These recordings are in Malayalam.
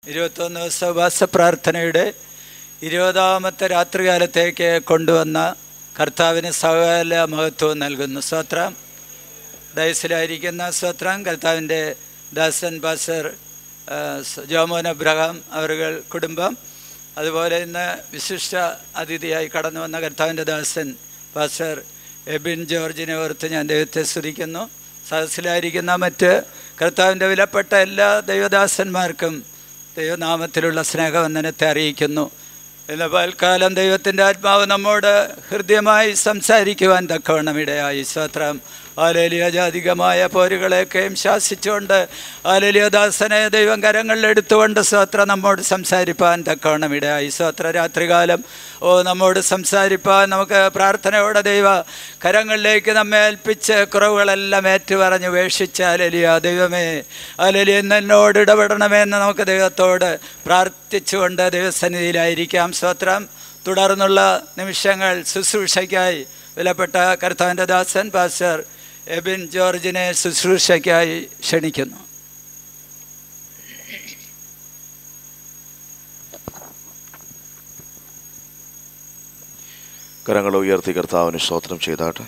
ഇരുപത്തൊന്ന് ദിവസ ഉപവാസ പ്രാർത്ഥനയുടെ ഇരുപതാമത്തെ രാത്രികാലത്തേക്ക് കൊണ്ടുവന്ന കർത്താവിന് സകല മഹത്വവും നൽകുന്നു സ്വത്രം ഡയസിലായിരിക്കുന്ന സ്വത്രം കർത്താവിൻ്റെ ദാസൻ ബാസർ ആ, സ- ജോമോൻ അബ്രഹാം അവരുകൾ കുടുംബം അതുപോലെ ഇന്ന് വിശിഷ്ട അതിഥിയായി കടന്നു വന്ന കർത്താവിൻ്റെ ദാസൻ പാസർ എബിൻ ജോർജിനെ ഓർത്ത് ഞാൻ ദൈവത്തെ സ്തുതിക്കുന്നു സദസ്സിലായിരിക്കുന്ന മറ്റ് കർത്താവിൻ്റെ വിലപ്പെട്ട എല്ലാ ദൈവദാസന്മാർക്കും ദൈവനാമത്തിലുള്ള സ്നേഹവന്ദനത്തെ അറിയിക്കുന്നു ഇന്ന് പൽക്കാലം ദൈവത്തിൻ്റെ ആത്മാവ് നമ്മോട് ഹൃദ്യമായി സംസാരിക്കുവാൻ തക്കവണ്ണം ഇടയായി സ്വത്രം ആലേലിയ ജാതികമായ പോരുകളെയൊക്കെയും ശാസിച്ചുകൊണ്ട് ആലേലിയ ദാസനെ ദൈവം കരങ്ങളിൽ എടുത്തുകൊണ്ട് സ്വത്ര നമ്മോട് സംസാരിപ്പാൻ തക്കവണ്ണം ഇടയായി സ്വത്ര രാത്രികാലം ഓ നമ്മോട് സംസാരിപ്പാൻ നമുക്ക് പ്രാർത്ഥനയോടെ ദൈവ കരങ്ങളിലേക്ക് നമ്മെ ഏൽപ്പിച്ച് കുറവുകളെല്ലാം ഏറ്റുപറഞ്ഞ് ഉപേക്ഷിച്ച് അലലിയ ദൈവമേ അലലിയ ഇന്ന് എന്നോട് ഇടപെടണമേ എന്ന് നമുക്ക് ദൈവത്തോട് പ്രാർത്ഥിച്ചുകൊണ്ട് ദൈവസന്നിധിയിലായിരിക്കാം സ്തോത്രം തുടർന്നുള്ള നിമിഷങ്ങൾ ശുശ്രൂഷയ്ക്കായി വിലപ്പെട്ട കർത്താവിൻ്റെ ദാസൻ പാസ്റ്റർ എബിൻ ജോർജിനെ ശുശ്രൂഷയ്ക്കായി ക്ഷണിക്കുന്നു കരങ്ങൾ ഉയർത്തി കർത്താവിന് സ്തോത്രം ചെയ്താട്ടെ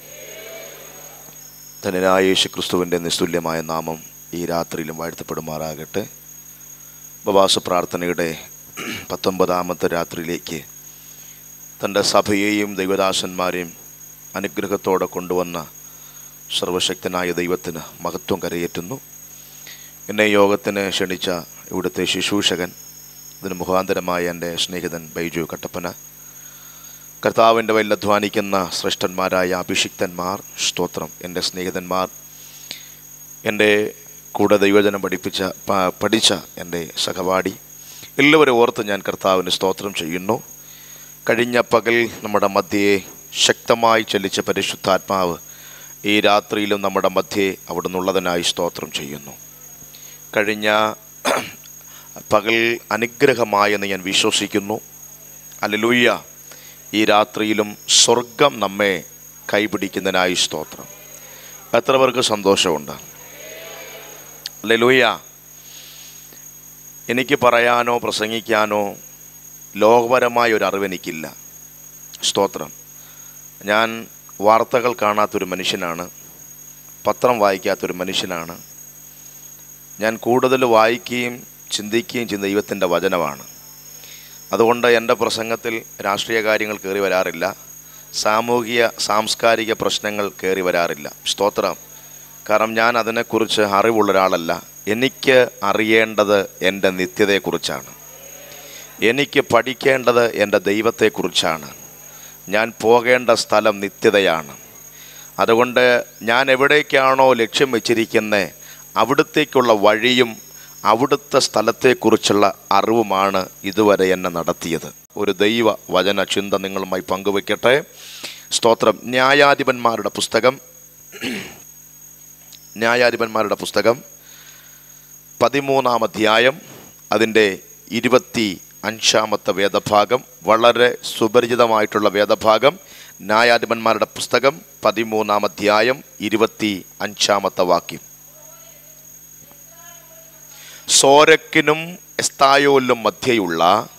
ധനനായ യേശു ക്രിസ്തുവിൻ്റെ നിസ്തുല്യമായ നാമം ഈ രാത്രിയിലും വാഴ്ത്തപ്പെടുമാറാകട്ടെ ഉപവാസ പ്രാർത്ഥനയുടെ പത്തൊമ്പതാമത്തെ രാത്രിയിലേക്ക് തൻ്റെ സഭയെയും ദൈവദാസന്മാരെയും അനുഗ്രഹത്തോടെ കൊണ്ടുവന്ന സർവശക്തനായ ദൈവത്തിന് മഹത്വം കരയേറ്റുന്നു എന്നെ യോഗത്തിന് ക്ഷണിച്ച ഇവിടുത്തെ ശുശ്രൂഷകൻ ഇതിന് മുഖാന്തരമായ എൻ്റെ സ്നേഹിതൻ ബൈജു കട്ടപ്പന കർത്താവിൻ്റെ വല്ല അധ്വാനിക്കുന്ന ശ്രേഷ്ഠന്മാരായ അഭിഷിക്തന്മാർ സ്തോത്രം എൻ്റെ സ്നേഹിതന്മാർ എൻ്റെ കൂടെ ദൈവജനം പഠിപ്പിച്ച പ- പഠിച്ച എൻ്റെ സഹപാഠി എല്ലാവരും ഓർത്ത് ഞാൻ കർത്താവിന് സ്തോത്രം ചെയ്യുന്നു കഴിഞ്ഞ പകൽ നമ്മുടെ മധ്യയെ ശക്തമായി ചലിച്ച പരിശുദ്ധാത്മാവ് ഈ രാത്രിയിലും നമ്മുടെ മധ്യയെ അവിടെ നിന്നുള്ളതിനായി സ്തോത്രം ചെയ്യുന്നു കഴിഞ്ഞ പകൽ അനുഗ്രഹമായെന്ന് ഞാൻ വിശ്വസിക്കുന്നു അല്ലലൂയ്യ ഈ രാത്രിയിലും സ്വർഗം നമ്മെ കൈപിടിക്കുന്നതിനായി സ്തോത്രം എത്ര പേർക്ക് സന്തോഷമുണ്ട് അല്ലലൂയ്യ എനിക്ക് പറയാനോ പ്രസംഗിക്കാനോ ലോകപരമായ ഒരു അറിവ് എനിക്കില്ല സ്തോത്രം ഞാൻ വാർത്തകൾ കാണാത്തൊരു മനുഷ്യനാണ് പത്രം വായിക്കാത്തൊരു മനുഷ്യനാണ് ഞാൻ കൂടുതൽ വായിക്കുകയും ചിന്തിക്കുകയും ചെയ്യുന്ന ദൈവത്തിൻ്റെ വചനമാണ് അതുകൊണ്ട് എൻ്റെ പ്രസംഗത്തിൽ രാഷ്ട്രീയ കാര്യങ്ങൾ കയറി വരാറില്ല സാമൂഹിക സാംസ്കാരിക പ്രശ്നങ്ങൾ കയറി വരാറില്ല സ്തോത്രം കാരണം ഞാൻ അതിനെക്കുറിച്ച് അറിവുള്ള ഒരാളല്ല എനിക്ക് അറിയേണ്ടത് എൻ്റെ നിത്യതയെക്കുറിച്ചാണ് എനിക്ക് പഠിക്കേണ്ടത് എൻ്റെ ദൈവത്തെക്കുറിച്ചാണ് ഞാൻ പോകേണ്ട സ്ഥലം നിത്യതയാണ് അതുകൊണ്ട് ഞാൻ എവിടേക്കാണോ ലക്ഷ്യം വെച്ചിരിക്കുന്നത് അവിടത്തേക്കുള്ള വഴിയും അവിടുത്തെ സ്ഥലത്തെക്കുറിച്ചുള്ള അറിവുമാണ് ഇതുവരെ എന്നെ നടത്തിയത് ഒരു ദൈവ വചന ചിന്ത നിങ്ങളുമായി പങ്കുവെക്കട്ടെ സ്തോത്രം ന്യായാധിപന്മാരുടെ പുസ്തകം ന്യായാധിപന്മാരുടെ പുസ്തകം പതിമൂന്നാം അധ്യായം അതിൻ്റെ ഇരുപത്തി അഞ്ചാമത്തെ വേദഭാഗം വളരെ സുപരിചിതമായിട്ടുള്ള വേദഭാഗം ന്യായാധിപന്മാരുടെ പുസ്തകം പതിമൂന്നാം അധ്യായം ഇരുപത്തി അഞ്ചാമത്തെ വാക്യം സോരക്കിനും എസ്തായോലിനും മധ്യയുള്ള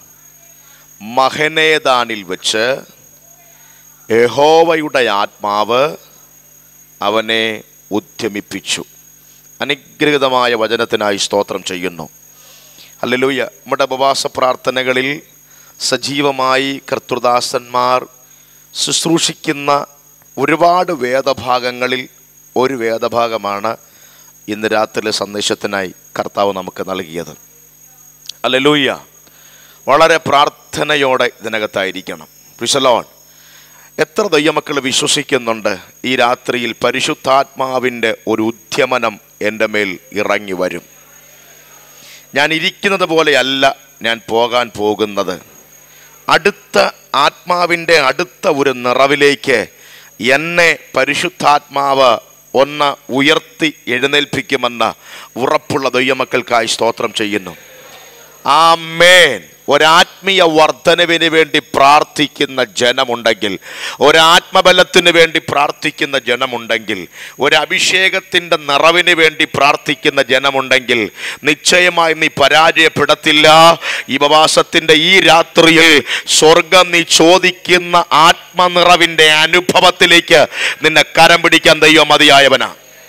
മഹനേദാനിൽ വെച്ച് യഹോവയുടെ ആത്മാവ് അവനെ ഉദ്യമിപ്പിച്ചു അനുഗ്രഹിതമായ വചനത്തിനായി സ്തോത്രം ചെയ്യുന്നു അല്ലലൂയ നമ്മുടെ ഉപവാസ പ്രാർത്ഥനകളിൽ സജീവമായി കർത്തൃദാസന്മാർ ശുശ്രൂഷിക്കുന്ന ഒരുപാട് വേദഭാഗങ്ങളിൽ ഒരു വേദഭാഗമാണ് ഇന്ന് രാത്രിയിലെ സന്ദേശത്തിനായി കർത്താവ് നമുക്ക് നൽകിയത് അല്ലലൂയ വളരെ പ്രാർത്ഥനയോടെ ഇതിനകത്തായിരിക്കണം പ്രിസലോൺ എത്ര ദൈവമക്കൾ വിശ്വസിക്കുന്നുണ്ട് ഈ രാത്രിയിൽ പരിശുദ്ധാത്മാവിൻ്റെ ഒരു ഉദ്യമനം എൻ്റെ മേൽ ഇറങ്ങി വരും ഞാൻ ഇരിക്കുന്നത് പോലെയല്ല ഞാൻ പോകാൻ പോകുന്നത് അടുത്ത ആത്മാവിൻ്റെ അടുത്ത ഒരു നിറവിലേക്ക് എന്നെ പരിശുദ്ധാത്മാവ് ഒന്ന് ഉയർത്തി എഴുന്നേൽപ്പിക്കുമെന്ന ഉറപ്പുള്ള ദൈവമക്കൾക്കായി സ്തോത്രം ചെയ്യുന്നു ആമേൻ ഒരാത്മീയ വർധനവിന് വേണ്ടി പ്രാർത്ഥിക്കുന്ന ജനമുണ്ടെങ്കിൽ ഒരാത്മബലത്തിന് വേണ്ടി പ്രാർത്ഥിക്കുന്ന ജനമുണ്ടെങ്കിൽ ഒരു അഭിഷേകത്തിൻ്റെ നിറവിന് വേണ്ടി പ്രാർത്ഥിക്കുന്ന ജനമുണ്ടെങ്കിൽ നിശ്ചയമായി നീ പരാജയപ്പെടത്തില്ല ഈ ഉപവാസത്തിൻ്റെ ഈ രാത്രിയിൽ സ്വർഗം നീ ചോദിക്കുന്ന ആത്മനിറവിൻ്റെ അനുഭവത്തിലേക്ക് നിന്നെ കരം പിടിക്കാൻ ദൈവം മതിയായവനാ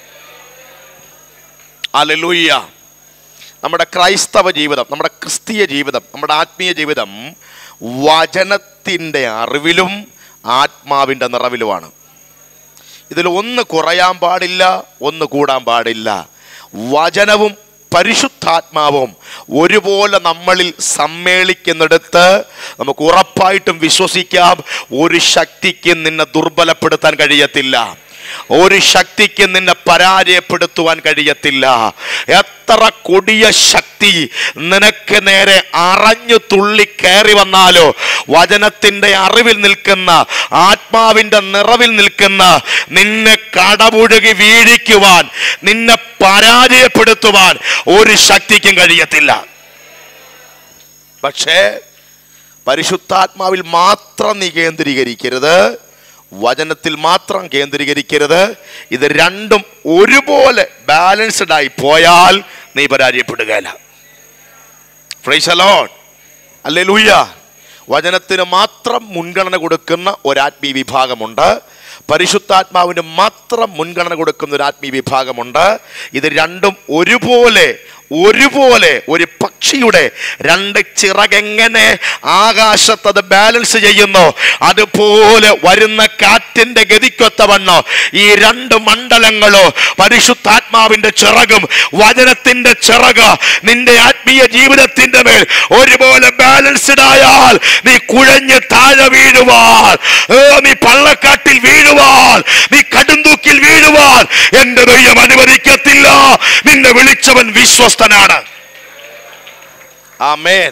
അലലൂയ്യ നമ്മുടെ ക്രൈസ്തവ ജീവിതം നമ്മുടെ ക്രിസ്തീയ ജീവിതം നമ്മുടെ ആത്മീയ ജീവിതം വചനത്തിൻ്റെ അറിവിലും ആത്മാവിൻ്റെ നിറവിലുമാണ് ഇതിൽ ഒന്ന് കുറയാൻ പാടില്ല ഒന്ന് കൂടാൻ പാടില്ല വചനവും പരിശുദ്ധാത്മാവും ഒരുപോലെ നമ്മളിൽ സമ്മേളിക്കുന്നിടത്ത് നമുക്ക് ഉറപ്പായിട്ടും വിശ്വസിക്കാം ഒരു ശക്തിക്ക് നിന്നെ ദുർബലപ്പെടുത്താൻ കഴിയത്തില്ല ഒരു ശക്തിക്ക് നിന്നെ പരാജയപ്പെടുത്തുവാൻ കഴിയത്തില്ല എത്ര കൊടിയ ശക്തി നിനക്ക് നേരെ അറഞ്ഞു തുള്ളി കയറി വന്നാലോ വചനത്തിന്റെ അറിവിൽ നിൽക്കുന്ന ആത്മാവിന്റെ നിറവിൽ നിൽക്കുന്ന നിന്നെ കടപുഴകി വീഴിക്കുവാൻ നിന്നെ പരാജയപ്പെടുത്തുവാൻ ഒരു ശക്തിക്കും കഴിയത്തില്ല പക്ഷേ പരിശുദ്ധാത്മാവിൽ മാത്രം നീ കേന്ദ്രീകരിക്കരുത് വചനത്തിൽ മാത്രം കേന്ദ്രീകരിക്കരുത് ഇത് രണ്ടും ഒരുപോലെ ബാലൻസ്ഡ് ആയി പോയാൽ നീ പരാജയപ്പെടുകയില്ല ഫ്രൈസലോൺ അല്ലേ ലൂയ്യ വചനത്തിന് മാത്രം മുൻഗണന കൊടുക്കുന്ന ഒരാത്മീയ വിഭാഗമുണ്ട് പരിശുദ്ധാത്മാവിന് മാത്രം മുൻഗണന കൊടുക്കുന്ന ഒരു ആത്മീയ വിഭാഗമുണ്ട് ഇത് രണ്ടും ഒരുപോലെ ഒരുപോലെ ഒരു പക്ഷിയുടെ രണ്ട് ചിറകെങ്ങനെ ആകാശത്തത് ബാലൻസ് ചെയ്യുന്നു അതുപോലെ വരുന്ന കാറ്റിന്റെ ഗതിക്കൊത്തവണ്ണോ ഈ രണ്ട് മണ്ഡലങ്ങളോ പരിശുദ്ധാത്മാവിന്റെ ചിറകും വചനത്തിന്റെ ചിറക് നിന്റെ ആത്മീയ ജീവിതത്തിന്റെ മേൽ ഒരുപോലെ ബാലൻസ്ഡ് ആയാൽ നീ കുഴഞ്ഞ് താഴെ വീഴുവാൻ ഏ, നീ പള്ളക്കാട്ടിൽ വീഴുവാൻ നീ കടുന്തൂക്കിൽ വീഴുവാൻ എന്റെ ദൈവം അനുവദിക്കത്തില്ല നിന്നെ വിളിച്ചവൻ വിശ്വസ്തനാണ് ആമേൻ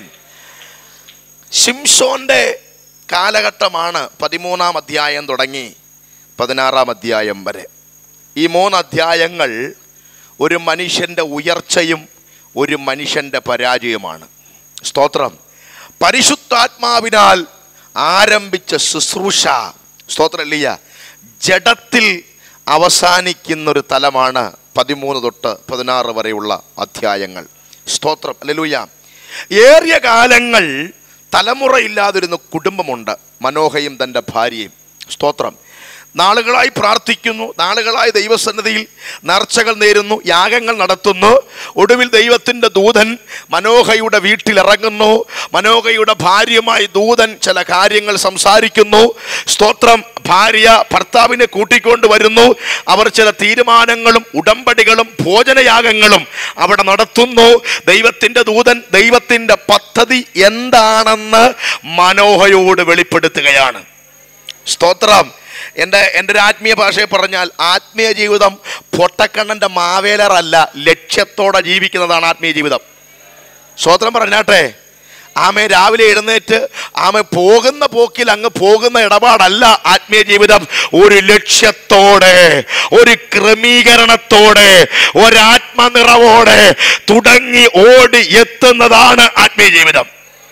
ശിംഷോന്റെ കാലഘട്ടമാണ് പതിമൂന്നാം അധ്യായം തുടങ്ങി പതിനാറാം അധ്യായം വരെ ഈ മൂന്ന് അധ്യായങ്ങൾ ഒരു മനുഷ്യന്റെ ഉയർച്ചയും ഒരു മനുഷ്യന്റെ പരാജയവുമാണ് സ്തോത്രം പരിശുദ്ധാത്മാവിനാൽ ആരംഭിച്ച ശുശ്രൂഷ സ്തോത്രല്ലിയ ജഡത്തിൽ അവസാനിക്കുന്ന ഒരു തലമാണ് പതിമൂന്ന് തൊട്ട് പതിനാറ് വരെയുള്ള അധ്യായങ്ങൾ സ്തോത്രം അല്ലൂയ ഏറിയ കാലങ്ങൾ തലമുറയില്ലാതിരുന്ന കുടുംബമുണ്ട് മനോഹയും തൻ്റെ ഭാര്യയും സ്തോത്രം നാളുകളായി പ്രാർത്ഥിക്കുന്നു നാളുകളായി ദൈവസന്നിധിയിൽ നേർച്ചകൾ നേരുന്നു യാഗങ്ങൾ നടത്തുന്നു ഒടുവിൽ ദൈവത്തിൻ്റെ ദൂതൻ മനോഹയുടെ വീട്ടിലിറങ്ങുന്നു മനോഹയുടെ ഭാര്യയുമായി ദൂതൻ ചില കാര്യങ്ങൾ സംസാരിക്കുന്നു സ്തോത്രം ഭാര്യ ഭർത്താവിനെ കൂട്ടിക്കൊണ്ട് വരുന്നു അവർ ചില തീരുമാനങ്ങളും ഉടമ്പടികളും ഭോജനയാഗങ്ങളും അവിടെ നടത്തുന്നു ദൈവത്തിൻ്റെ ദൂതൻ ദൈവത്തിൻ്റെ പദ്ധതി എന്താണെന്ന് മനോഹയോട് വെളിപ്പെടുത്തുകയാണ് സ്തോത്രം എൻ്റെ എൻ്റെ ഒരു ആത്മീയ ഭാഷയെ പറഞ്ഞാൽ ആത്മീയ ജീവിതം പൊട്ടക്കണ്ണൻ്റെ മാവേലറല്ല ലക്ഷ്യത്തോടെ ജീവിക്കുന്നതാണ് ആത്മീയ ജീവിതം സ്തോത്രം പറഞ്ഞാട്ടെ ആമെ രാവിലെ എഴുന്നേറ്റ് ആമെ പോകുന്ന പോക്കിൽ അങ്ങ് പോകുന്ന ഇടപാടല്ല ആത്മീയ ജീവിതം ഒരു ലക്ഷ്യത്തോടെ ഒരു ക്രമീകരണത്തോടെ ഒരാത്മനിറവോടെ തുടങ്ങി ഓടി എത്തുന്നതാണ് ആത്മീയ ജീവിതം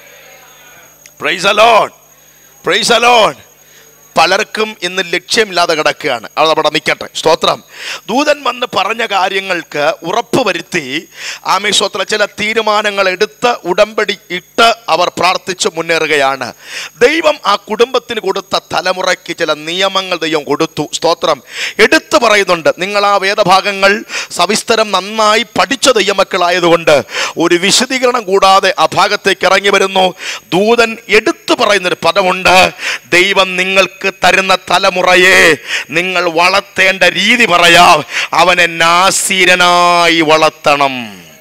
പ്രൈസ് അലോൺ പ്രൈസ് അലോൺ പലർക്കും ഇന്ന് ലക്ഷ്യമില്ലാതെ കിടക്കുകയാണ് അത് അവിടെ നിൽക്കട്ടെ സ്തോത്രം ദൂതൻ വന്ന് പറഞ്ഞ കാര്യങ്ങൾക്ക് ഉറപ്പ് വരുത്തി ആമേ സ്തോത്രം ചില തീരുമാനങ്ങൾ എടുത്ത് ഉടമ്പടി ഇട്ട് അവർ പ്രാർത്ഥിച്ച് മുന്നേറുകയാണ് ദൈവം ആ കുടുംബത്തിന് കൊടുത്ത തലമുറയ്ക്ക് ചില നിയമങ്ങൾ ദൈവം കൊടുത്തു സ്തോത്രം എടുത്തു പറയുന്നുണ്ട് നിങ്ങൾ ആ വേദഭാഗങ്ങൾ സവിസ്തരം നന്നായി പഠിച്ച ദൈവമക്കളായതുകൊണ്ട് ഒരു വിശദീകരണം കൂടാതെ ആ ഭാഗത്തേക്ക് ഇറങ്ങി വരുന്നു ദൂതൻ എടുത്തു പറയുന്നൊരു പദമുണ്ട് ദൈവം നിങ്ങൾക്ക് തരുന്ന തലമുറയെ നിങ്ങൾ വളർത്തേണ്ട രീതി പറയാം അവനെ നാസീരനായി വളർത്തണം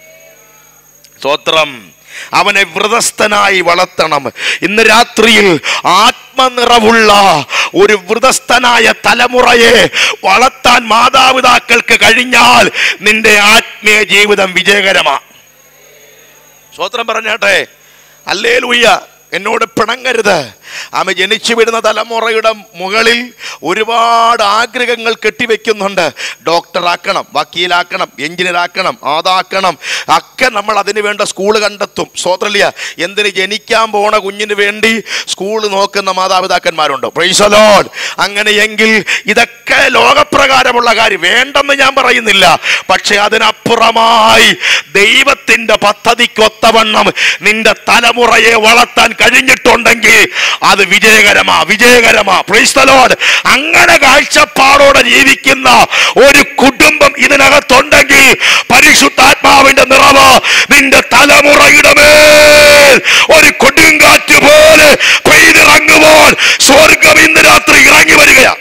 സ്തോത്രം അവനെ വ്രതസ്ഥനായി വളർത്തണം ഇന്ന് രാത്രിയിൽ ആത്മനിറവുള്ള ഒരു വ്രതസ്ഥനായ തലമുറയെ വളർത്താൻ മാതാപിതാക്കൾക്ക് കഴിഞ്ഞാൽ നിന്റെ ആത്മീയ ജീവിതം വിജയകരമാണ് സ്വത്രം പറഞ്ഞാട്ടെ അല്ലേ ലൂയ്യ എന്നോട് പിണങ്ങരുത് ആമ ജനിച്ചു വീഴുന്ന തലമുറയുടെ മുകളിൽ ഒരുപാട് ആഗ്രഹങ്ങൾ കെട്ടിവെക്കുന്നുണ്ട് ഡോക്ടറാക്കണം വക്കീലാക്കണം എഞ്ചിനീയറാക്കണം അതാക്കണം ഒക്കെ നമ്മൾ അതിന് വേണ്ട സ്കൂൾ കണ്ടെത്തും സ്വതന്ത്രിയ എന്തിന് ജനിക്കാൻ പോണ കുഞ്ഞിന് വേണ്ടി സ്കൂൾ നോക്കുന്ന മാതാപിതാക്കന്മാരുണ്ട് പ്രൈസലോൺ അങ്ങനെയെങ്കിൽ ഇതൊക്കെ ലോകപ്രകാരമുള്ള കാര്യം വേണ്ടെന്ന് ഞാൻ പറയുന്നില്ല പക്ഷെ അതിനപ്പുറമായി ദൈവത്തിന്റെ പദ്ധതിക്കൊത്തവണ്ണം നിന്റെ തലമുറയെ വളർത്താൻ കഴിഞ്ഞിട്ടുണ്ടെങ്കിൽ അത് വിജയകരമാ വിജയകരമാ പ്രൈസ്തലോട് അങ്ങനെ കാഴ്ചപ്പാടോടെ ജീവിക്കുന്ന ഒരു കുടുംബം ഇതിനകത്തുണ്ടെങ്കിൽ പരിശുദ്ധാത്മാവിന്റെ നിറവ് നിന്റെ തലമുറയുടെ മേൽ ഒരു കൊടുങ്കാറ്റ് പോലെ പെയ്തിറങ്ങുമ്പോൾ സ്വർഗം ഇന്ന് രാത്രി ഇറങ്ങി വരികയാ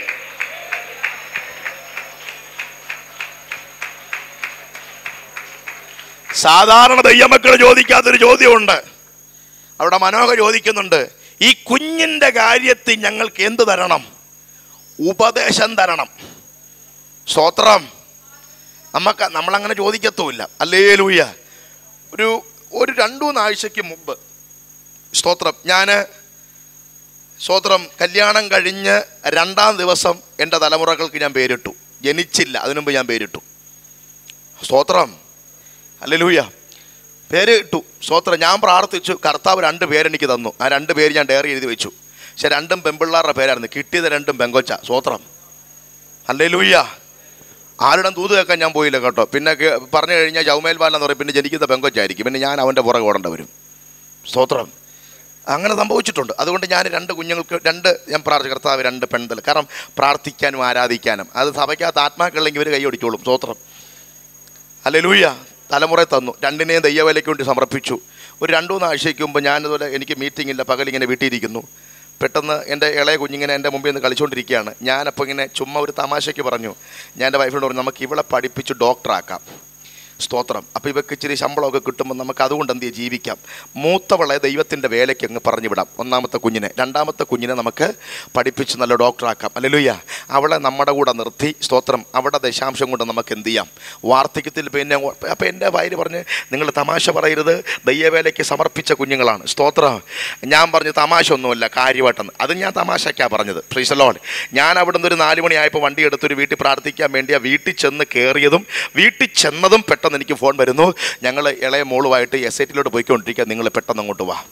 സാധാരണ ദയ്യമക്കൾ ചോദിക്കാത്തൊരു ചോദ്യമുണ്ട് അവിടെ മനോഹർ ചോദിക്കുന്നുണ്ട് ഈ കുഞ്ഞിന്റെ കാര്യത്തിൽ ഞങ്ങൾക്ക് എന്ത് തരണം ഉപദേശം തരണം സ്തോത്രം നമുക്ക് നമ്മളങ്ങനെ ചോദിക്കത്തുമില്ല അല്ലേ ലൂയ ഒരു ഒരു രണ്ടു മൂന്നാഴ്ചയ്ക്ക് മുമ്പ് സ്തോത്രം ഞാൻ സ്തോത്രം കല്യാണം കഴിഞ്ഞ് രണ്ടാം ദിവസം എൻ്റെ തലമുറകൾക്ക് ഞാൻ പേരിട്ടു ജനിച്ചില്ല അതിനുമുമ്പ് ഞാൻ പേരിട്ടു സ്തോത്രം അല്ലലൂയ പേര് ഇട്ടു സ്തോത്രം ഞാൻ പ്രാർത്ഥിച്ചു കർത്താവ് രണ്ട് പേരെനിക്ക് തന്നു ആ രണ്ട് പേര് ഞാൻ ഡയറി എഴുതി വെച്ചു പക്ഷെ രണ്ടും പെമ്പിള്ളാരുടെ പേരായിരുന്നു കിട്ടിയത് രണ്ടും പെങ്കൊച്ച സ്തോത്രം അല്ലലൂയ്യ ആരുടെ ദൂത് കേൾക്കാൻ ഞാൻ പോയില്ല കേട്ടോ പിന്നെ കേ- പറഞ്ഞു കഴിഞ്ഞാൽ ജൗമേൽ ബാല എന്ന് പറയും പിന്നെ ജനിക്കുന്ന പെങ്കൊച്ചായിരിക്കും പിന്നെ ഞാൻ അവൻ്റെ പുറകെ ഓടേണ്ട വരും സ്തോത്രം അങ്ങനെ സംഭവിച്ചിട്ടുണ്ട് അതുകൊണ്ട് ഞാൻ രണ്ട് കുഞ്ഞുങ്ങൾക്ക് രണ്ട് ഞാൻ പ്രാർത്ഥിച്ചു കർത്താവ് രണ്ട് പെൺതൽ കാരണം പ്രാർത്ഥിക്കാനും ആരാധിക്കാനും അത് സഭയ്ക്കകത്ത് ആത്മാക്കളില്ലെങ്കിൽ ഇവർ കൈയൊടിച്ചോളും സ്തോത്രം അല്ലെ ലൂയ തലമുറ തന്നു രണ്ടിനെയും ദയ്യവേലയ്ക്ക് വേണ്ടി സമർപ്പിച്ചു ഒരു രണ്ടു മൂന്ന് ആഴ്ചയ്ക്ക് മുമ്പ് ഞാനിതുപോലെ എനിക്ക് മീറ്റിംഗ് ഇല്ല പകലിങ്ങനെ വീട്ടിലിരിക്കുന്നു പെട്ടെന്ന് എൻ്റെ ഇളയ കുഞ്ഞിങ്ങനെ എൻ്റെ മുമ്പിൽ നിന്ന് കളിച്ചുകൊണ്ടിരിക്കുകയാണ് ഞാനപ്പോൾ ഇങ്ങനെ ചുമ്മാ ഒരു തമാശയ്ക്ക് പറഞ്ഞു ഞാൻ എൻ്റെ വൈഫിനോട് പറഞ്ഞു നമുക്ക് ഇവളെ പഠിപ്പിച്ച് ഡോക്ടറാക്കാം സ്തോത്രം അപ്പോൾ ഇവക്ക് ഇച്ചിരി ശമ്പളമൊക്കെ കിട്ടുമ്പോൾ നമുക്ക് അതുകൊണ്ട് എന്ത് ചെയ്യാം ജീവിക്കാം മൂത്തവളെ ദൈവത്തിൻ്റെ വേലയ്ക്ക് അങ്ങ് പറഞ്ഞു വിടാം ഒന്നാമത്തെ കുഞ്ഞിനെ രണ്ടാമത്തെ കുഞ്ഞിനെ നമുക്ക് പഠിപ്പിച്ച് നല്ല ഡോക്ടറാക്കാം അല്ലെലുയ്യ അവളെ നമ്മുടെ കൂടെ നിർത്തി സ്തോത്രം അവിടെ ദശാംശം കൊണ്ട് നമുക്ക് എന്ത് ചെയ്യാം വാർദ്ധക്യത്തിൽ പിന്നെ അപ്പോൾ എൻ്റെ ഭാര്യ പറഞ്ഞ് നിങ്ങൾ തമാശ പറയരുത് ദൈവവേലയ്ക്ക് സമർപ്പിച്ച കുഞ്ഞുങ്ങളാണ് സ്തോത്രം ഞാൻ പറഞ്ഞു തമാശ ഒന്നുമല്ല കാര്യമായിട്ടെന്ന് അത് ഞാൻ തമാശയ്ക്കാണ് പറഞ്ഞത് ഫ്രീസലോൺ ഞാൻ അവിടുന്ന് ഒരു നാല് മണിയായപ്പോൾ വണ്ടി എടുത്തൊരു വീട്ടിൽ പ്രാർത്ഥിക്കാൻ വേണ്ടിയാ വീട്ടിൽ ചെന്ന് കയറിയതും വീട്ടിൽ ചെന്നതും പെട്ടെന്ന് എനിക്ക് ഫോൺ വരുന്നു ഞങ്ങൾ ഇളയ മോളുമായിട്ട് എസ് ഐ ടിയിലോട്ട് പോയിക്കൊണ്ടിരിക്കുക നിങ്ങൾ പെട്ടെന്ന് അങ്ങോട്ട് വാ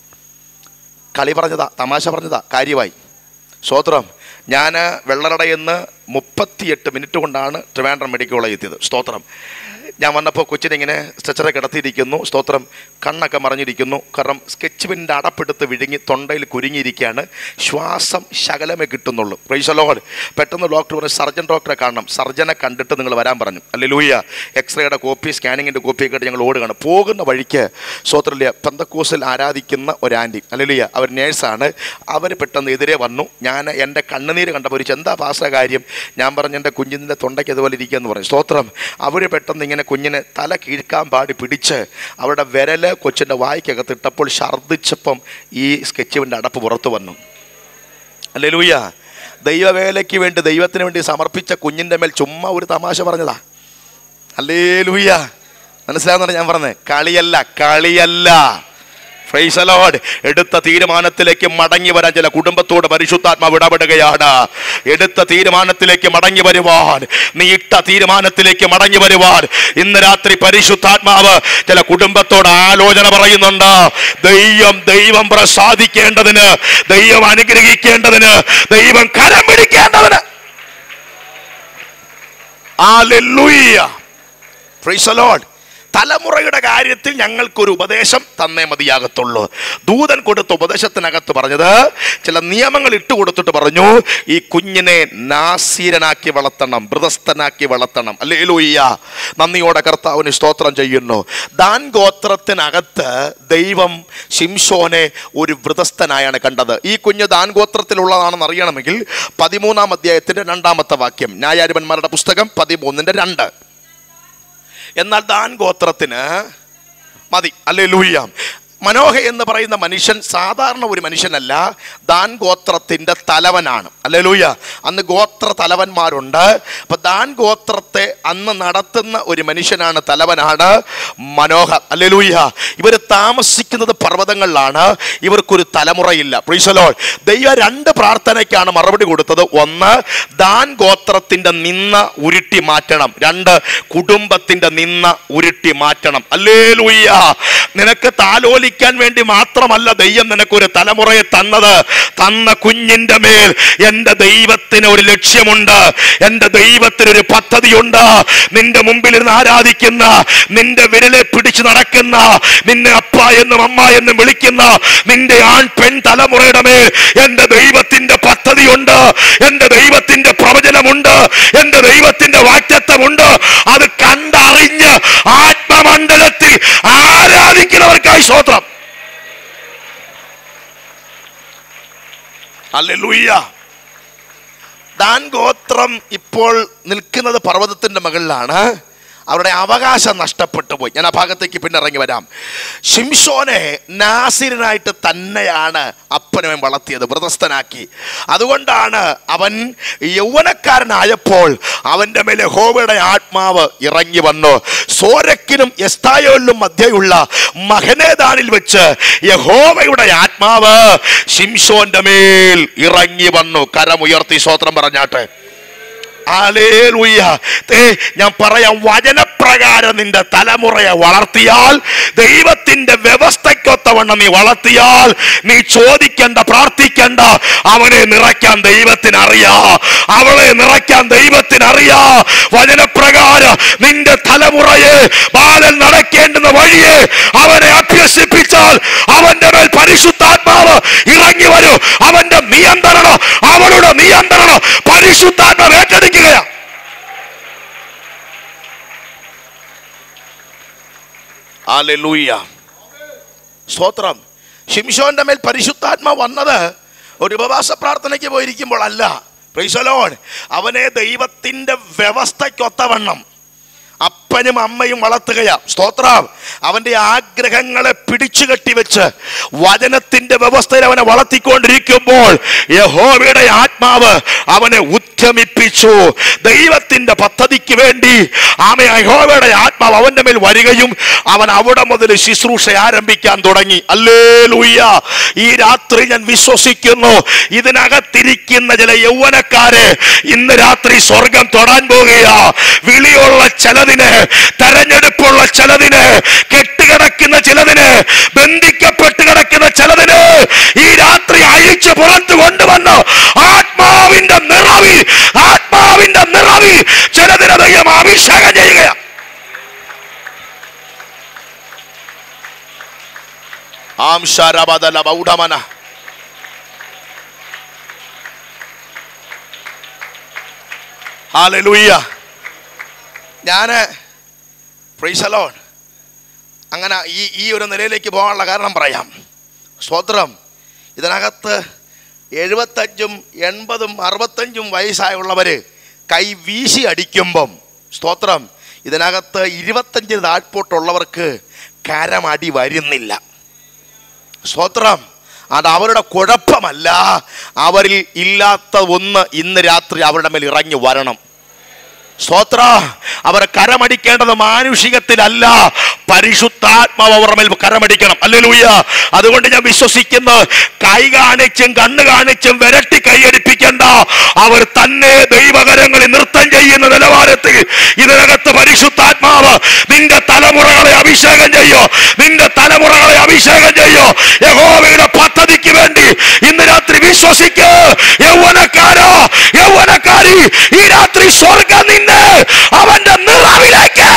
കളി പറഞ്ഞതാ തമാശ പറഞ്ഞതാ കാര്യമായി സ്തോത്രം ഞാൻ വെള്ളറടയെന്ന് മുപ്പത്തിയെട്ട് മിനിറ്റ് കൊണ്ടാണ് ട്രിവാൻഡ്രം മെഡിക്കൽ കോളേജ് എത്തിയത് സ്തോത്രം ഞാൻ വന്നപ്പോൾ കൊച്ചിനെ ഇങ്ങനെ സ്ട്രെച്ചറെ കിടത്തിയിരിക്കുന്നു സ്തോത്രം കണ്ണൊക്കെ മറിഞ്ഞിരിക്കുന്നു കാരണം സ്കെച്ച് പെന്നിൻ്റെ അടപ്പെടുത്ത് വിഴുങ്ങി തൊണ്ടയിൽ കുരുങ്ങിയിരിക്കുകയാണ് ശ്വാസം ശകലമേ കിട്ടുന്നുള്ളൂ പ്രൈസലോട് പെട്ടെന്ന് ഡോക്ടർ പറഞ്ഞു സർജൻ ഡോക്ടറെ കാണണം സർജനെ കണ്ടിട്ട് നിങ്ങൾ വരാൻ പറഞ്ഞു അല്ലെ ലൂയ എക്സ്റേയുടെ കോപ്പി സ്കാനിങ്ങിൻ്റെ കോപ്പിയൊക്കെ ആയിട്ട് ഞങ്ങൾ ഓടുകയാണ് പോകുന്ന വഴിക്ക് സ്വത്രലിയ പന്തക്കൂസിൽ ആരാധിക്കുന്ന ഒരു ആൻറ്റി അല്ലെ അവർ നേഴ്സാണ് അവർ പെട്ടെന്ന് എതിരെ വന്നു ഞാൻ എൻ്റെ കണ്ണുനീര് കണ്ടപ്പോൾ ഒരു എന്താ പാസ കാര്യം ഞാൻ പറഞ്ഞു എൻ്റെ കുഞ്ഞിൻ്റെ തൊണ്ടയ്ക്ക് അതുപോലെ ഇരിക്കുകയെന്ന് പറഞ്ഞു സ്തോത്രം അവർ പെട്ടെന്ന് ഇങ്ങനെ കുഞ്ഞിനെ തല കീഴ്ക്കാൻ പാടി പിടിച്ച് അവരുടെ വിരല് കൊച്ചിൻ്റെ വായ്ക്കകത്ത് ഇട്ടപ്പോൾ ഛർദ്ദിച്ചപ്പം ഈ സ്കെച്ചുവിൻ്റെ അടപ്പ് പുറത്തു വന്നു അല്ലേ ലൂയ ദൈവവേലയ്ക്ക് വേണ്ടി ദൈവത്തിന് വേണ്ടി സമർപ്പിച്ച കുഞ്ഞിൻ്റെ മേൽ ചുമ്മാ ഒരു തമാശ പറഞ്ഞതാ അല്ലേ ലൂയ മനസ്സിലാവുന്ന ഞാൻ പറഞ്ഞത് കളിയല്ല കളിയല്ല Praise the Lord. എടുത്ത തീരുമാനത്തിലേക്ക് മടങ്ങി വരാൻ ചില കുടുംബത്തോട് പരിശുദ്ധാത്മാവ് ഇടപെടുകയാണ് എടുത്ത തീരുമാനത്തിലേക്ക് മടങ്ങി വരുവാൻ നീ ഇട്ട തീരുമാനത്തിലേക്ക് മടങ്ങി വരുവാൻ ഇന്ന് രാത്രി പരിശുദ്ധാത്മാവ് ചില കുടുംബത്തോട് ആലോചന പറയുന്നുണ്ട് ദൈവം ദൈവം പ്രസാദിക്കേണ്ടതിന് ദൈവം അനുഗ്രഹിക്കേണ്ടതിന് ദൈവം കരം പിടിക്കേണ്ടതിന് Hallelujah. Praise the Lord. തലമുറയുടെ കാര്യത്തിൽ ഞങ്ങൾക്കൊരു ഉപദേശം തന്നേ മതിയാകത്തുള്ളൂ ദൂതൻ കൊടുത്ത ഉപദേശത്തിനകത്ത് പറഞ്ഞത് ചില നിയമങ്ങൾ ഇട്ട് കൊടുത്തിട്ട് പറഞ്ഞു ഈ കുഞ്ഞിനെ നാസീരനാക്കി വളർത്തണം മൃതസ്ഥനാക്കി വളർത്തണം അല്ലേ ലൂയ്യ നന്ദിയോടെ കർത്താവിന് സ്തോത്രം ചെയ്യുന്നു ദാൻ ഗോത്രത്തിനകത്ത് ദൈവം ശിംഷോനെ ഒരു വൃതസ്ഥനായാണ് കണ്ടത് ഈ കുഞ്ഞ് ദാൻ ഗോത്രത്തിലുള്ളതാണെന്ന് അറിയണമെങ്കിൽ പതിമൂന്നാം അധ്യായത്തിന്റെ രണ്ടാമത്തെ വാക്യം ന്യായാധിപന്മാരുടെ പുസ്തകം പതിമൂന്നിന്റെ രണ്ട് എന്നാൽ ദാൻ ഗോത്രത്തിന് മതി അല്ലേ ലൂയ്യാം മനോഹ എന്ന് പറയുന്ന മനുഷ്യൻ സാധാരണ ഒരു മനുഷ്യനല്ല ദാൻ ഗോത്രത്തിന്റെ തലവനാണ് അല്ലേലൂയ അന്ന് ഗോത്ര തലവന്മാരുണ്ട് അപ്പൊ ദാൻ ഗോത്രത്തെ അന്ന് നടത്തുന്ന ഒരു മനുഷ്യനാണ് തലവനാണ് മനോഹ അല്ലേലൂയ ഇവർ താമസിക്കുന്നത് പർവ്വതങ്ങളിലാണ് ഇവർക്കൊരു തലമുറയില്ല പ്രീസലോൾ ദൈവ രണ്ട് പ്രാർത്ഥനയ്ക്കാണ് മറുപടി കൊടുത്തത് ഒന്ന് ദാൻ ഗോത്രത്തിന്റെ നിന്ന ഉരുട്ടി മാറ്റണം രണ്ട് കുടുംബത്തിന്റെ നിന്ന ഉരുട്ടി മാറ്റണം അല്ലേലൂയ്യ നിനക്ക് താലോലിക്കാൻ വേണ്ടി മാത്രമല്ല ദൈവം നിനക്കൊരു തലമുറയെ തന്നത് തന്ന കുഞ്ഞിന്റെ മേൽ എൻ്റെ ദൈവത്തിന് ഒരു ലക്ഷ്യമുണ്ട് എൻ്റെ ദൈവത്തിന് ഒരു പദ്ധതിയുണ്ട് നിന്റെ മുമ്പിൽ ഇരുന്ന് ആരാധിക്കുന്ന നിന്റെ വിരലെ പിടിച്ചു നടക്കുന്ന നിന്നെ അപ്പ എന്നും അമ്മ എന്നും വിളിക്കുന്ന നിന്റെ ആൺ പെൺ തലമുറയുടെ മേൽ എൻ്റെ ദൈവത്തിന്റെ പദ്ധതിയുണ്ട് എൻ്റെ ദൈവത്തിന്റെ പ്രവചനമുണ്ട് എൻ്റെ ദൈവത്തിന്റെ വാക്യത്വമുണ്ട് അത് കണ്ടറിഞ്ഞ് ആത്മമണ്ഡലത്തിൽ ആരാധിക്കുന്നവർക്കായി സ്വോത്രം അല്ലേലൂയ്യ ദാൻ ഗോത്രം ഇപ്പോൾ നിൽക്കുന്നത് പർവ്വതത്തിന്റെ മുകളിലാണ് അവരുടെ അവകാശം നഷ്ടപ്പെട്ടു പോയി ഞാൻ ആ ഭാഗത്തേക്ക് പിന്നെ ഇറങ്ങി വരാം ഷിംഷോനെ നാസിരനായിട്ട് തന്നെയാണ് അപ്പനവൻ വളർത്തിയത് വ്രതസ്ഥനാക്കി അതുകൊണ്ടാണ് അവൻ യൗവനക്കാരനായപ്പോൾ അവൻ്റെ മേലെ ഹോവയുടെ ആത്മാവ് ഇറങ്ങി വന്നു സോരക്കിനും എസ്തായോലിനും മധ്യയുള്ള മഹനേദാനിൽ വെച്ച് യഹോവയുടെ ആത്മാവ് ഷിംഷോന്റെ മേൽ ഇറങ്ങി വന്നു കരമുയർത്തി സ്വോത്രം പറഞ്ഞാട്ടെ ഹല്ലേലൂയ. ദേ, ഞാൻ പറയാം വചനപ്രകാരം നിന്റെ തലമുറയെ വളർത്തിയാൽ ദൈവത്തിന്റെ വ്യവസ്ഥയ്ക്കൊത്തവണ്ണം നീ വളർത്തിയാൽ നീ ചോദിക്കേണ്ട പ്രാർത്ഥിക്കേണ്ട അവനെ നിറയ്ക്കാൻ ദൈവത്തിന് അറിയാ അവളെ നിറയ്ക്കാൻ ദൈവത്തിന് അറിയാ വചനപ്രകാരം നിന്റെ തലമുറയെ ബാലൻ നടക്കേണ്ടുന്ന വഴിയെ അവനെ അഭ്യസിപ്പിച്ചാൽ അവന്റെ മേൽ പരിശുദ്ധാത്മാവ് ഇറങ്ങി വരൂ അവന്റെ നിയന്ത്രണം അവളുടെ നിയന്ത്രണം പരിശുദ്ധാത്മാവ് ഏറ്റെടുക്കുകയാ ഹല്ലേലൂയ. സ്തോത്രം ഷിംഷോന്റെ മേൽ പരിശുദ്ധാത്മ വന്നത് ഒരു ഉപവാസ പ്രാർത്ഥനയ്ക്ക് പോയിരിക്കുമ്പോൾ അല്ല പ്രൈസലോൺ അവനെ ദൈവത്തിന്റെ വ്യവസ്ഥയ്ക്കൊത്തവണ്ണം അപ്പനും അമ്മയും വളർത്തുകയാ സ്തോത്രം അവന്റെ ആഗ്രഹങ്ങളെ പിടിച്ചു കെട്ടിവെച്ച് വചനത്തിന്റെ വ്യവസ്ഥയിൽ അവനെ വളർത്തിക്കൊണ്ടിരിക്കുമ്പോൾ യഹോവയുടെ ആത്മാവ് അവനെ ഉദ്യമിപ്പിച്ചു ദൈവത്തിന്റെ പദ്ധതിക്ക് വേണ്ടി ആമ യഹോവയുടെ ആത്മാവ് അവന്റെ മേൽ വരികയും അവൻ അവിടെ മുതൽ ശുശ്രൂഷ ആരംഭിക്കാൻ തുടങ്ങി അല്ലേ ലൂയ്യ ഈ രാത്രി ഞാൻ വിശ്വസിക്കുന്നു ഇതിനകത്തിരിക്കുന്ന ചില യൗവനക്കാരെ ഇന്ന് രാത്രി സ്വർഗം തൊടാൻ പോകുകയാ വിളിയുള്ള ചിലതിന് തെരഞ്ഞെടുപ്പുള്ള ചിലതിന് കെട്ടുകിടക്കുന്ന ചിലതിന് ബന്ധിക്കപ്പെട്ട് കിടക്കുന്ന ചിലതിന് ഈ രാത്രി അഴിച്ച് പുറത്തു കൊണ്ടുവന്ന് ആത്മാവിന്റെ നിറവിൽ ആത്മാവിന്റെ നിറവിൽ ചിലതിനെ ദൈവം അഭിഷേകം ചെയ്യുകയാ ആം ശരബദല ബൗഢമന ഹാലലൂയ്യ ഞാന് പ്രൈസലോൺ അങ്ങനെ ഈ ഈ ഒരു നിലയിലേക്ക് പോകാനുള്ള കാരണം പറയാം സ്തോത്രം ഇതിനകത്ത് എഴുപത്തഞ്ചും എൺപതും അറുപത്തഞ്ചും വയസ്സായുള്ളവർ കൈ വീശി അടിക്കുമ്പം സ്തോത്രം ഇതിനകത്ത് ഇരുപത്തഞ്ചിന് താഴ്പോട്ടുള്ളവർക്ക് കരമടി വരുന്നില്ല സ്തോത്രം അത് അവരുടെ കുഴപ്പമല്ല അവരിൽ ഇല്ലാത്ത ഒന്ന് ഇന്ന് രാത്രി അവരുടെ മേൽ ഇറങ്ങി വരണം സ്തോത്ര അവർ കരമടിക്കേണ്ടത് മാനുഷികത്തിലല്ല പരിശുദ്ധാത്മാവ് അവരുടെ മേൽ കരമടിക്കണം അല്ലേലൂയ അതുകൊണ്ട് ഞാൻ വിശ്വസിക്കുന്നു കൈ കാണിച്ചും കണ്ണ് കാണിച്ചും വിരട്ടി കൈയടിപ്പിക്കേണ്ട അവർ തന്നെ ദൈവകരങ്ങളിൽ നൃത്തം ചെയ്യുന്ന നിലവാരത്തിൽ ഇതിനകത്ത് പരിശുദ്ധാത്മാവ് നിന്റെ തലമുറകളെ അഭിഷേകം ചെയ്യോ നിന്റെ തലമുറകളെ അഭിഷേകം ചെയ്യോ യഹോവയുടെ പദ്ധതിക്ക് വേണ്ടി ഇന്ന് രാത്രി വിശ്വസിക്ക് യൗവനക്കാരോ യൗവനക്കാരി ഈ രാത്രി സ്വർഗം നിന്ന് അവന്റെ നിറവിലേക്ക്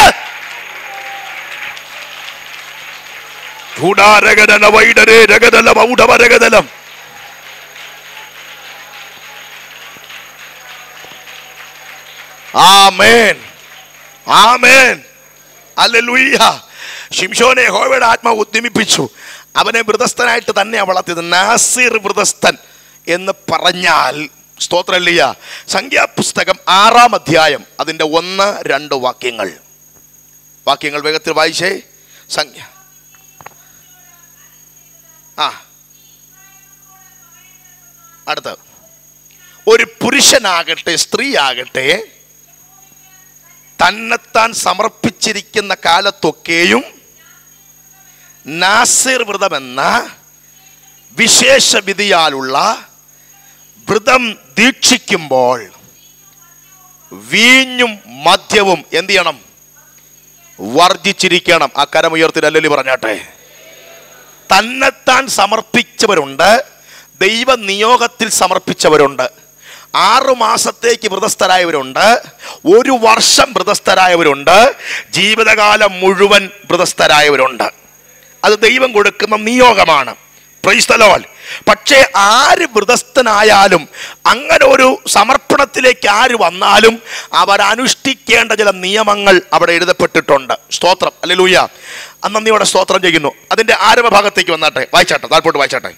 ഗുണാരഗദല വൈഡരേ രഗദല മൗഢവരഗദലം ആമേൻ ആമേൻ അല്ലേലൂയ്യ ശിംഷോനെ ഹോവയുടെ ആത്മാവ് ഉദ്യമിപ്പിച്ചു അവനെ വൃതസ്ഥനായിട്ട് തന്നെയാണ് വളർത്തിയത് നാസിർ വൃതസ്ഥൻ എന്ന് പറഞ്ഞാൽ സ്തോത്രല്ലിയ സംഖ്യാപുസ്തകം ആറാം അധ്യായം അതിൻ്റെ ഒന്ന് രണ്ട് വാക്യങ്ങൾ വാക്യങ്ങൾ വേഗത്തിൽ വായിച്ചേ സംഖ്യ ആ അടുത്ത ഒരു പുരുഷനാകട്ടെ സ്ത്രീ ആകട്ടെ തന്നെത്താൻ സമർപ്പിച്ചിരിക്കുന്ന കാലത്തൊക്കെയും നാസിർ വ്രതമെന്ന വിശേഷ വിധിയാലുള്ള വ്രതം ദീക്ഷിക്കുമ്പോൾ വീഞ്ഞും മദ്യവും എന്ത് ചെയ്യണം വർജിച്ചിരിക്കണം ആ കരമുയർത്തി അല്ലല്ലി പറഞ്ഞാട്ടെ തന്നെത്താൻ സമർപ്പിച്ചവരുണ്ട് ദൈവ നിയോഗത്തിൽ സമർപ്പിച്ചവരുണ്ട് ആറു മാസത്തേക്ക് വ്രതസ്ഥരായവരുണ്ട് ഒരു വർഷം വ്രതസ്ഥരായവരുണ്ട് ജീവിതകാലം മുഴുവൻ വ്രതസ്ഥരായവരുണ്ട് അത് ദൈവം കൊടുക്കുന്ന നിയോഗമാണ് പ്രൈസ്തലോൽ പക്ഷേ ആര് വ്രതസ്ഥനായാലും അങ്ങനെ ഒരു സമർപ്പണത്തിലേക്ക് ആര് വന്നാലും അവർ അനുഷ്ഠിക്കേണ്ട ചില നിയമങ്ങൾ അവിടെ എഴുതപ്പെട്ടിട്ടുണ്ട് സ്തോത്രം അല്ലെ ലൂയ അന്നന്നിയോടെ സ്തോത്രം ചെയ്യുന്നു അതിന്റെ ആരംഭ ഭാഗത്തേക്ക് വന്നാട്ടെ വായിച്ചാട്ടെ താൽപോട്ട് വായിച്ചാട്ടെ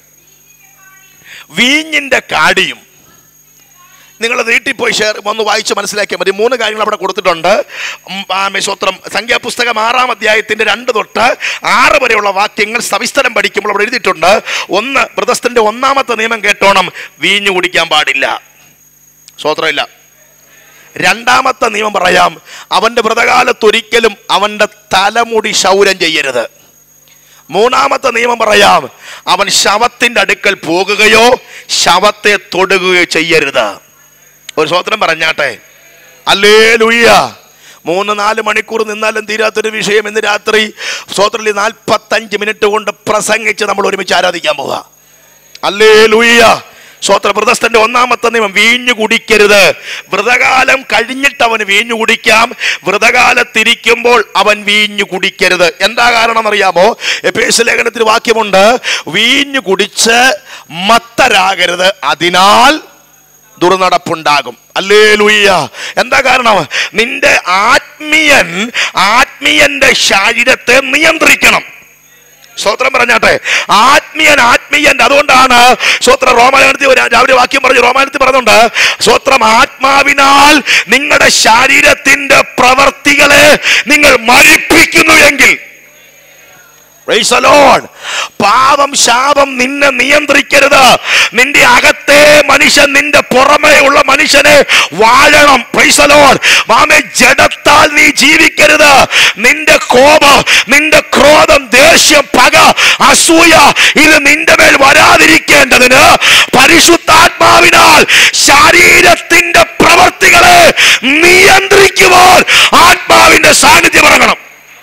വീഞ്ഞിന്റെ കാടിയും നിങ്ങൾ വീട്ടിൽ പോയി ഷെയർ ഒന്ന് വായിച്ച് മനസ്സിലാക്കിയാൽ മതി മൂന്ന് കാര്യങ്ങൾ അവിടെ കൊടുത്തിട്ടുണ്ട് ഉം, ആ, സ്വത്രം സംഖ്യാപുസ്തകം ആറാം അധ്യായത്തിന്റെ രണ്ട് തൊട്ട് ആറ് വരെയുള്ള വാക്യങ്ങൾ സവിസ്തരം പഠിക്കുമ്പോൾ അവിടെ എഴുതിയിട്ടുണ്ട് ഒന്ന് വ്രതസ്ഥന്റെ ഒന്നാമത്തെ നിയമം കേട്ടോണം വീഞ്ഞു കുടിക്കാൻ പാടില്ല സ്വത്രമില്ല രണ്ടാമത്തെ നിയമം പറയാം അവന്റെ വ്രതകാലത്തൊരിക്കലും അവന്റെ തലമുടി ശൗരം ചെയ്യരുത് മൂന്നാമത്തെ നിയമം പറയാം അവൻ ശവത്തിന്റെ അടുക്കൽ പോകുകയോ ശവത്തെ തൊടുകയോ ചെയ്യരുത് ഒരു സ്വോത്രം പറഞ്ഞാട്ടെ അല്ലേ ലുയ്യ മൂന്ന് നാല് മണിക്കൂർ നിന്നാലും തീരാത്തൊരു വിഷയം ഇന്ന് രാത്രി സ്വോത്രത്തിൽ നാൽപ്പത്തഞ്ച് മിനിറ്റ് കൊണ്ട് പ്രസംഗിച്ച് നമ്മൾ ഒരുമിച്ച് ആരാധിക്കാൻ പോവുക അല്ലേ ലുയ്യ സ്വോത്ര വ്രതസ്ഥന്റെ ഒന്നാമത്തെ നിയമം വീഞ്ഞു കുടിക്കരുത് വ്രതകാലം കഴിഞ്ഞിട്ട് അവന് വീഞ്ഞു കുടിക്കാം വ്രതകാലത്തിരിക്കുമ്പോൾ അവൻ വീഞ്ഞു കുടിക്കരുത് എന്താ കാരണം അറിയാമോ എപ്പേസ് ലേഖനത്തിൽ വാക്യമുണ്ട് വീഞ്ഞു കുടിച്ച് മത്തരാകരുത് അതിനാൽ ദുർനടപ്പുണ്ടാകും അല്ലേ ലൂയ്യ എന്താ കാരണം നിന്റെ ആത്മീയൻ ആത്മീയന്റെ ശരീരത്തെ നിയന്ത്രിക്കണം സ്തോത്രം പറഞ്ഞാട്ടെ ആത്മീയൻ ആത്മീയന്റെ അതുകൊണ്ടാണ് സ്വത്രം റോമാനത്തിൽ രാവിലെ വാക്യം പറഞ്ഞു റോമാനത്തിൽ പറഞ്ഞുണ്ട് സ്വത്രം ആത്മാവിനാൽ നിങ്ങളുടെ ശരീരത്തിന്റെ പ്രവർത്തികളെ നിങ്ങൾ മരിപ്പിക്കുന്നു എങ്കിൽ Praise the Lord. പാപം ശാപം നിന്നെ നിയന്ത്രിക്കരുത് നിന്റെ അകത്തെ മനുഷ്യൻ നിന്റെ പുറമേ ഉള്ള മനുഷ്യനെ വാഴണം Praise the Lord. മാമേ ജഡത്താൽ നീ ജീവിക്കരുത് നിന്റെ കോപം നിന്റെ ക്രോധം ദേഷ്യം പക അസൂയ ഇത് നിന്റെ മേൽ വരാതിരിക്കേണ്ടതിന് പരിശുദ്ധാത്മാവിനാൽ ശരീരത്തിന്റെ പ്രവർത്തികളെ നിയന്ത്രിക്കുവാൻ ആത്മാവിന്റെ സാന്നിധ്യം ഇറങ്ങണം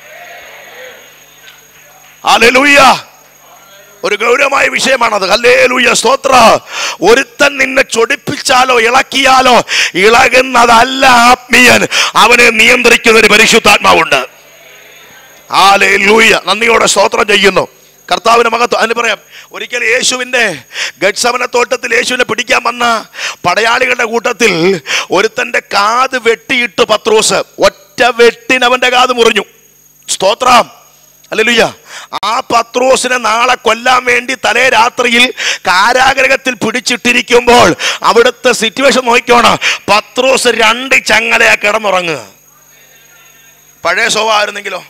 ഹല്ലേലൂയ ഒരു ഗൗരവമായ വിഷയമാണത് ഹല്ലേലൂയ സ്തോത്ര ഒരുത്തൻ നിന്നെ ചൊടിപ്പിച്ചാലോ ഇളക്കിയാലോ ഇളകുന്നതല്ല ആത്മീയൻ അവനെ നിയന്ത്രിക്കുന്ന ഒരു പരിശുദ്ധാത്മാവുണ്ട് ഹാലേലൂയ നന്ദിയോടെ സ്തോത്രം ചെയ്യുന്നു കർത്താവിന് മകത്വം അതിന് പറയാം ഒരിക്കൽ യേശുവിന്റെ ഗഡ്സമന തോട്ടത്തിൽ യേശുവിനെ പിടിക്കാൻ വന്ന പടയാളികളുടെ കൂട്ടത്തിൽ ഒരുത്തന്റെ കാത് വെട്ടിയിട്ട് പത്രോസ് ഒറ്റ വെട്ടിന് അവന്റെ കാത് മുറിഞ്ഞു സ്തോത്രം അല്ലേലൂയ ആ പത്രോസിനെ നാളെ കൊല്ലാൻ വേണ്ടി തലേ രാത്രിയിൽ കാരാഗ്രഹത്തിൽ പിടിച്ചിട്ടിരിക്കുമ്പോൾ അവിടുത്തെ സിറ്റുവേഷൻ നോക്കിക്കോണം പത്രോസ് രണ്ട് ചങ്ങലയാ കിടന്നുറങ്ങുക പഴയ സ്വഭാവമായിരുന്നെങ്കിലോ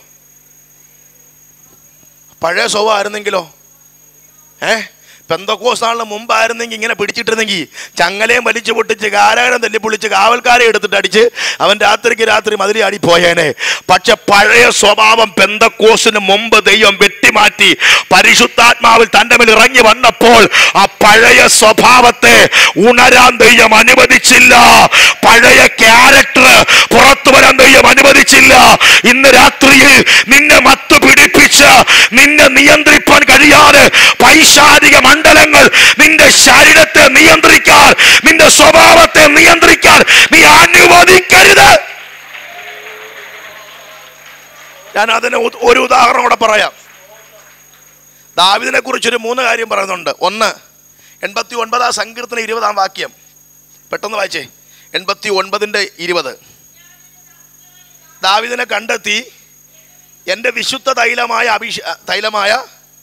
പഴയ സ്വഭാവമായിരുന്നെങ്കിലോ ഏ പെന്തക്കോസാളിന് മുമ്പായിരുന്നെങ്കിൽ ഇങ്ങനെ പിടിച്ചിട്ടിരുന്നെങ്കിൽ ചങ്ങലയും വലിച്ചു പൊട്ടിച്ച് കാരാരം തല്ലിപ്പൊളിച്ച് കാവൽക്കാരെ എടുത്തിട്ട് അടിച്ച് അവൻ രാത്രിക്ക് രാത്രി മതിരി അടി പോയേനെ പക്ഷെ പഴയ സ്വഭാവം പെന്തക്കോസിന് മുമ്പ് ദൈവം വെട്ടിമാറ്റി പരിശുദ്ധാത്മാവിൽ തന്റെ മേൽ ഇറങ്ങി വന്നപ്പോൾ ആ പഴയ സ്വഭാവത്തെ ഉണരാൻ ദൈവം അനുവദിച്ചില്ല പഴയ ക്യാരക്ടർ പുറത്തു വരാൻ ദൈവം അനുവദിച്ചില്ല ഇന്ന് രാത്രിയിൽ നിന്നെ മത്തു പിടിപ്പിച്ച് നിന്നെ നിയന്ത്രിപ്പാൻ കഴിയാതെ പൈശാചിക മണ്ഡലങ്ങൾ നിന്റെ ശരീരത്തെ നിയന്ത്രിക്കാൻ നിന്റെ സ്വഭാവത്തെ നിയന്ത്രിക്കാൻ നീ അനുവദിക്കരുത് ഞാൻ അതിന് ഉ- ഒരു ഉദാഹരണം കൂടെ പറയാം ദാവിദിനെ കുറിച്ചൊരു മൂന്ന് കാര്യം പറയുന്നുണ്ട് ഒന്ന് എൺപത്തി ഒൻപതാം സങ്കീർത്തന ഇരുപതാം വാക്യം പെട്ടെന്ന് വായിച്ചേ എൺപത്തി ഒൻപതിൻ്റെ ഇരുപത് ദാവിദിനെ കണ്ടെത്തി എൻ്റെ വിശുദ്ധ തൈലമായ അഭിഷ തൈലമായ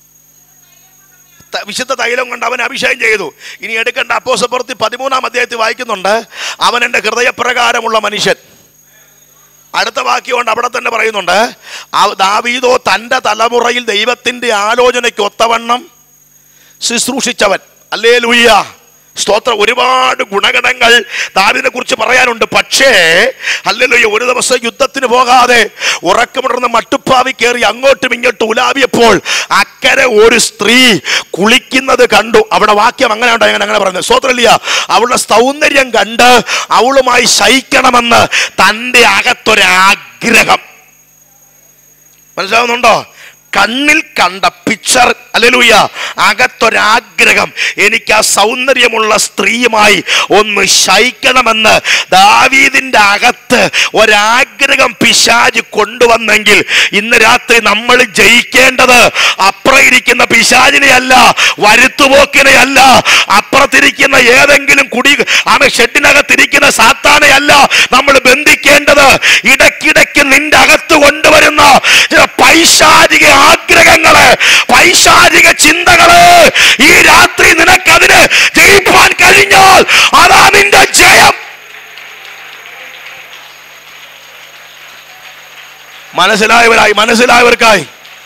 ത- വിശുദ്ധ തൈലം കൊണ്ട് അവൻ അഭിഷേകം ചെയ്തു ഇനി എടുക്കേണ്ട അപ്പോസപ്പുറത്തി പതിമൂന്നാം അധ്യായത്തിൽ വായിക്കുന്നുണ്ട് അവൻ എൻ്റെ ഹൃദയപ്രകാരമുള്ള മനുഷ്യൻ അടുത്ത വാക്യമുണ്ട് അവിടെ തന്നെ പറയുന്നുണ്ട് ആ ദാവീദോ തൻ്റെ തലമുറയിൽ ദൈവത്തിൻ്റെ ആലോചനയ്ക്ക് ഒത്തവണ്ണം ശുശ്രൂഷിച്ചവൻ അല്ലേ ലൂയ്യ സ്തോത്രം ഒരുപാട് ഗുണഗണങ്ങൾ ദാവിദിനെ കുറിച്ച് പറയാനുണ്ട് പക്ഷേ അല്ലല്ലോ ഒരു ദിവസം യുദ്ധത്തിന് പോകാതെ ഉറക്കമിടർന്ന് മട്ടുപ്പാവി കയറി അങ്ങോട്ടും ഇങ്ങോട്ടും ഉലാവിയപ്പോൾ അക്കരെ ഒരു സ്ത്രീ കുളിക്കുന്നത് കണ്ടു അവിടെ വാക്യം അങ്ങനെ ഉണ്ടോ അങ്ങനെ അങ്ങനെ പറഞ്ഞത് സ്തോത്രമില്ല അവളുടെ സൗന്ദര്യം കണ്ട് അവളുമായി ശയിക്കണമെന്ന് തൻ്റെ അകത്തൊരാഗ്രഹം മനസ്സിലാവുന്നുണ്ടോ കണ്ണിൽ കണ്ട പിക്ചർ അല്ലലൂയ അകത്തൊരാഗ്രഹം എനിക്ക് ആ സൗന്ദര്യമുള്ള സ്ത്രീയുമായി ഒന്ന് ശയിക്കണമെന്ന് ദാവീദിന്റെ അകത്ത് ഒരാഗ്രഹം പിശാജ് കൊണ്ടുവന്നെങ്കിൽ ഇന്ന് രാത്രി നമ്മൾ ജയിക്കേണ്ടത് അപ്പുറം പിശാചിനെയല്ല വരുത്തുപോക്കിനെയല്ല അപ്പുറത്തിരിക്കുന്ന ഏതെങ്കിലും കുടി അവ ഷെഡിനകത്തിരിക്കുന്ന സാത്താനെയല്ല നമ്മൾ ബന്ധിക്കേണ്ടത് ഇടയ്ക്കിടയ്ക്ക് നിന്റെ അകത്ത് കൊണ്ടുവരുന്ന ചില പൈശാചിക ആഗ്രഹങ്ങള് പൈശാചിക ചിന്തകള് ഈ രാത്രി നിനക്കതിന് ജയിപ്പാൻ കഴിഞ്ഞാൽ അതാ നിന്റെ ജയം മനസ്സിലായവരായി മനസ്സിലായവർക്കായി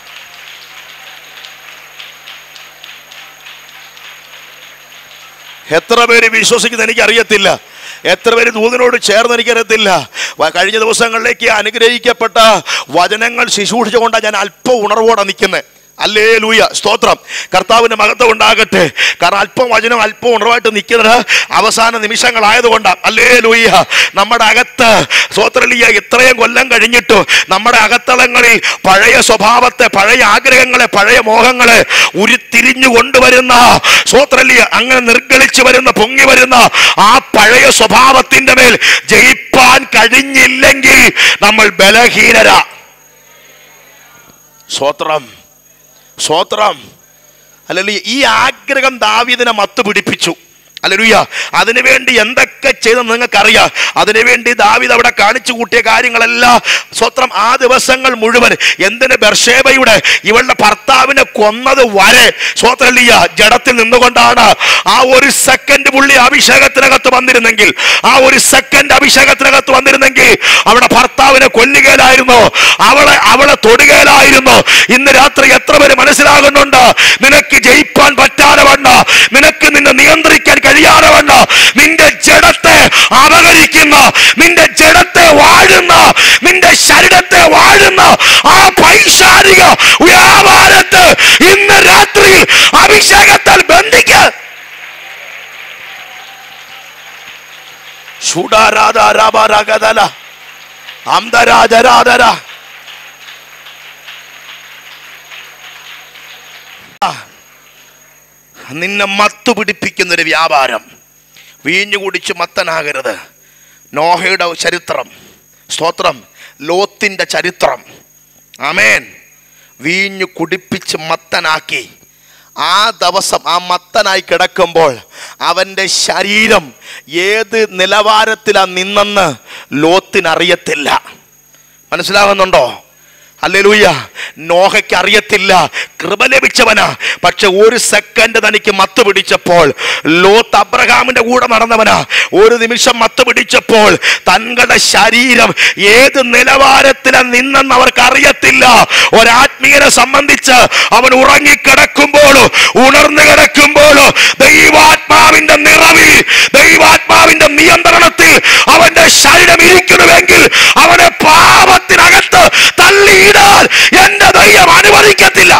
എത്ര പേര് വിശ്വസിക്കുന്നത് എനിക്കറിയത്തില്ല എത്ര പേര് ദൂതനോട് ചേർന്ന് എനിക്കറിയത്തില്ല വ- കഴിഞ്ഞ ദിവസങ്ങളിലേക്ക് അനുഗ്രഹിക്കപ്പെട്ട വചനങ്ങൾ ശുശ്രൂഷിച്ചുകൊണ്ടാണ് ഞാൻ അല്പം ഉണർവോടെ നിൽക്കുന്നത് അല്ലേ ലൂയ സ്തോത്രം കർത്താവിന്റെ മഹത്വം ഉണ്ടാകട്ടെ കാരണം അല്പം വചനം അല്പം ഉണർവായിട്ട് നിൽക്കുന്നത് അവസാന നിമിഷങ്ങളായതുകൊണ്ടാണ് അല്ലേ ലൂയ നമ്മുടെ അകത്ത് സ്തോത്രലിയ ഇത്രയും കൊല്ലം കഴിഞ്ഞിട്ടു നമ്മുടെ അകത്തളങ്ങളിൽ പഴയ സ്വഭാവത്തെ പഴയ ആഗ്രഹങ്ങളെ പഴയ മോഹങ്ങളെ ഉരുത്തിരിഞ്ഞു കൊണ്ടുവരുന്ന സ്തോത്രലിയ അങ്ങനെ നിർഗളിച്ചു വരുന്ന പൊങ്ങി വരുന്ന ആ പഴയ സ്വഭാവത്തിന്റെ മേൽ ജയിപ്പാൻ കഴിഞ്ഞില്ലെങ്കിൽ നമ്മൾ ബലഹീനരാ സ്വത്രം സ്വത്രം അല്ലെങ്കിൽ ഈ ആഗ്രഹം ദാവീദിനെ മത്ത് പിടിപ്പിച്ചു അല്ലലുയ്യ അതിനുവേണ്ടി എന്തൊക്കെ ചെയ്തെന്ന് നിങ്ങൾക്കറിയാം അതിനുവേണ്ടി ദാവീദ് അവിടെ കാണിച്ചു കൂട്ടിയ കാര്യങ്ങളെല്ലാം സ്വത്രം ആ ദിവസങ്ങൾ മുഴുവൻ എന്തിന് ബർഷേബയുടെ ഇവളുടെ ഭർത്താവിനെ കൊന്നത് വരെ സ്വത്രലിയ ജഡത്തിൽ നിന്നുകൊണ്ടാണ് ആ ഒരു സെക്കൻഡ് പുള്ളി അഭിഷേകത്തിനകത്ത് വന്നിരുന്നെങ്കിൽ ആ ഒരു സെക്കൻഡ് അഭിഷേകത്തിനകത്ത് വന്നിരുന്നെങ്കിൽ അവിടെ ഭർത്താവിനെ കൊല്ലുകയിലായിരുന്നു അവളെ അവളെ തൊടുകയിലായിരുന്നു ഇന്ന് രാത്രി എത്ര പേര് മനസ്സിലാകുന്നുണ്ട് നിനക്ക് ജയിപ്പാൻ പറ്റാതെ വണ്ണ നിനക്ക് നിന്നെ നിയന്ത്രിക്കാൻ കഴിയാതെ വണ്ണ നിന്റെ ജഡത്തെ അപകരിക്കുന്ന നിന്റെ ജഡത്തെ വാഴുന്ന നിന്റെ ശരീരത്തെ വാഴുന്ന ആ പൈശാരിക വ്യാപാരത്തെ ഇന്ന് രാത്രി അഭിഷേകത്താൽ ബന്ധിക്ക ഷുഡാരാധാരാബാരാഗതല അംദരാജരാധര നിന്നെ മത്തു പിടിപ്പിക്കുന്ന ഒരു വ്യാപാരം വീഞ്ഞു കുടിച്ച് മത്തനാകരുത് നോഹയുടെ ചരിത്രം സ്തോത്രം ലോത്തിന്റെ ചരിത്രം ആമേൻ വീഞ്ഞു കുടിപ്പിച്ച് മത്തനാക്കി ആ ദിവസം ആ മത്തനായി കിടക്കുമ്പോൾ അവൻ്റെ ശരീരം ഏത് നിലവാരത്തിലാണ് നിന്നെന്ന് ലോത്തിനറിയത്തില്ല മനസ്സിലാകുന്നുണ്ടോ അല്ലെലൂയ നോഹയ്ക്ക് അറിയത്തില്ല കൃപ ലഭിച്ചവനാ പക്ഷെ ഒരു സെക്കൻഡ് തനിക്ക് മത്ത് പിടിച്ചപ്പോൾ ലോത്ത് അബ്രഹാമിന്റെ കൂടെ നടന്നവനാ ഒരു നിമിഷം മത്ത് പിടിച്ചപ്പോൾ തങ്ങളുടെ ശരീരം ഏത് നിലവാരത്തിലാണ് നിന്നെന്ന് അവർക്ക് അറിയത്തില്ല ഒരാത്മീയനെ സംബന്ധിച്ച് അവൻ ഉറങ്ങിക്കിടക്കുമ്പോഴോ ഉണർന്നു കിടക്കുമ്പോഴോ ദൈവാത്മാവിന്റെ നിറവിൽ ദൈവാത്മാവിന്റെ നിയന്ത്രണത്തിൽ അവന്റെ ശരീരം ഇരിക്കണമെങ്കിൽ അവനെ പാപത്തിനകത്ത് തള്ളിയിടാൻ എന്റെ ദൈവം അനുവദിക്കത്തില്ല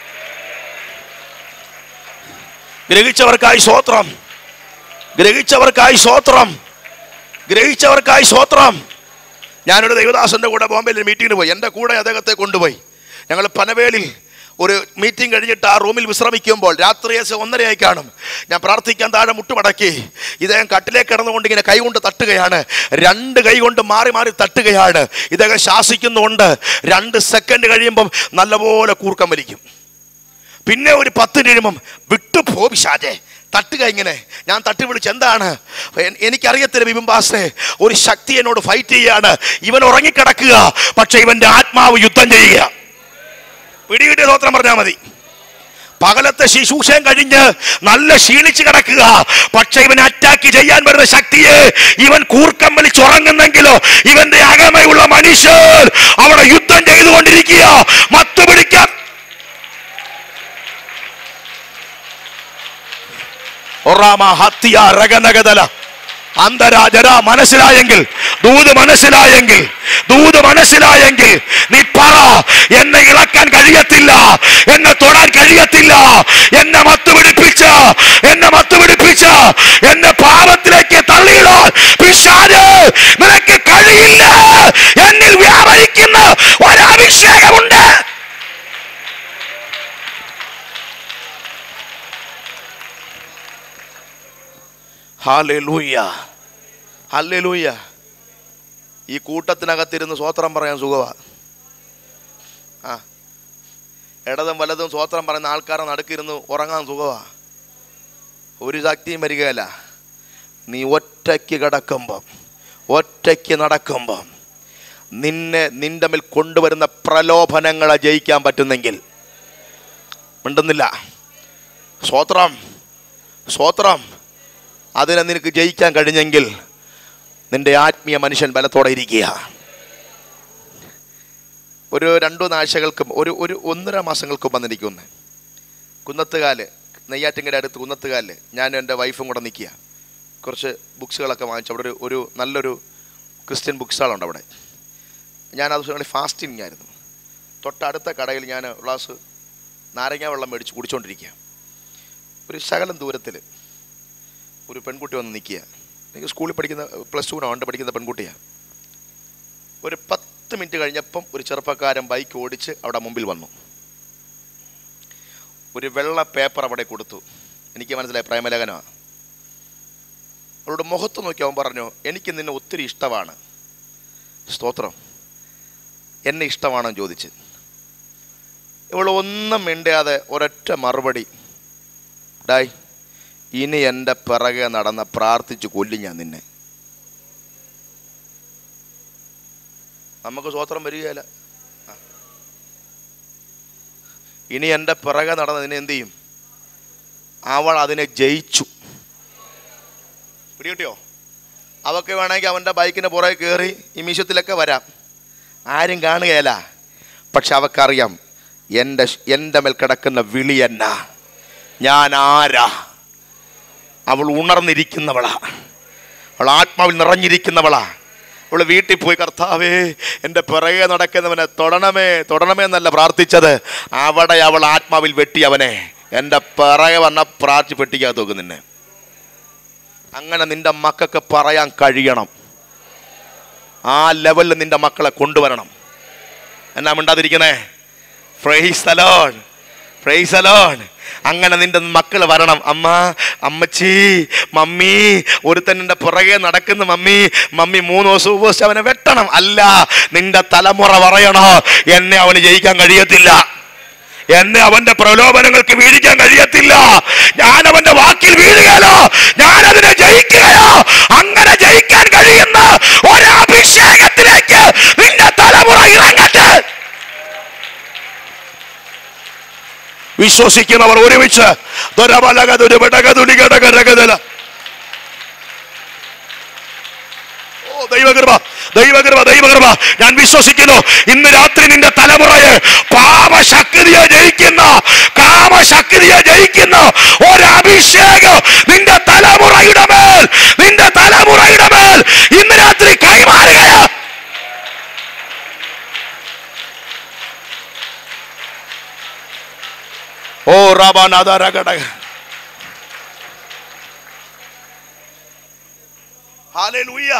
ഗ്രഹിച്ചവർക്കായി സ്വോത്രം ഗ്രഹിച്ചവർക്കായി സ്വോത്രം ഗ്രഹിച്ചവർക്കായി സ്വോത്രം ഞാനൊരു ദൈവദാസന്റെ കൂടെ ബോംബെയിൽ മീറ്റിങ്ങിന് പോയി എൻ്റെ കൂടെ അദ്ദേഹത്തെ കൊണ്ടുപോയി ഞങ്ങൾ പനവേലിൽ ഒരു മീറ്റിംഗ് കഴിഞ്ഞിട്ട് ആ റൂമിൽ വിശ്രമിക്കുമ്പോൾ രാത്രി ഏകദേശം ഒന്നരയായി കാണും ഞാൻ പ്രാർത്ഥിക്കാൻ താഴെ മുട്ടുമടക്കി ഇദ്ദേഹം കട്ടിലേക്ക് കിടന്നുകൊണ്ട് ഇങ്ങനെ കൈ കൊണ്ട് തട്ടുകയാണ് രണ്ട് കൈ കൊണ്ട് മാറി മാറി തട്ടുകയാണ് ഇദ്ദേഹം ശാസിക്കുന്നുണ്ട് രണ്ട് സെക്കൻഡ് കഴിയുമ്പം നല്ലപോലെ കൂർക്കം വലിക്കും പിന്നെ ഒരു പത്ത് കഴിയുമ്പം വിട്ടു പോ പിശാചേ തട്ടുക ഇങ്ങനെ ഞാൻ തട്ടി വിളിച്ച് എന്താണ് എൻ- എനിക്കറിയത്തില്ല ബിബിംബാസെ ഒരു ശക്തി എന്നോട് ഫൈറ്റ് ചെയ്യാണ് ഇവൻ ഉറങ്ങിക്കിടക്കുക പക്ഷെ ഇവന്റെ ആത്മാവ് യുദ്ധം ചെയ്യുക പിടികിട്ടിയ സ്വത്രം പറഞ്ഞാൽ മതി പകലത്തെ ശിശൂഷം കഴിഞ്ഞ് നല്ല ക്ഷീണിച്ച് കിടക്കുക പക്ഷെ ഇവൻ അറ്റാക്ക് ചെയ്യാൻ വരുന്ന ശക്തിയെ ഇവൻ കൂർക്കം വലിച്ചുറങ്ങുന്നെങ്കിലോ ഇവന്റെ അകമയുള്ള മനുഷ്യർ അവിടെ യുദ്ധം ചെയ്തുകൊണ്ടിരിക്കുക മത്തു പിടിക്കാൻ ഒറാമ ഹത്തിയ രഗനഗതല അന്തരാജര മനസ്സിലായെങ്കിൽ ദൂത് മനസ്സിലായെങ്കിൽ ദൂത് മനസ്സിലായെങ്കിൽ നീ പറ എന്നെ ഇളക്കാൻ കഴിയത്തില്ല എന്നെ തൊടാൻ കഴിയത്തില്ല എന്നെ മത്തുപിടിപ്പിച്ച എന്നെ മത്തുപിടിപ്പിച്ച എന്നെ പാപത്തിലേക്ക് തള്ളിയിടാൻ പിശാച് നിനക്ക് കഴിയില്ല എന്നിൽ വ്യാപരിക്കുന്ന ഒരഭിഷേകമുണ്ട് ഹാലൂയ്യ ഹല്ലേലൂയ്യ ഈ കൂട്ടത്തിനകത്തിരുന്ന് സ്വോത്രം പറയാൻ സുഖമാ ആ ഇടതും വലതും സ്വോത്രം പറയുന്ന ആൾക്കാരെ നടുക്കിരുന്ന് ഉറങ്ങാൻ സുഖമാ ഒരു ശക്തിയും വരികയല്ല നീ ഒറ്റയ്ക്ക് കിടക്കുമ്പം ഒറ്റയ്ക്ക് നടക്കുമ്പം നിന്നെ നിന്റെ മേൽ കൊണ്ടുവരുന്ന പ്രലോഭനങ്ങളെ ജയിക്കാൻ പറ്റുന്നെങ്കിൽ മിണ്ടുന്നില്ല സ്വോത്രം സ്വോത്രം അതിനെ നിനക്ക് ജയിക്കാൻ കഴിഞ്ഞെങ്കിൽ നിന്റെ ആത്മീയ മനുഷ്യൻ ബലത്തോടെ ഇരിക്കുക ഒരു രണ്ടു ആഴ്ചകൾക്ക് ഒരു ഒരു ഒന്നര മാസങ്ങൾക്ക് മുമ്പ് എനിക്കൊന്ന് കുന്നത്തുകാല് നെയ്യാറ്റിങ്കര അടുത്ത് കുന്നത്തുകാല് ഞാനും എൻ്റെ വൈഫും കൂടെ നിൽക്കുക കുറച്ച് ബുക്സുകളൊക്കെ വാങ്ങിച്ചു അവിടെ ഒരു ഒരു നല്ലൊരു ക്രിസ്ത്യൻ ബുക്ക് സ്റ്റാളുണ്ട് അവിടെ ഞാൻ അത് ദിവസം ഫാസ്റ്റിംഗ് ആയിരുന്നു തൊട്ടടുത്ത കടയിൽ ഞാൻ ഗ്ലാസ് നാരങ്ങ വെള്ളം മേടിച്ച് കുടിച്ചുകൊണ്ടിരിക്കുക ഒരു ശകലം ദൂരത്തിൽ ഒരു പെൺകുട്ടി വന്ന് നിൽക്കുക എനിക്ക് സ്കൂളിൽ പഠിക്കുന്ന പ്ലസ് ടു ഉണ്ട് പഠിക്കുന്ന പെൺകുട്ടിയാണ് ഒരു പത്ത് മിനിറ്റ് കഴിഞ്ഞപ്പം ഒരു ചെറുപ്പക്കാരൻ ബൈക്ക് ഓടിച്ച് അവിടെ മുമ്പിൽ വന്നു ഒരു വെള്ള പേപ്പർ അവിടെ കൊടുത്തു എനിക്ക് മനസ്സിലായി പ്രേമലേഖനമാണ് അവളുടെ മുഖത്ത് നോക്കി അവൻ പറഞ്ഞു എനിക്ക് നിന്നെ ഒത്തിരി ഇഷ്ടമാണ് സ്തോത്രം എന്നെ ഇഷ്ടമാണെന്ന് ചോദിച്ച് ഇവൾ ഒന്നും മിണ്ടാതെ ഒരൊറ്റ മറുപടി ഡായ് ഇനി എൻ്റെ പിറകെ നടന്ന പ്രാർത്ഥിച്ച് കൊല്ലും ഞാൻ നിന്നെ നമുക്ക് സ്വോത്രം വരികയല്ല ആ. ഇനി എൻ്റെ പിറകെ നടന്ന നിന്നെ എന്ത് ചെയ്യും അവൾ അതിനെ ജയിച്ചു പിടികിട്ടിയോ അവക്ക് വേണമെങ്കിൽ അവൻ്റെ ബൈക്കിന് പുറകെ കയറി ഈ മീശത്തിലൊക്കെ വരാം ആരും കാണുകയല്ല പക്ഷെ അവക്കറിയാം എൻ്റെ എൻ്റെ മേൽ കിടക്കുന്ന വിളി എന്നാ ഞാൻ ആരാ അവൾ ഉണർന്നിരിക്കുന്നവളാ അവൾ ആത്മാവിൽ നിറഞ്ഞിരിക്കുന്നവളാ അവൾ വീട്ടിൽ പോയി കർത്താവേ എൻ്റെ പിറകെ നടക്കുന്നവനെ തൊടണമേ തൊടണമേ എന്നല്ല പ്രാർത്ഥിച്ചത് അവിടെ അവൾ ആത്മാവിൽ വെട്ടി അവനെ എൻ്റെ പിറകെ വന്ന പ്രാർത്ഥി പെട്ടിക്കാതെ തോക്കും നിന്നെ അങ്ങനെ നിന്റെ മക്കൾക്ക് പറയാൻ കഴിയണം ആ ലെവലിൽ നിന്റെ മക്കളെ കൊണ്ടുവരണം എന്നാ മിണ്ടാതിരിക്കണേ ഫ്രൈസ് അലോൺ ഫ്രൈസ് അലോൺ അങ്ങനെ നിന്റെ മക്കൾ വരണം അമ്മ അമ്മച്ചി മമ്മി ഒരുത്തൻ നിന്റെ പുറകെ നടക്കുന്ന മമ്മി മമ്മി മൂന്ന് ദിവസം ഉപയോഗിച്ച് അവനെ വെട്ടണം അല്ല നിന്റെ തലമുറ പറയണോ എന്നെ അവന് ജയിക്കാൻ കഴിയത്തില്ല എന്നെ അവന്റെ പ്രലോഭനങ്ങൾക്ക് വീഴിക്കാൻ കഴിയത്തില്ല ഞാൻ അവന്റെ വാക്കിൽ വീഴുകയല്ലോ ഞാൻ അതിനെ ജയിക്കുകയോ അങ്ങനെ ജയിക്കാൻ കഴിയുന്ന ഒരഭിഷേകത്തിലേക്ക് നിന്റെ തലമുറ ഇറങ്ങട്ടെ വിശ്വസിക്കുന്നവർ ഒരുമിച്ച് ദുരബലകതുരു വിടകതുടികടകരകതല ഓ ദൈവകൃപ ദൈവകൃപ ദൈവകൃപ ഞാൻ വിശ്വസിക്കുന്നു ഇന്ന് രാത്രി നിന്റെ തലമുറയെ പാപശക്തിയെ ജയിക്കുന്ന കാമശക്തിയെ ജയിക്കുന്ന ഒരഭിഷേകം നിന്റെ തലമുറയുടെ മേൽ നിന്റെ തലമുറയുടെ മേൽ ഇന്ന് രാത്രി കൈമാറുകയാ ഓ റബാനാദാരകടക ഹാലേലൂയ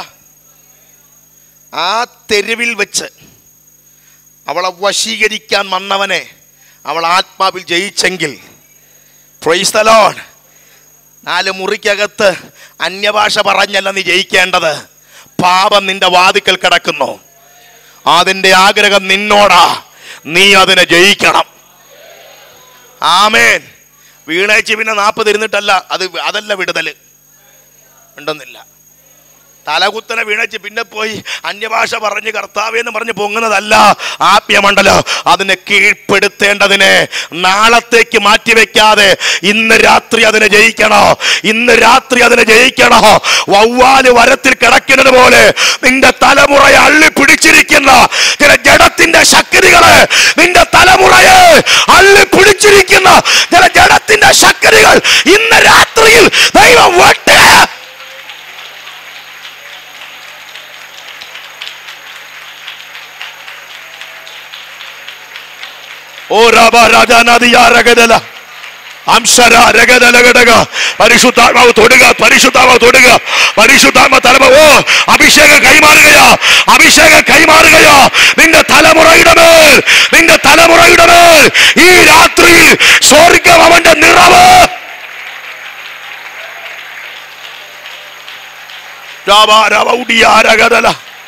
ആ തെരുവിൽ വെച്ച് അവളെ വശീകരിക്കാൻ വന്നവനെ അവൾ ആത്മാവിൽ ജയിച്ചെങ്കിൽ പ്രൈസ് the Lord. നാല് മുറിക്കകത്ത് അന്യഭാഷ പറഞ്ഞല്ല നീ ജയിക്കേണ്ടത് പാപം നിന്റെ വാതിക്കൽ കിടക്കുന്നു അതിൻ്റെ ആഗ്രഹം നിന്നോടാ നീ അതിനെ ജയിക്കണം ആമേൻ വീണേച്ച് പിന്നെ നാൽപ്പത് ഇരുന്നിട്ടല്ല അത് അതല്ല വിടുതല് ഉണ്ടെന്നില്ല തലകുത്തനെ വീണച്ച് പിന്നെ പോയി അന്യഭാഷ പറഞ്ഞ് കർത്താവേ എന്ന് പറഞ്ഞ് പൊങ്ങുന്നതല്ല ആപ്യമണ്ടലോ അതിനെ കീഴ്പ്പെടുത്തേണ്ടതിനെ നാളത്തേക്ക് മാറ്റിവെക്കാതെ ഇന്ന് രാത്രി അതിനെ ജയിക്കണോ ഇന്ന് രാത്രി അതിനെ ജയിക്കണോ വവ്വാല് വരത്തിൽ കിടക്കുന്നത് പോലെ നിന്റെ തലമുറയെ അള്ളി പിടിച്ചിരിക്കുന്ന ചില ജഡത്തിന്റെ ശക്തികളെ നിന്റെ തലമുറയെ അള്ളി പിടിച്ചിരിക്കുന്ന ചില ജഡത്തിന്റെ ശക്തികൾ ഇന്ന് രാത്രിയിൽ ഓ രാബ രാജാനാദിയാരകതല അംശര രഗതലഘടക പരിശുദ്ധാത്മാവ് തൊടുക പരിശുദ്ധാത്മാവ് തൊടുക പരിശുദ്ധാത്മ തലമ ഓ അഭിഷേകം കൈമാറുകയാ അഭിഷേകം കൈമാറുകയാ നിന്റെ തലമുറയുടെ മേൽ നിന്റെ തലമുറയുടെ മേൽ ഈ രാത്രിയിൽ സ്വർഗം അവന്റെ നിറവ് രാവ രവ ഉടിയാരകതല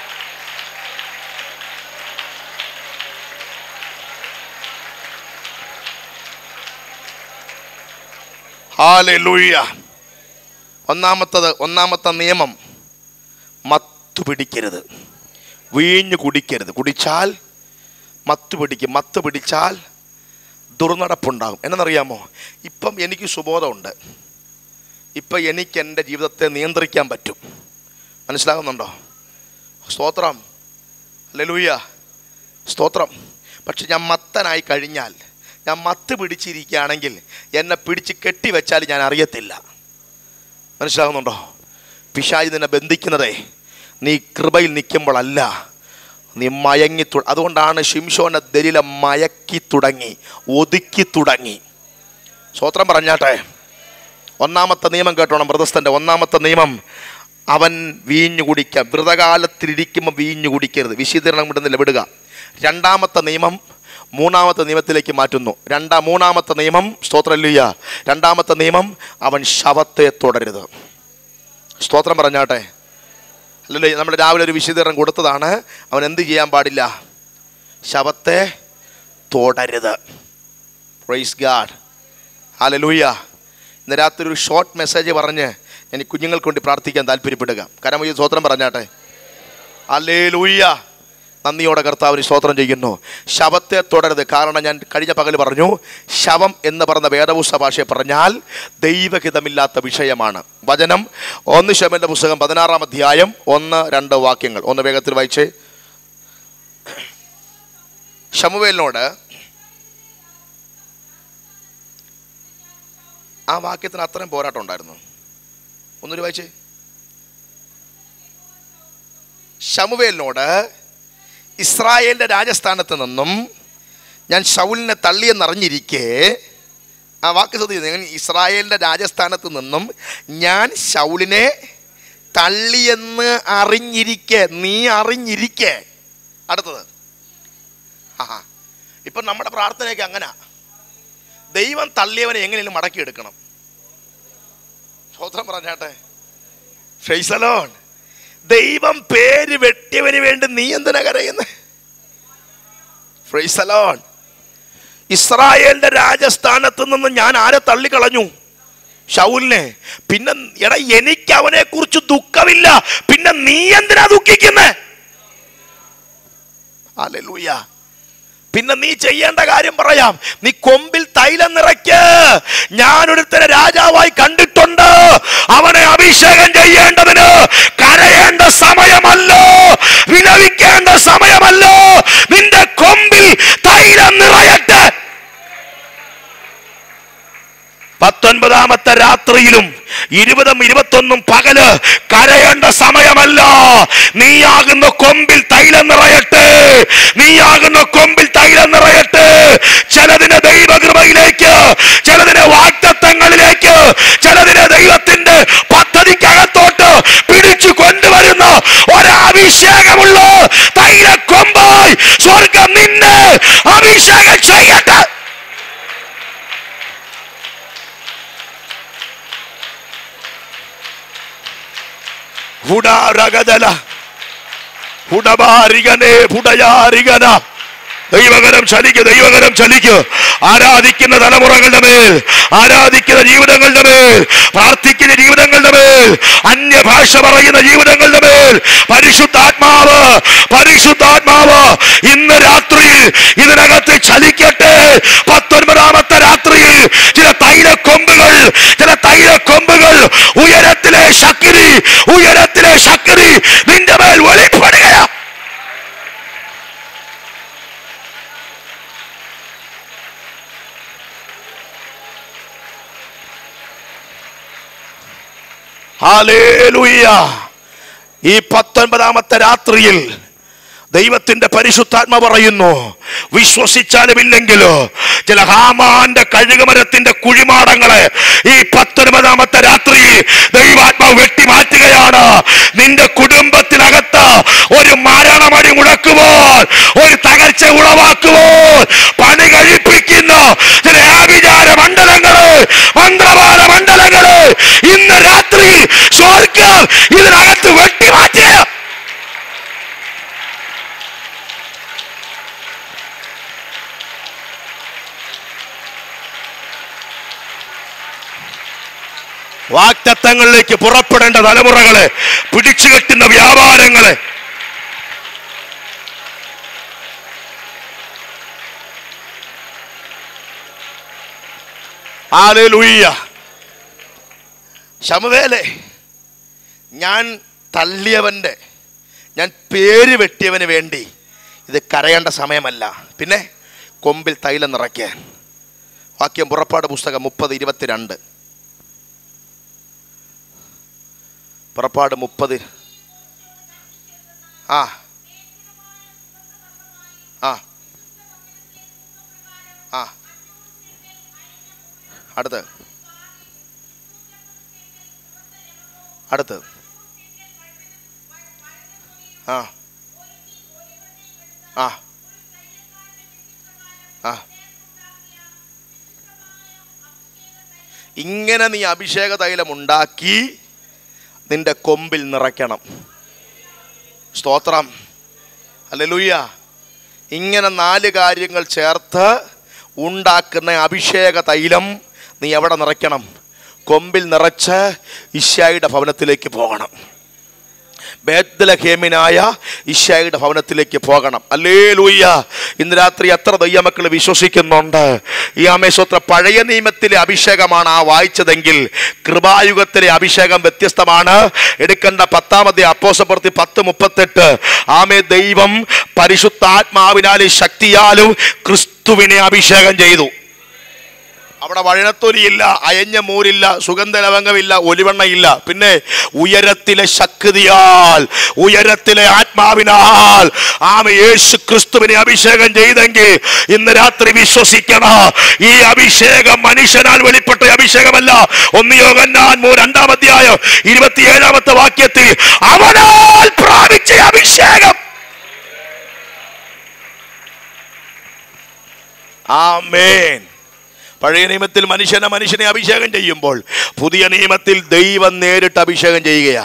ഹാലൂയ്യ ഒന്നാമത്തത് ഒന്നാമത്തെ നിയമം മത്തു പിടിക്കരുത് വീഞ്ഞു കുടിക്കരുത് കുടിച്ചാൽ മത്തു പിടിക്കും മത്ത് പിടിച്ചാൽ ദുർനടപ്പുണ്ടാകും എന്നറിയാമോ ഇപ്പം എനിക്ക് സുബോധമുണ്ട് ഇപ്പം എനിക്ക് എൻ്റെ ജീവിതത്തെ നിയന്ത്രിക്കാൻ പറ്റും മനസ്സിലാകുന്നുണ്ടോ സ്തോത്രം ലലൂയ സ്തോത്രം പക്ഷെ ഞാൻ മത്തനായി കഴിഞ്ഞാൽ ഞാൻ മത്ത് പിടിച്ചിരിക്കുകയാണെങ്കിൽ എന്നെ പിടിച്ച് കെട്ടിവെച്ചാൽ ഞാൻ അറിയത്തില്ല മനസ്സിലാകുന്നുണ്ടോ പിശാജി നിന്നെ ബന്ധിക്കുന്നതേ നീ കൃപയിൽ നിൽക്കുമ്പോഴല്ല നീ മയങ്ങി തു- അതുകൊണ്ടാണ് ഷിംഷോനെ ദലില മയക്കി തുടങ്ങി ഒതുക്കി തുടങ്ങി സ്വോത്രം പറഞ്ഞാട്ടെ ഒന്നാമത്തെ നിയമം കേട്ടോണം വ്രതസ്ഥൻ്റെ ഒന്നാമത്തെ നിയമം അവൻ വീഞ്ഞു കുടിക്കാം വ്രതകാലത്തിലിരിക്കുമ്പോൾ വീഞ്ഞു കുടിക്കരുത് വിശീകരണം വിടുന്നില്ല വിടുക രണ്ടാമത്തെ നിയമം മൂന്നാമത്തെ നിയമത്തിലേക്ക് മാറ്റുന്നു രണ്ടാം മൂന്നാമത്തെ നിയമം സ്തോത്രല്ലിയ രണ്ടാമത്തെ നിയമം അവൻ ശവത്തെ തുടരുത് സ്തോത്രം പറഞ്ഞാട്ടെ അല്ലല്ലോ നമ്മൾ രാവിലെ ഒരു വിശദീകരണം കൊടുത്തതാണ് അവൻ എന്ത് ചെയ്യാൻ പാടില്ല ശവത്തെ തുടരുത് പ്രൈസ് ഗാഡ് ഹാലലൂയ ഇന്ന് രാത്രി ഒരു ഷോർട്ട് മെസ്സേജ് പറഞ്ഞ് ഞാൻ ഈ കുഞ്ഞുങ്ങൾക്ക് വേണ്ടി പ്രാർത്ഥിക്കാൻ താല്പര്യപ്പെടുക കാരണം ഈ സ്വോത്രം പറഞ്ഞാട്ടെ അല്ലേ ലൂയ്യ നന്ദിയോടെ കർത്താവിന് സ്തോത്രം ചെയ്യുന്നു ശവത്തെ തുടരുത് കാരണം ഞാൻ കഴിഞ്ഞ പകൽ പറഞ്ഞു ശവം എന്ന് പറഞ്ഞ വേദപുസ്തക ഭാഷയെ പറഞ്ഞാൽ ദൈവഹിതമില്ലാത്ത വിഷയമാണ് വചനം ഒന്ന് ശമന്റെ പുസ്തകം പതിനാറാം അധ്യായം ഒന്ന് രണ്ട് വാക്യങ്ങൾ ഒന്ന് വേഗത്തിൽ വായിച്ചേ ഷമുവേലിനോട് ആ വാക്യത്തിന് അത്രയും പോരാട്ടം ഉണ്ടായിരുന്നു ഒന്നൊരു വായിച്ചേ ഷമുവേലിനോട് ഇസ്രായേലിന്റെ രാജസ്ഥാനത്ത് നിന്നും ഞാൻ ഷൗലിനെ തള്ളിയെന്നറിഞ്ഞിരിക്കെ ആ വാക്ക് ശ്രദ്ധിച്ചു ഞാൻ ഇസ്രായേലിന്റെ രാജസ്ഥാനത്ത് നിന്നും ഞാൻ ഷൗലിനെ തള്ളിയെന്ന് അറിഞ്ഞിരിക്കെ നീ അറിഞ്ഞിരിക്കെ അടുത്തത് ആഹാ ഇപ്പം നമ്മുടെ പ്രാർത്ഥനയൊക്കെ അങ്ങനെ ദൈവം തള്ളിയവനെ എങ്ങനെയും മടക്കിയെടുക്കണം സ്വോത്രം പറഞ്ഞാട്ടെ ഫെയ്സലോൺ ദൈവം പേര് വെട്ടിയവന് വേണ്ടി നീ എന്തിനാ കരയുന്നത് ഫ്രൈസലോൺ ഇസ്രായേലിന്റെ രാജസ്ഥാനത്ത് നിന്ന് ഞാൻ ആരെ തള്ളിക്കളഞ്ഞു ഷൗലിനെ പിന്നെ എടാ എനിക്ക് അവനെ കുറിച്ച് ദുഃഖമില്ല പിന്നെ നീ എന്തിനാ ദുഃഖിക്കുന്നേ അല്ലേലൂയ പിന്നെ നീ ചെയ്യേണ്ട കാര്യം പറയാം നീ കൊമ്പിൽ തൈലം നിറയ്ക്ക് ഞാനൊരുത്തരെ രാജാവായി കണ്ടിട്ടുണ്ട് അവനെ അഭിഷേകം ചെയ്യേണ്ടതിന് കരയേണ്ട സമയമല്ലോ വിലപിക്കേണ്ട സമയമല്ലോ നിന്റെ കൊമ്പിൽ തൈലം നിറയട്ടെ പത്തൊൻപതാമത്തെ രാത്രിയിലും ഇരുപതും ഇരുപത്തൊന്നും പകല് കരയേണ്ട സമയമല്ല നീയാകുന്ന കൊമ്പിൽ തൈലം നിറയട്ടെ നീയാകുന്ന കൊമ്പിൽ തൈലം നിറയട്ടെ ചിലതിനെ ദൈവകൃപയിലേക്ക് ചിലതിനെ വാക്തത്വങ്ങളിലേക്ക് ചിലതിനെ ദൈവത്തിന്റെ പദ്ധതിക്കകത്തോട്ട് പിടിച്ചു കൊണ്ടുവരുന്ന ഒരഭിഷേകമുള്ള തൈല കൊമ്പായി സ്വർഗം നിന്നെ അഭിഷേകം ചെയ്യട്ടെ ഹുഡാരഗദല ഹുഡബാരികനെ ഹുഡയാരികന ദൈവകരം ചലിക്ക് ദൈവകരം ചലിക്ക് ആരാധിക്കുന്ന തലമുറകളുടെ മേൽ ആരാധിക്കുന്ന ജീവിതങ്ങളുടെ മേൽ പ്രാർത്ഥിക്കുന്ന ജീവിതങ്ങളുടെ മേൽ അന്യഭാഷ പറയുന്ന ജീവിതങ്ങളുടെ മേൽ പരിശുദ്ധാത്മാവ് പരിശുദ്ധാത്മാവ് ഇന്ന് രാത്രിയിൽ ഇതിനകത്ത് ചലിക്കട്ടെ പത്തൊൻപതാമത്തെ രാത്രിയിൽ ചില തൈലക്കൊമ്പുകൾ ചില തൈലക്കൊമ്പുകൾ ഉയരത്തിലെ ശക്തി ഉയരത്തിലെ ശക്തി നിന്റെ മേൽ വെളിപ്പെടുകയാ ഹാലേലൂയ ഈ പത്തൊൻപതാമത്തെ രാത്രിയിൽ ദൈവത്തിന്റെ പരിശുദ്ധാത്മ പറയുന്നു വിശ്വസിച്ചാലും ഇല്ലെങ്കിലോ ചില ഹാമാന്റെ കഴുകുമരത്തിന്റെ കുഴിമാടങ്ങളെ ഈ പത്തൊൻപതാമത്തെ രാത്രി ദൈവാത്മാവ് വെട്ടിമാറ്റുകയാണ് നിന്റെ കുടുംബത്തിനകത്ത് ഒരു മരണമടി മുടക്കുമ്പോൾ ഒരു തകർച്ച ഉളവാക്കുമ്പോൾ പണി കഴിപ്പിക്കുന്ന ചില ആഭിചാര മണ്ഡലങ്ങള് മന്ത്രവാദ മണ്ഡലങ്ങള് ഇന്ന് രാത്രി സ്വർഗം ഇതിനകത്ത് വെട്ടിമാറ്റിയ വാക്തത്വങ്ങളിലേക്ക് പുറപ്പെടേണ്ട തലമുറകളെ പിടിച്ചു കെട്ടുന്ന വ്യാപാരങ്ങളെ ഹല്ലേലൂയ. ശമുവേലേ ഞാൻ തള്ളിയവന്റെ ഞാൻ പേര് വെട്ടിയവന് വേണ്ടി ഇത് കരയേണ്ട സമയമല്ല പിന്നെ കൊമ്പിൽ തൈലം നിറയ്ക്കാൻ വാക്യം പുറപ്പാട് പുസ്തകം മുപ്പത് ഇരുപത്തിരണ്ട് പുറപ്പാട് മുപ്പത് ആ ആ ആ അടുത്ത് അടുത്ത് ആ ആ ആ ഇങ്ങനെ നീ അഭിഷേക തൈലം ഉണ്ടാക്കി നിന്റെ കൊമ്പിൽ നിറയ്ക്കണം സ്തോത്രം അല്ലലൂയ്യ ഇങ്ങനെ നാല് കാര്യങ്ങൾ ചേർത്ത് ഉണ്ടാക്കുന്ന അഭിഷേക തൈലം നീ എവിടെ നിറയ്ക്കണം കൊമ്പിൽ നിറച്ച് ഇഷായിയുടെ ഭവനത്തിലേക്ക് പോകണം ബേദ്ലഹേമിനായ ഇഷായിയുടെ ഭവനത്തിലേക്ക് പോകണം അല്ലേ ലൂയ്യ ഇന്ന് രാത്രി എത്ര ദയ്യമക്കൾ വിശ്വസിക്കുന്നുണ്ട് ഈ ആമേശ്വത്ര പഴയ നിയമത്തിലെ അഭിഷേകമാണ് ആ വായിച്ചതെങ്കിൽ കൃപായുഗത്തിലെ അഭിഷേകം വ്യത്യസ്തമാണ് എടുക്കേണ്ട പത്താമത്തെ അപ്പോസപ്രത്തി പത്ത് മുപ്പത്തെട്ട് ആമേ ദൈവം പരിശുദ്ധാത്മാവിനാലും ശക്തിയാലും ക്രിസ്തുവിനെ അഭിഷേകം ചെയ്തു അവിടെ വഴനത്തൊലിയില്ല അയഞ്ഞ മൂരില്ല സുഗന്ധലവംഗമില്ല ഒലിവെണ്ണയില്ല പിന്നെ ഉയരത്തിലെ ശക്തിയാൽ ഉയരത്തിലെ ആത്മാവിനാൽ ആമ യേശു ക്രിസ്തുവിനെ അഭിഷേകം ചെയ്തെങ്കിൽ ഇന്ന് രാത്രി വിശ്വസിക്കണം ഈ അഭിഷേകം മനുഷ്യനാൽ വെളിപ്പെട്ട അഭിഷേകമല്ല ഒന്ന് യോഗന്നാൻ മൂ രണ്ടാമധ്യായം ഇരുപത്തിയേഴാമത്തെ വാക്യത്തിൽ അവനാൽ പ്രാപിച്ച അഭിഷേകം ആമേൻ പഴയ നിയമത്തിൽ മനുഷ്യനെ മനുഷ്യനെ അഭിഷേകം ചെയ്യുമ്പോൾ പുതിയ നിയമത്തിൽ ദൈവം നേരിട്ട് അഭിഷേകം ചെയ്യുകയാ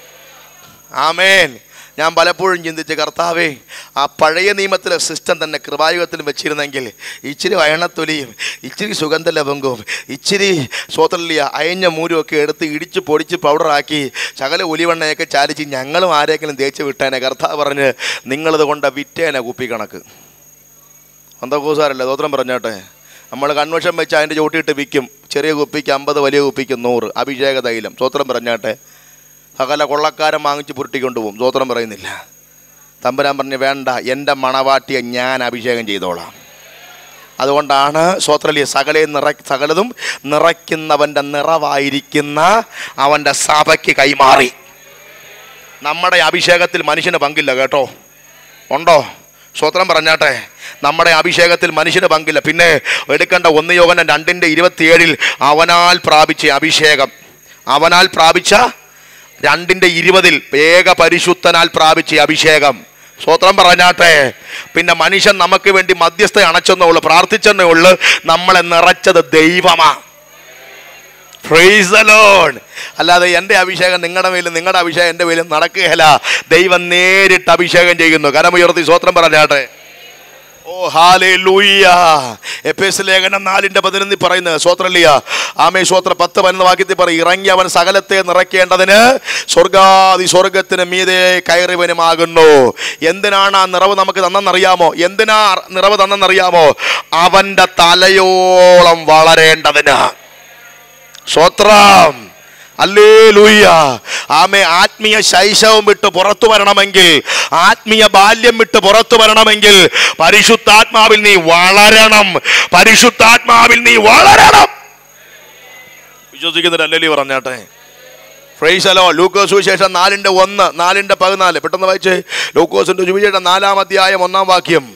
ആമേൻ ഞാൻ പലപ്പോഴും ചിന്തിച്ച് കർത്താവേ ആ പഴയ നിയമത്തിലെ സിസ്റ്റം തന്നെ കൃപായുഗത്തിലും വെച്ചിരുന്നെങ്കിൽ ഇച്ചിരി വയണത്തൊലിയും ഇച്ചിരി സുഗന്ധ ലവംഗവും ഇച്ചിരി സ്വതല്ലിയ അയഞ്ഞ മൂരും ഒക്കെ എടുത്ത് ഇടിച്ച് പൊടിച്ച് പൗഡറാക്കി ശകല ഒലിവെണ്ണയൊക്കെ ചാലിച്ച് ഞങ്ങളും ആരെങ്കിലും തേച്ച് വിട്ടേനെ കർത്താവ് പറഞ്ഞ് നിങ്ങളിത് കൊണ്ട് വിറ്റേനെ കുപ്പിക്കണക്ക് അന്തകൂസാരല്ലേ ദോത്രം പറഞ്ഞോട്ടെ നമ്മൾ കൺവെൻഷൻ വെച്ച് അതിൻ്റെ ചോട്ടിയിട്ട് വിൽക്കും ചെറിയ കുപ്പിക്ക് അമ്പത് വലിയ കുപ്പിക്ക് നൂറ് അഭിഷേക തൈലം സ്വത്രം പറഞ്ഞാട്ടെ സകല കൊള്ളക്കാരൻ വാങ്ങിച്ച് പുരട്ടിക്കൊണ്ട് പോകും സ്വത്രം പറയുന്നില്ല തമ്പുരാൻ പറഞ്ഞ് വേണ്ട എൻ്റെ മണവാട്ടിയെ ഞാൻ അഭിഷേകം ചെയ്തോളാം അതുകൊണ്ടാണ് സ്വത്രലിയ സകലയും നിറ സകലതും നിറയ്ക്കുന്നവൻ്റെ നിറവായിരിക്കുന്ന അവൻ്റെ സഭയ്ക്ക് കൈമാറി നമ്മുടെ അഭിഷേകത്തിൽ മനുഷ്യന് പങ്കില്ല കേട്ടോ ഉണ്ടോ സ്വത്രം പറഞ്ഞാട്ടെ നമ്മുടെ അഭിഷേകത്തിൽ മനുഷ്യന് പങ്കില്ല പിന്നെ എടുക്കേണ്ട ഒന്ന് യോഗനം രണ്ടിൻ്റെ ഇരുപത്തിയേഴിൽ അവനാൽ പ്രാപിച്ച അഭിഷേകം അവനാൽ പ്രാപിച്ച രണ്ടിൻ്റെ ഇരുപതിൽ ഏക പരിശുദ്ധനാൽ പ്രാപിച്ച അഭിഷേകം സ്വത്രം പറഞ്ഞാട്ടെ പിന്നെ മനുഷ്യൻ നമുക്ക് വേണ്ടി മധ്യസ്ഥ അണച്ചെന്നേ ഉള്ളൂ പ്രാർത്ഥിച്ചെന്നേ ഉള്ളൂ നമ്മളെ നിറച്ചത് ദൈവമാ Praise the Lord. അല്ലാതെ എൻ്റെ അഭിഷേകം നിങ്ങളുടെ മേലും നിങ്ങളുടെ അഭിഷേകം എൻ്റെ മേലും നടക്കുകയല്ല ദൈവം നേരിട്ട് അഭിഷേകം ചെയ്യുന്നു കരമുയർത്തി സ്വത്രം പറഞ്ഞാട്ടെ ഓ ഹാലേ ലൂയ്യ എഫ് എസ് ലേഖനം നാലിന്റെ പതിനൊന്നിൽ പറയുന്നത് സ്വത്രല്ലിയ ആമേ സ്വത്ര പത്ത് പതിനൊന്ന് വാക്യത്തിൽ പറയും ഇറങ്ങി അവൻ സകലത്തെ നിറയ്ക്കേണ്ടതിന് സ്വർഗാദി സ്വർഗത്തിന് മീതെ കയറിവനുമാകുന്നു എന്തിനാണ് ആ നിറവ് നമുക്ക് തന്നെന്നറിയാമോ എന്തിനാ നിറവ് തന്നെന്നറിയാമോ അവന്റെ തലയോളം വളരേണ്ടതിന് സ്വത്രം അല്ലേ ലൂയ്യ ആമേ ആത്മീയ ശൈശവം വിട്ട് പുറത്തു വരണമെങ്കിൽ ആത്മീയ ബാല്യം വിട്ട് പുറത്തു വരണമെങ്കിൽ പരിശുദ്ധാത്മാവിൽ നീ വളരണം പരിശുദ്ധാത്മാവിൽ നീ വളരണം വിശ്വസിക്കുന്നില്ല അല്ലേ പറഞ്ഞാട്ടെ ഫ്രൈസലോ ലൂക്കോസ് സുവിശേഷം നാലിന്റെ ഒന്ന് നാലിന്റെ പതിനാല് പെട്ടെന്ന് വായിച്ച് ലൂക്കോസിന്റെ സുവിശേഷം നാലാം അധ്യായം ഒന്നാം വാക്യം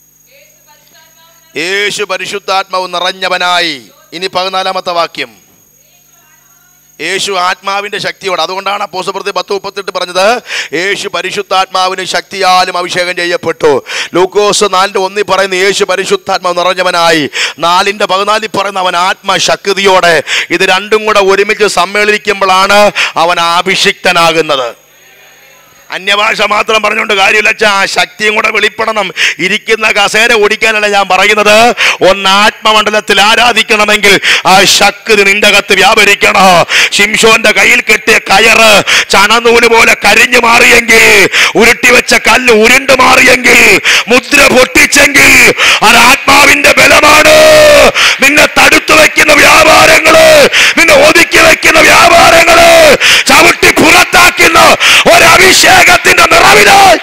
യേശു പരിശുദ്ധാത്മാവ് നിറഞ്ഞവനായി ഇനി പതിനാലാമത്തെ വാക്യം യേശു ആത്മാവിന്റെ ശക്തിയോട് അതുകൊണ്ടാണ് അപ്പോസപ്രതി പത്ത് മുപ്പത്തെട്ട് പറഞ്ഞത് യേശു പരിശുദ്ധാത്മാവിന് ശക്തിയാലും അഭിഷേകം ചെയ്യപ്പെട്ടു ലൂക്കോസ് നാലിന്റെ ഒന്നിൽ പറയുന്ന യേശു പരിശുദ്ധാത്മാവ് നിറഞ്ഞവനായി നാലിന്റെ പതിനാലിൽ പറയുന്ന അവൻ ആത്മശക്തിയോടെ ഇത് രണ്ടും കൂടെ ഒരുമിച്ച് സമ്മേളിക്കുമ്പോഴാണ് അവൻ അഭിഷിക്തനാകുന്നത് അന്യഭാഷ മാത്രം പറഞ്ഞുകൊണ്ട് കാര്യമില്ല അച്ഛാ ആ ശക്തിയും കൂടെ വെളിപ്പെടണം ഇരിക്കുന്ന കസേര ഓടിക്കാനല്ല ഞാൻ പറയുന്നത് ഒന്ന് ആത്മമണ്ഡലത്തിൽ ആരാധിക്കണമെങ്കിൽ ആ ശക്തി നിന്റെ അകത്ത് വ്യാപരിക്കണം ശിംഷോന്റെ കയ്യിൽ കെട്ടിയ കയറ് ചണനൂല് പോലെ കരിഞ്ഞു മാറിയെങ്കിൽ ഉരുട്ടിവെച്ച കല്ല് ഉരുണ്ടു മാറിയെങ്കിൽ മുദ്ര പൊട്ടിച്ചെങ്കിൽ അത് ആത്മാവിന്റെ ബലമാണ് നിന്നെ തടുത്തു വെക്കുന്ന വ്യാപാരങ്ങള് നിന്നെ ഒതുക്കി വെക്കുന്ന വ്യാപാരങ്ങള് ചവിട്ടി പുറത്താക്കുന്ന ഒരഭിഷേകത്തിന്റെ നിറവിനായി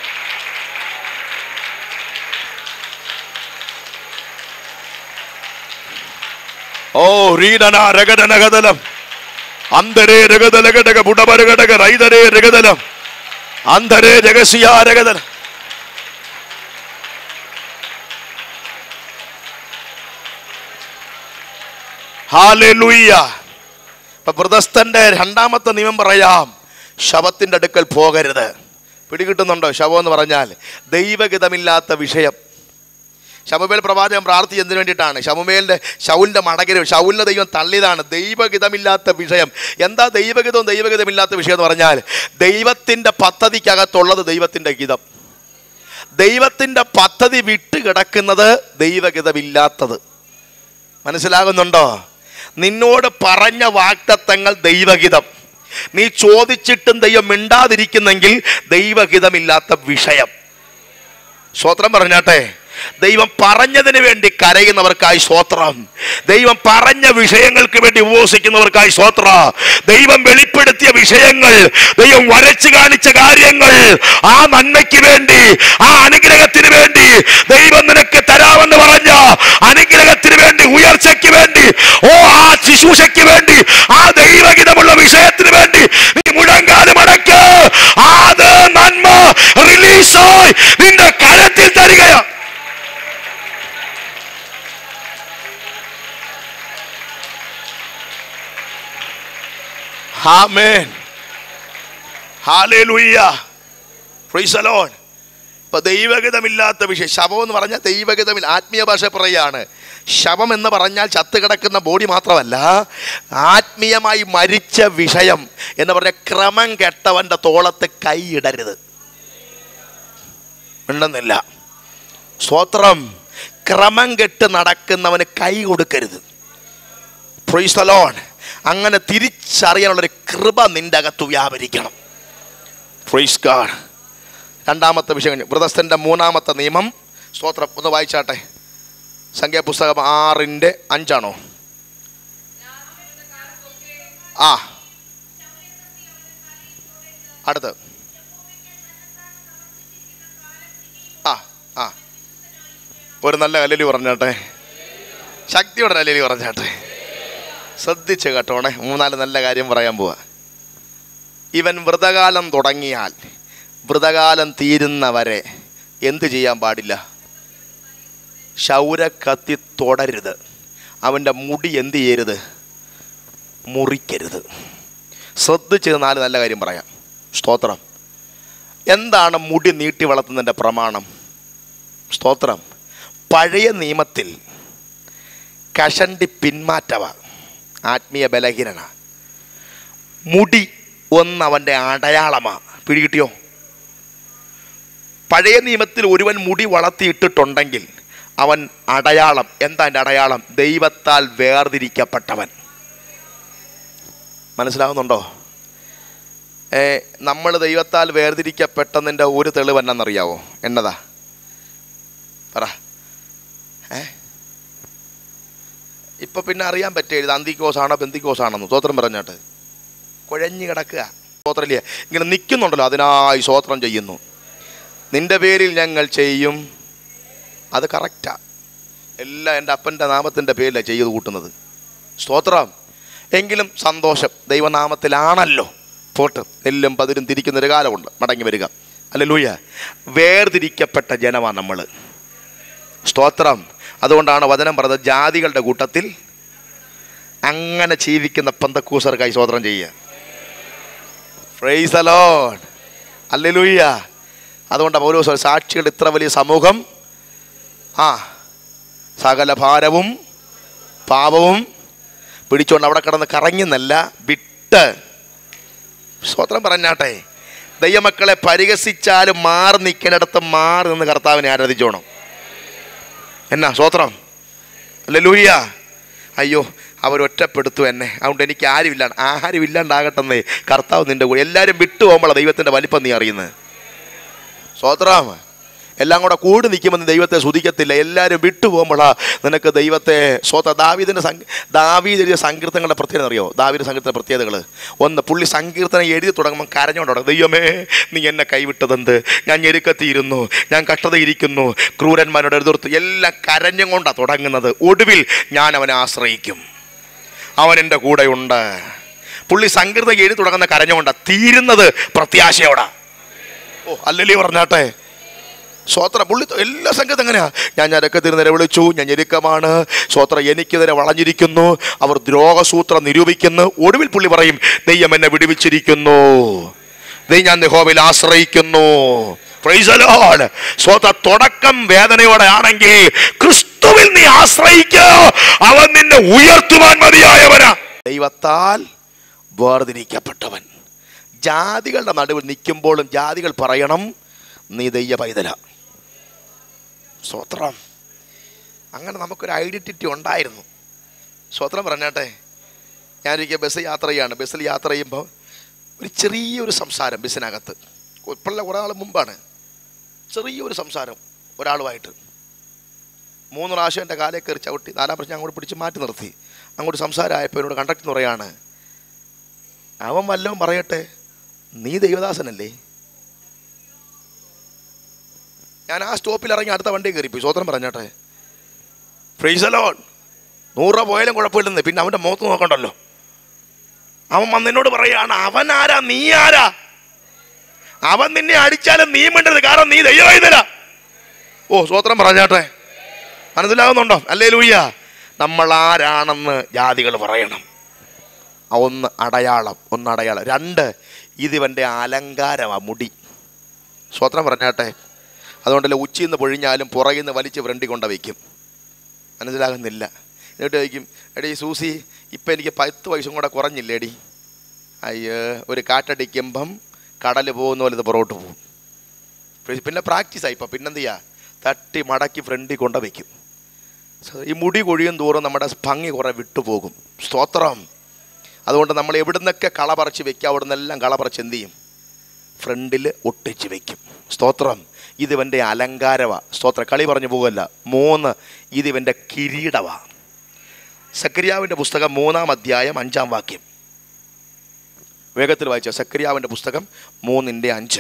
ഓ റീഡന രഗടനഗതലം അന്തരേ രഗതലഘടക ബുടപരഘടക റൈതരേ രഗതലം അന്തരേ രഹസ്യ രഗതലം ഹാലൂയ്യ ഇപ്പൊ പ്രദസ്തന്റെ രണ്ടാമത്തെ നിയമം പറയാം ശവത്തിന്റെ അടുക്കൽ പോകരുത് പിടികിട്ടുന്നുണ്ടോ ശവം എന്ന് പറഞ്ഞാൽ ദൈവഗതമില്ലാത്ത വിഷയം ശമുമേൽ പ്രവാചകൻ പ്രാർത്ഥിച്ചതിന് വേണ്ടിയിട്ടാണ് ശമുമേലിന്റെ ശൗലിന്റെ മടകിന് ശൗലിന്റെ ദൈവം തള്ളിയതാണ് ദൈവഗിതമില്ലാത്ത വിഷയം എന്താ ദൈവഗിതവും ദൈവഗിതമില്ലാത്ത വിഷയം എന്ന് പറഞ്ഞാൽ ദൈവത്തിന്റെ പദ്ധതിക്കകത്തുള്ളത് ദൈവത്തിന്റെ ഗീതം ദൈവത്തിന്റെ പദ്ധതി വിട്ട് കിടക്കുന്നത് ദൈവഗിതമില്ലാത്തത് മനസ്സിലാകുന്നുണ്ടോ നിന്നോട് പറഞ്ഞ വാക്തത്വങ്ങൾ ദൈവഹിതം നീ ചോദിച്ചിട്ടും ദൈവം മിണ്ടാതിരിക്കുന്നെങ്കിൽ ദൈവഹിതമില്ലാത്ത വിഷയം സ്വത്രം പറഞ്ഞാട്ടെ ദൈവം പറഞ്ഞതിന് വേണ്ടി കരയുന്നവർക്കായി സ്വത്രം ദൈവം പറഞ്ഞ വിഷയങ്ങൾക്ക് വേണ്ടി ഉപവസിക്കുന്നവർക്കായി സ്വത്ര ദൈവം വെളിപ്പെടുത്തിയ വിഷയങ്ങൾ ദൈവം വരച്ചു കാണിച്ച കാര്യങ്ങൾ ആ നന്മയ്ക്ക് വേണ്ടി ആ അനുഗ്രഹത്തിന് വേണ്ടി ദൈവം നിനക്ക് തരാമെന്ന് പറഞ്ഞ അനുഗ്രഹത്തിന് വേണ്ടി ഉയർച്ചയ്ക്ക് വേണ്ടി ഓ ആ ശുശ്രൂഷയ്ക്ക് വേണ്ടി ആ ദൈവഹിതമുള്ള വിഷയത്തിന് വേണ്ടി നീ മുഴങ്കാലം അടക്ക് അത് നന്മ റിലീസായി നിന്റെ കരത്തിൽ തരികയാണ് ആമേൻ ഹാലേലൂയ്യ പ്രൈസ് ദി ലോർഡ് ഇപ്പൊ ദൈവഗതമില്ലാത്ത വിഷയം ശവം എന്ന് പറഞ്ഞാൽ ദൈവഗതമില്ല ആത്മീയ ഭാഷ പറയാണ് ശവം എന്ന് പറഞ്ഞാൽ ചത്ത് കിടക്കുന്ന ബോഡി മാത്രമല്ല ആത്മീയമായി മരിച്ച വിഷയം എന്ന് പറഞ്ഞ ക്രമം കെട്ടവന്റെ തോളത്ത് കൈയിടരുത് ഉണ്ടെന്നില്ല സ്വത്രം ക്രമം കെട്ട് നടക്കുന്നവന് കൈ കൊടുക്കരുത് പ്രൈസ് ദി ലോർഡ് അങ്ങനെ തിരിച്ചറിയാനുള്ളൊരു കൃപ നിന്റെ അകത്ത് വ്യാപരിക്കണം പ്രൈസ് ഗാഡ് രണ്ടാമത്തെ വിഷയം വ്രതസ്ഥൻ്റെ മൂന്നാമത്തെ നിയമം സ്തോത്രം ഒന്ന് വായിച്ചാട്ടെ സംഖ്യാപുസ്തകം ആറിൻ്റെ അഞ്ചാണോ ആ അടുത്ത് ആ ആ ഒരു നല്ല കല്ലലി പറഞ്ഞാട്ടെ ശക്തിയോടെ കല്ലലി പറഞ്ഞാട്ടെ ശ്രദ്ധിച്ച് കേട്ടോണേ മൂന്നാല് നല്ല കാര്യം പറയാൻ പോവാ ഇവൻ വ്രതകാലം തുടങ്ങിയാൽ വ്രതകാലം തീരുന്നവരെ എന്ത് ചെയ്യാൻ പാടില്ല ശൗര കത്തി തൊടരുത് അവൻ്റെ മുടി എന്ത് ചെയ്യരുത് മുറിക്കരുത് ശ്രദ്ധിച്ച് നാല് നല്ല കാര്യം പറയാം സ്തോത്രം എന്താണ് മുടി നീട്ടി വളർത്തുന്നതിൻ്റെ പ്രമാണം സ്തോത്രം പഴയ നിയമത്തിൽ കഷണ്ടി പിന്മാറ്റവ ആത്മീയ ബലഹീനന മുടി ഒന്ന് അവൻ്റെ അടയാളമാണ് പിടികിട്ടിയോ പഴയ നിയമത്തിൽ ഒരുവൻ മുടി വളർത്തിയിട്ടിട്ടുണ്ടെങ്കിൽ അവൻ അടയാളം എന്താ എൻ്റെ അടയാളം ദൈവത്താൽ വേർതിരിക്കപ്പെട്ടവൻ മനസ്സിലാവുന്നുണ്ടോ ഏ നമ്മൾ ദൈവത്താൽ വേർതിരിക്കപ്പെട്ടതിൻ്റെ ഒരു തെളിവ് എന്നറിയാവോ എന്നതാ പറ ഏ ഇപ്പൊ പിന്നെ അറിയാൻ പറ്റിയ ഇത് അന്തിക്കോസാണോ ബന്ധിക്കോസാണെന്ന് സ്വത്രം പറഞ്ഞിട്ട് കുഴഞ്ഞു കിടക്കുക സ്വോത്രല്ലേ ഇങ്ങനെ നിൽക്കുന്നുണ്ടല്ലോ അതിനായി സ്വോത്രം ചെയ്യുന്നു നിന്റെ പേരിൽ ഞങ്ങൾ ചെയ്യും അത് കറക്റ്റാ എല്ലാം എൻ്റെ അപ്പൻ്റെ നാമത്തിൻ്റെ പേരിലാണ് ചെയ്ത് കൂട്ടുന്നത് സ്തോത്രം എങ്കിലും സന്തോഷം ദൈവനാമത്തിലാണല്ലോ പോട്ട് നെല്ലും പതിരും തിരിക്കുന്നൊരു കാലമുണ്ട് മടങ്ങി വരിക അല്ലെ ലൂയ വേർതിരിക്കപ്പെട്ട ജനമാണ് നമ്മൾ സ്തോത്രം അതുകൊണ്ടാണ് വചനം പറഞ്ഞത് ജാതികളുടെ കൂട്ടത്തിൽ അങ്ങനെ ജീവിക്കുന്ന പന്തക്കൂസർക്കായി സ്തോത്രം ചെയ്യുക ഫ്രൈസ് അലോൺ അല്ലെലൂയ്യ അതുകൊണ്ട് പൗലോസ് പറയും, സാക്ഷികളുടെ ഇത്ര വലിയ സമൂഹം ആ സകല ഭാരവും പാപവും പിടിച്ചുകൊണ്ട് അവിടെ കിടന്ന് കറങ്ങുന്നല്ല വിട്ട് സ്വത്രം പറഞ്ഞാട്ടെ ദൈവമക്കളെ പരിഹസിച്ചാലും മാറി നിൽക്കുന്നിടത്ത് മാറി നിന്ന് കർത്താവിനെ ആരാധിച്ചോണം എന്നാ സ്വത്രം അല്ലേ ലൂയ്യ അയ്യോ അവരൊറ്റപ്പെടുത്തു എന്നെ അതുകൊണ്ട് എനിക്ക് ആരുമില്ല ആരും ഇല്ലാണ്ടാകട്ടെന്നേ കർത്താവ് നിന്റെ കൂടെ എല്ലാവരും വിട്ടു പോകുമ്പോഴാണ് ദൈവത്തിൻ്റെ വലിപ്പം നീ അറിയുന്നത് സ്വത്രം എല്ലാം കൂടെ കൂടി നിൽക്കുമ്പോൾ നീ ദൈവത്തെ സ്തുതിക്കത്തില്ല എല്ലാവരും വിട്ടു പോകുമ്പോഴാ നിനക്ക് ദൈവത്തെ സ്വത ദാവീദിൻ്റെ സംഘ ദാവീദ് എഴുതിയ സങ്കീർത്തനങ്ങളുടെ പ്രത്യേകത അറിയോ ദാവീദ് സങ്കീർത്തന പ്രത്യേകതകൾ ഒന്ന് പുള്ളി സങ്കീർത്തനം എഴുതി തുടങ്ങുമ്പോൾ കരഞ്ഞുകൊണ്ട് തുടങ്ങും ദൈവമേ നീ എന്നെ കൈവിട്ടതെന്ത് ഞാൻ ഞെരുക്കത്തിയിരുന്നു ഞാൻ കഷ്ടതയിരിക്കുന്നു ക്രൂരന്മാരോട് എതിർത്ത് എല്ലാം കരഞ്ഞും കൊണ്ടാണ് തുടങ്ങുന്നത് ഒടുവിൽ ഞാൻ അവനെ ആശ്രയിക്കും അവൻ എൻ്റെ കൂടെയുണ്ട് പുള്ളി സങ്കീർത്തനം എഴുതി തുടങ്ങുന്ന കരഞ്ഞുകൊണ്ടാണ് തീരുന്നത് പ്രത്യാശയോടാ ഓ അല്ലല്ലേ പറഞ്ഞാട്ടെ സ്വോത്ര പുള്ളി എല്ലാ സംഗതി എങ്ങനെയാ ഞാൻ ഞരക്കത്തിന് നിലവിളിച്ചു ഞാൻ ഞെരുക്കമാണ് സ്വോത്ര എനിക്കെതിരെ വളഞ്ഞിരിക്കുന്നു അവർ ദ്രോഹസൂത്രം നിരൂപിക്കുന്നു ഒടുവിൽ പുള്ളി പറയും ദൈവം എന്നെ വിടുവിച്ചിരിക്കുന്നു ദൈവം ഞാൻ യഹോവയിൽ ആശ്രയിക്കുന്നു Praise the Lord. സ്വോത്ര തുടക്കം വേദനയോടെ ആണെങ്കിൽ ക്രിസ്തുവിൽ നീ ആശ്രയിക്കോ അവൻ നിന്നെ ഉയർത്തുവാൻ മതിയായവനാ ദൈവത്താൽ വേർതിരിക്കപ്പെട്ടവൻ ജാതികളുടെ നടുവിൽ നിൽക്കുമ്പോഴും ജാതികൾ പറയണം നീ ദയ്യ പൈതല സ്വത്രം അങ്ങനെ നമുക്കൊരു ഐഡൻറ്റിറ്റി ഉണ്ടായിരുന്നു സ്വത്രം പറഞ്ഞാട്ടെ ഞാനൊരിക്കൽ ബസ് യാത്ര ചെയ്യാണ് ബസ്സിൽ യാത്ര ചെയ്യുമ്പോൾ ഒരു ചെറിയൊരു സംസാരം ബസ്സിനകത്ത് ഇപ്പോഴുള്ള കുറേ നാൾ മുമ്പാണ് ചെറിയൊരു സംസാരം ഒരാളുമായിട്ട് മൂന്ന് പ്രാവശ്യം എൻ്റെ കാലേ കയറി ചവിട്ടി നാലാം പ്രാവശ്യം ഞാൻ അങ്ങോട്ട് പിടിച്ച് മാറ്റി നിർത്തി അങ്ങോട്ട് സംസാരമായപ്പോൾ എന്നോട് കണ്ടക്ടർ പറയാണ് അവൻ വല്ലതും പറയട്ടെ നീ ദൈവദാസനല്ലേ ഞാൻ ആ സ്റ്റോപ്പിൽ ഇറങ്ങി അടുത്ത വണ്ടി കയറിപ്പോയി സ്വതന്ത്രം പറഞ്ഞാട്ടെ ഫ്രീസലോൺ നൂറ് രൂപ പോയാലും കുഴപ്പമില്ലെന്ന് പിന്നെ അവൻ്റെ മുഖത്ത് നോക്കണ്ടല്ലോ അവൻ വന്നെന്നോട് പറയാണ് അവൻ ആരാ നീ ആരാ അവൻ നിന്നെ അടിച്ചാലും നീ മിണ്ടരുത് കാരണം നീ ദൈവമായിരുന്നില്ല ഓ സ്വത്രം പറഞ്ഞാട്ടെ മനസ്സിലാകുന്നുണ്ടോ അല്ലേ ലൂയ്യ നമ്മൾ ആരാണെന്ന് ജാതികൾ പറയണം ആ ഒന്ന് അടയാളം ഒന്ന് അടയാളം രണ്ട് ഇതിവൻ്റെ അലങ്കാരമാ മുടി സ്വത്രം പറഞ്ഞാട്ടെ അതുകൊണ്ടല്ലേ ഉച്ചയിൽ നിന്ന് പൊഴിഞ്ഞാലും പുറകിൽ നിന്ന് വലിച്ച് ഫ്രണ്ടി കൊണ്ട് വയ്ക്കും മനസ്സിലാകുന്നില്ല എന്നിട്ട് ചോദിക്കും എടീ സൂസി ഇപ്പം എനിക്ക് പത്ത് വയസ്സും കൂടെ കുറഞ്ഞില്ലേടി അയ്യോ ഒരു കാറ്റടിക്കുമ്പം കടൽ പോകുന്ന പോലെ ഇത് പുറകോട്ട് പോകും പിന്നെ- പിന്നെ പ്രാക്ടീസായി ഇപ്പം പിന്നെന്ത് ചെയ്യുക തട്ടി മടക്കി ഫ്രണ്ടിൽ കൊണ്ട് വയ്ക്കും സോ, ഈ മുടി കൊഴിയും തോറും നമ്മുടെ ഭംഗി കുറേ വിട്ടുപോകും സ്തോത്രം അതുകൊണ്ട് നമ്മൾ എവിടുന്നൊക്കെ കള പറിച്ച് വെക്കുക അവിടെ നിന്നെല്ലാം കള പറിച്ച് എന്ത് ചെയ്യും ഫ്രണ്ടിൽ ഒട്ടിച്ച് വെക്കും സ്തോത്രം ഇതിവൻ്റെ അലങ്കാരവാ സ്തോത്ര കളി പറഞ്ഞു പോകല്ല മൂന്ന് ഇതിവൻ്റെ കിരീടവാ സക്രിയാവിൻ്റെ പുസ്തകം മൂന്നാം അധ്യായം അഞ്ചാം വാക്യം വേഗത്തിൽ വായിച്ച സക്രിയാവിൻ്റെ പുസ്തകം മൂന്നിൻ്റെ അഞ്ച്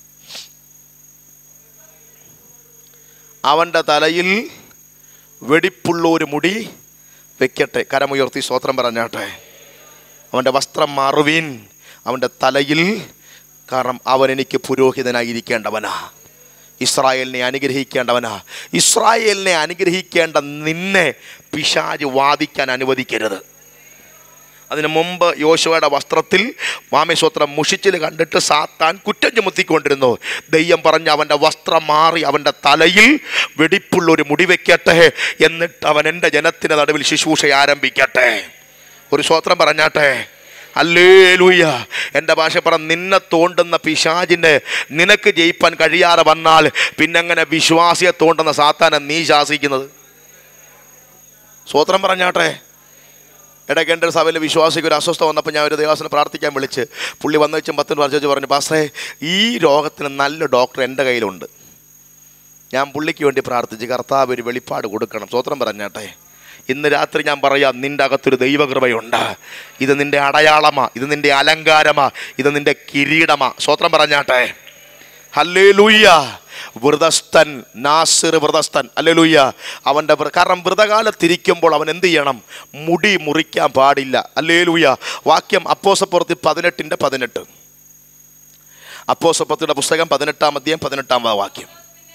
അവൻ്റെ തലയിൽ വെടിപ്പുള്ള ഒരു മുടി വെക്കട്ടെ കരമുയർത്തി സ്തോത്രം പറഞ്ഞാട്ടെ അവൻ്റെ വസ്ത്രം മാറുവീൻ അവൻ്റെ തലയിൽ കാരണം അവൻ എനിക്ക് പുരോഹിതനായിരിക്കേണ്ടവനാ ഇസ്രായേലിനെ അനുഗ്രഹിക്കേണ്ടവനാ ഇസ്രായേലിനെ അനുഗ്രഹിക്കേണ്ട നിന്നെ പിശാജ് വാദിക്കാൻ അനുവദിക്കരുത് അതിനു മുമ്പ് യോശുവയുടെ വസ്ത്രത്തിൽ മാമേശ്വത്രം മുഷിച്ചിൽ കണ്ടിട്ട് സാത്താൻ കുറ്റം ചുമത്തിക്കൊണ്ടിരുന്നു ദയ്യം പറഞ്ഞ് അവൻ്റെ വസ്ത്രം മാറി അവൻ്റെ തലയിൽ വെടിപ്പുള്ള ഒരു മുടി വെക്കട്ടെ എന്നിട്ട് അവൻ എൻ്റെ ജനത്തിൻ്റെ നടുവിൽ ശുശ്രൂഷ ആരംഭിക്കട്ടെ ഒരു സ്വത്രം പറഞ്ഞാട്ടെ അല്ലേലൂയ എൻ്റെ ഭാഷ പറ നിന്നെ തോണ്ടുന്ന പിശാജിന് നിനക്ക് ജയിപ്പാൻ കഴിയാതെ വന്നാൽ പിന്നെങ്ങനെ വിശ്വാസിയെ തോണ്ടുന്ന സാത്താനെ നീ ശാസിക്കുന്നത് സ്വത്രം പറഞ്ഞാട്ടെ ഇടയ്ക്ക് എൻ്റെ ഒരു സഭയിൽ വിശ്വാസിക്ക് ഒരു അസ്വസ്ഥ വന്നപ്പോൾ ഞാൻ ഒരു ദേവാസനം പ്രാർത്ഥിക്കാൻ വിളിച്ച് പുള്ളി വന്നു വെച്ചും പത്തിന് പറഞ്ഞു പറഞ്ഞു പാസ്റ്റേ ഈ രോഗത്തിന് നല്ല ഡോക്ടർ എൻ്റെ കയ്യിലുണ്ട് ഞാൻ പുള്ളിക്ക് വേണ്ടി പ്രാർത്ഥിച്ച് കർത്താവ് ഒരു വെളിപ്പാട് കൊടുക്കണം സ്വത്രം പറഞ്ഞാട്ടെ ഇന്ന് രാത്രി ഞാൻ പറയാം നിന്റെ അകത്തൊരു ദൈവകൃപയുണ്ട് ഇത് നിന്റെ അടയാളമാ ഇത് നിന്റെ അലങ്കാരമാ ഇത് നിന്റെ കിരീടമാ സ്വത്രം പറഞ്ഞാട്ടെ ഹല്ലേ ലൂയ്യ വ്രതസ്ഥൻ നാസിർ വ്രതസ്ഥൻ അല്ലെലൂയ്യ അവൻ്റെ വ്ര- കാരണം വ്രതകാലത്തിരിക്കുമ്പോൾ അവൻ എന്ത് ചെയ്യണം മുടി മുറിക്കാൻ പാടില്ല അല്ലേലൂയ വാക്യം അപ്പോസപ്പുറത്ത് പതിനെട്ടിൻ്റെ പതിനെട്ട് അപ്പോസപ്പത്തിൻ്റെ പുസ്തകം പതിനെട്ടാം അധ്യായം പതിനെട്ടാമത് വാക്യം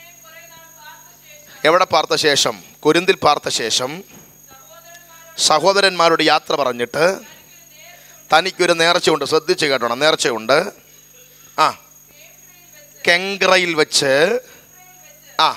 എവിടെ പാർത്ത ശേഷം കൊരിന്തിൽ പാർത്ത ശേഷം സഹോദരന്മാരോട് യാത്ര പറഞ്ഞിട്ട് തനിക്കൊരു നേർച്ചയുണ്ട് ശ്രദ്ധിച്ച് കേട്ടോണം നേർച്ചയുണ്ട് ആ കെങ്ക്രയിൽ വെച്ച് ആ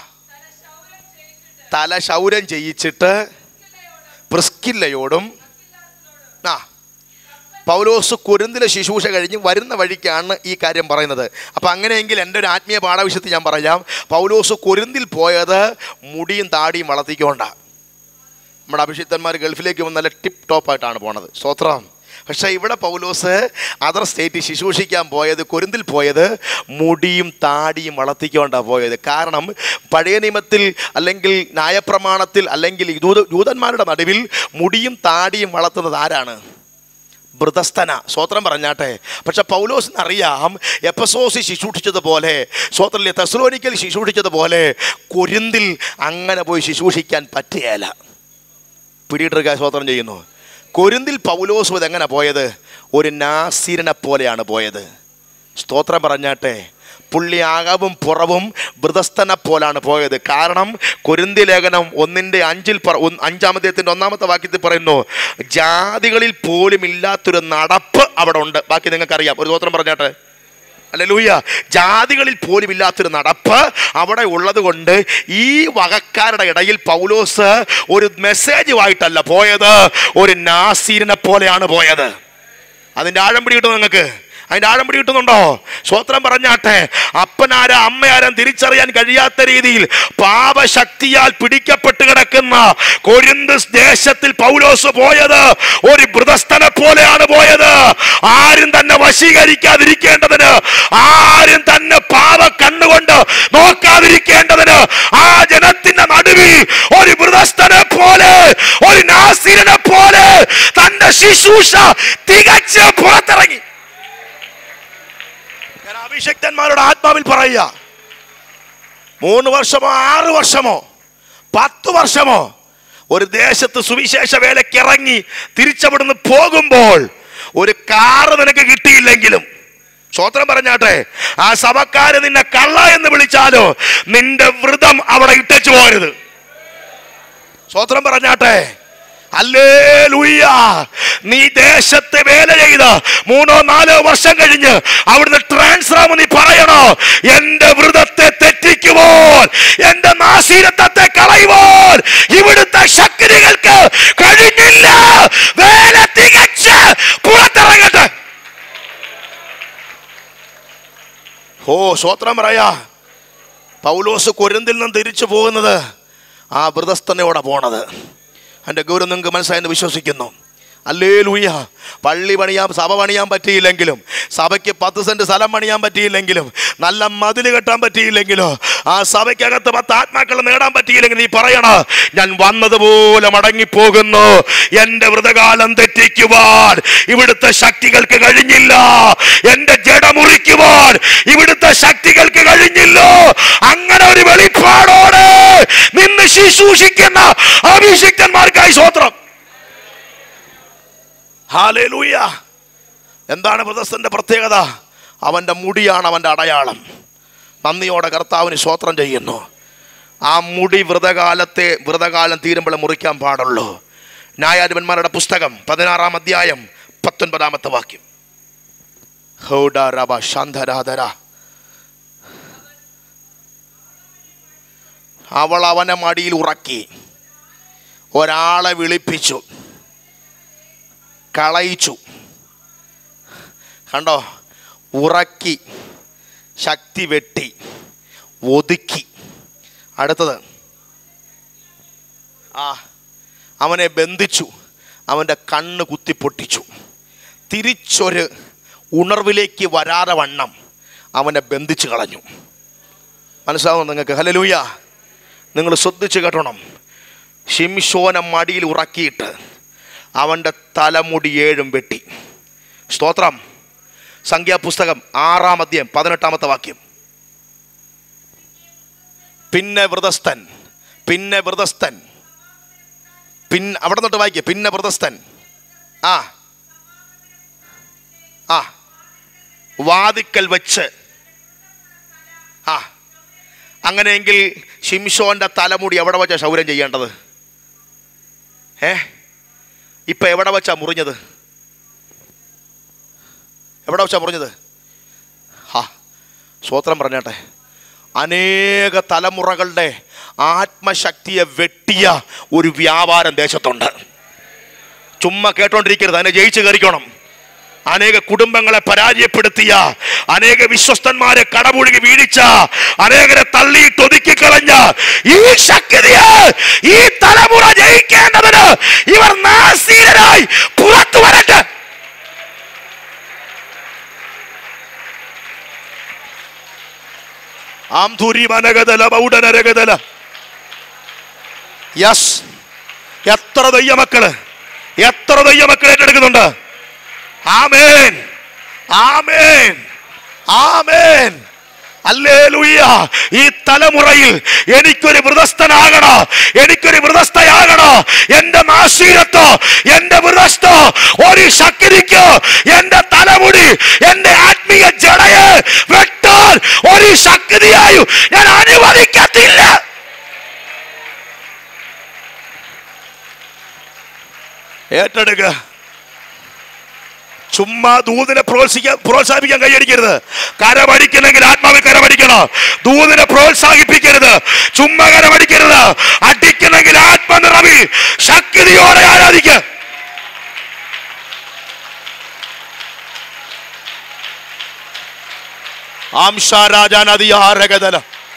തല ശൗരം ചെയ്യിച്ചിട്ട് പ്രിസ്കില്ലയോടും ആ പൗലോസ് കുരുന്തിലെ ശുശ്രൂഷ കഴിഞ്ഞ് വരുന്ന വഴിക്കാണ് ഈ കാര്യം പറയുന്നത് അപ്പം അങ്ങനെയെങ്കിൽ എൻ്റെ ഒരു ആത്മീയ പാഠവിഷയത്തിൽ ഞാൻ പറയാം പൗലോസ് കുരുന്തിൽ പോയത് മുടിയും താടിയും വളർത്തിക്കൊണ്ടാണ് നമ്മുടെ അഭിഷിക്തന്മാർ ഗൾഫിലേക്ക് വന്ന് നല്ല ടിപ്പ് ടോപ്പായിട്ടാണ് പോണത് സ്തോത്രം പക്ഷേ ഇവിടെ പൗലോസ് അതർ സ്റ്റേറ്റിൽ ശുശ്രൂഷിക്കാൻ പോയത് കുരുന്തിൽ പോയത് മുടിയും താടിയും വളർത്തിക്കൊണ്ടാണ് പോയത് കാരണം പഴയ നിയമത്തിൽ അല്ലെങ്കിൽ ന്യായപ്രമാണത്തിൽ അല്ലെങ്കിൽ യൂത യൂതന്മാരുടെ നടുവിൽ മുടിയും താടിയും വളർത്തുന്നത് ആരാണ് വൃതസ്ഥന സ്വോത്രം പറഞ്ഞാട്ടെ പക്ഷെ പൗലോസിന് അറിയാം എപ്പസോസി ശുശ്രൂഷിച്ചതുപോലെ സ്വോത്രല്ലേ തെസ്ലോനിക്കൽ ശുശ്രൂഷിച്ചതുപോലെ കുരുന്തിൽ അങ്ങനെ പോയി ശുശ്രൂഷിക്കാൻ പറ്റുകയില്ല പിടിയിട്ടൊരു സ്വോത്രം ചെയ്യുന്നു കൊരിന്തിൽ പൗലോസ് ഇതെങ്ങനെ പോയത് ഒരു നാസിരനെ പോലെയാണ് പോയത് സ്തോത്രം പറഞ്ഞാട്ടെ പുള്ളി ആകവും പുറവും വൃതസ്ഥനെ പോലാണ് പോയത് കാരണം കൊരിന്തി ലേഖനം ഒന്നിൻ്റെ അഞ്ചിൽ പറ ഒന്ന് അഞ്ചാമത്തേത്തിൻ്റെ ഒന്നാമത്തെ വാക്യത്തിൽ പറയുന്നു ജാതികളിൽ പോലും ഇല്ലാത്തൊരു നടപ്പ് അവിടെ ഉണ്ട് ബാക്കി നിങ്ങൾക്കറിയാം ഒരു സ്തോത്രം പറഞ്ഞാട്ടെ അല്ലെ ലൂയ ജാതികളിൽ പോലും ഇല്ലാത്തൊരു നടപ്പ് അവിടെ ഉള്ളത് കൊണ്ട് ഈ വകക്കാരുടെ ഇടയിൽ പൗലോസ് ഒരു മെസ്സേജുമായിട്ടല്ല പോയത് ഒരു നാസീരിനെ പോലെയാണ് പോയത് അതിൻ്റെ ആഴം പിടികിട്ടും നിങ്ങൾക്ക് അതിൻ്റെ ആഴം പിടികിട്ടുന്നുണ്ടോ സ്വോത്രം പറഞ്ഞാട്ടെ അപ്പനാരാ അമ്മയാരും തിരിച്ചറിയാൻ കഴിയാത്ത രീതിയിൽ പാപശക്തിയാൽ പിടിക്കപ്പെട്ട് കിടക്കുന്ന കൊരിന്ത് ദേശത്തിൽ പൗലോസ് പോയത് ഒരു വൃതസ്ഥനെ പോലെയാണ് പോയത് ആരും തന്നെ വശീകരിക്കാതിരിക്കേണ്ടതിന് ആരും തന്നെ പാപ കണ്ണുകൊണ്ട് നോക്കാതിരിക്കേണ്ടതിന് ആ ജനത്തിന്റെ നടുവിൽ ഒരു വൃതസ്ഥനെ പോലെ ഒരു നാസിരനെ പോലെ തന്റെ ശുശ്രൂഷ തികച്ച് പുറത്തിറങ്ങി ഞാൻ അഭിഷക്തന്മാരുടെ ആത്മാവിൽ പറയുക മൂന്ന് വർഷമോ ആറ് വർഷമോ പത്ത് വർഷമോ ഒരു ദേശത്ത് സുവിശേഷ വേലയ്ക്ക് ഇറങ്ങി തിരിച്ചവിടുന്ന് പോകുമ്പോൾ ഒരു കാറ് നിനക്ക് കിട്ടിയില്ലെങ്കിലും സ്വോത്രം പറഞ്ഞാട്ടെ ആ സഭക്കാര് നിന്നെ കള്ള എന്ന് വിളിച്ചാലോ നിന്റെ വ്രതം അവിടെ ഇട്ടച്ചു പോരുത് സ്വോത്രം പറഞ്ഞാട്ടെ അല്ലേ ലൂയ്യ നീ ദേശത്തെ വേല ചെയ്ത് മൂന്നോ നാലോ വർഷം കഴിഞ്ഞ് അവിടുന്ന് ട്രാൻസ്ഫർ ആവുമ്പോൾ നീ പറയണോ എന്റെ വ്രതത്തെ തെറ്റിക്കുമ്പോൾ എന്റെ നാശീരത്വത്തെ കളയുമ്പോൾ ഇവിടുത്തെ ശക്തികൾക്ക് കഴിഞ്ഞില്ല വേല തികച്ച് പുറത്തിറങ്ങട്ടെ ഓ സ്വോത്രം പറയാ പൗലോസ് കൊരിന്തിൽ നിന്നും തിരിച്ചു പോകുന്നത് ആ വ്രതസ്ഥനയോടെ പോണത് എൻ്റെ ഗൗരവം നിങ്ങൾക്ക് മനസ്സിലായെന്ന് വിശ്വസിക്കുന്നു അല്ലേ ലൂയ പള്ളി പണിയാൻ സഭ പണിയാൻ പറ്റിയില്ലെങ്കിലും സഭയ്ക്ക് പത്ത് സെന്റ് സ്ഥലം പണിയാൻ പറ്റിയില്ലെങ്കിലും നല്ല മതിൽ കെട്ടാൻ പറ്റിയില്ലെങ്കിലോ ആ സഭയ്ക്കകത്ത് പത്ത് ആത്മാക്കൾ നേടാൻ പറ്റിയില്ലെങ്കിൽ നീ പറയണ ഞാൻ വന്നതുപോലെ മടങ്ങിപ്പോകുന്നു എൻ്റെ വ്രതകാലം തെറ്റിക്കുവാൻ ഇവിടുത്തെ ശക്തികൾക്ക് കഴിഞ്ഞില്ല എൻ്റെ ജഡ മുറിക്കുവാൻ ഇവിടുത്തെ ശക്തികൾക്ക് കഴിഞ്ഞില്ലോ അങ്ങനെ ഒരു വെളിപ്പാടോടെ നിന്ന് ശുശ്രൂഷിക്കുന്ന അഭിഷിക്തന്മാർക്കായി സ്വോത്രം ഹാലേലൂയ എന്താണ് വ്രതസ്ഥന്റെ പ്രത്യേകത അവൻ്റെ മുടിയാണ് അവൻ്റെ അടയാളം നന്ദിയോടെ കർത്താവിന് സ്വോത്രം ചെയ്യുന്നു ആ മുടി വ്രതകാലത്തെ വ്രതകാലം തീരുമ്പോൾ മുറിക്കാൻ പാടുള്ളൂ ന്യായാധിപന്മാരുടെ പുസ്തകം പതിനാറാം അധ്യായം പത്തൊൻപതാമത്തെ വാക്യം ഹൗഡ രബ ശാന്തരാധര അവൾ അവനെ മടിയിൽ ഉറക്കി ഒരാളെ വിളിപ്പിച്ചു കളയിച്ചു കണ്ടോ ഉറക്കി ശക്തി വെട്ടി ഒതുക്കി അടുത്തത് ആ അവനെ ബന്ധിച്ചു അവൻ്റെ കണ്ണ് കുത്തിപ്പൊട്ടിച്ചു തിരിച്ചൊരു ഉണർവിലേക്ക് വരാതെ വണ്ണം അവനെ ബന്ധിച്ചു കളഞ്ഞു മനസ്സിലാവുന്നു നിങ്ങൾക്ക് ഹലലൂയ നിങ്ങൾ ശ്രദ്ധിച്ച് കേട്ടണം ഷിംഷോനെ മടിയിൽ ഉറക്കിയിട്ട് അവൻ്റെ തലമുടി ഏഴും വെട്ടി സ്തോത്രം സംഖ്യാപുസ്തകം ആറാം അധ്യായം പതിനെട്ടാമത്തെ വാക്യം പിന്നെ വ്രതസ്ഥൻ പിന്നെ വ്രതസ്ഥൻ പിന്നെ അവിടെ തൊട്ട് വായിക്കുക പിന്നെ വ്രതസ്ഥൻ ആ ആ വാതിക്കൽ വെച്ച് ആ അങ്ങനെയെങ്കിൽ ഷിംഷോന്റെ തലമുടി എവിടെ വെച്ചാ ക്ഷൗരം ചെയ്യേണ്ടത് ഏ ഇപ്പൊ എവിടെ വെച്ചാ മുറിഞ്ഞത് എവിടെ വെച്ചാ മുറിഞ്ഞത് ഹാ സ്വോത്രം പറഞ്ഞാട്ടെ അനേക തലമുറകളുടെ ആത്മശക്തിയെ വെട്ടിയ ഒരു വ്യാപാരം ദേശത്തുണ്ട് ചുമ്മാ കേട്ടോണ്ടിരിക്കരുത് അതിനെ ജയിച്ചു കയറിക്കണം അനേക കുടുംബങ്ങളെ പരാജയപ്പെടുത്തിയ അനേക വിശ്വസ്തന്മാരെ കടമുഴുകി വീഴിച്ച അനേകരെ തള്ളിയിട്ട് ഒതുക്കിക്കളഞ്ഞ ഈ ശക്തിയെ ഈ തലമുറ ജയിക്കേണ്ടതിന് ഇവർ നാസീരരായി പുറത്തു വരട്ടെ ആംധുരി മനഗതല ബൗഡനരഗതല യെസ് എത്ര ദയ്യമക്കള് എത്ര ദയ്യമക്കൾ ഏറ്റെടുക്കുന്നുണ്ട് ആമേൻ ആമേൻ ആമേൻ അല്ലേലൂയ ഈ തലമുറയിൽ എനിക്കൊരു വൃതസ്ഥനാകണോ എനിക്കൊരു വൃതസ്ഥയാകണോ എന്റെ മാസീരത്തോ എന്റെ വൃതസ്ഥോ ഒരു ശക്തിക്ക് എന്റെ തലമുടി എന്റെ ആത്മീയ ജടയെ വെട്ടാൻ ഒരു ശക്തിയായും ഞാൻ അനുവദിക്കത്തില്ല ഏറ്റെടുക്കുക ചുമ്മാ ദൂതിനെ പ്രോത്സാഹിക്കാൻ പ്രോത്സാഹിപ്പിക്കാൻ കൈയടിക്കരുത് കരമടിക്കുന്നെങ്കിൽ ആത്മാവിൽ കരമടിക്കണം ദൂതിനെ പ്രോത്സാഹിപ്പിക്കരുത് ചുമ്മാ കരമടിക്കരുത് അടിക്കുന്നെങ്കിൽ ആത്മനിറവിൽ ശക്തിയോടെ ആരാധിക്കുക ആംശ രാജാനദിയാരകതല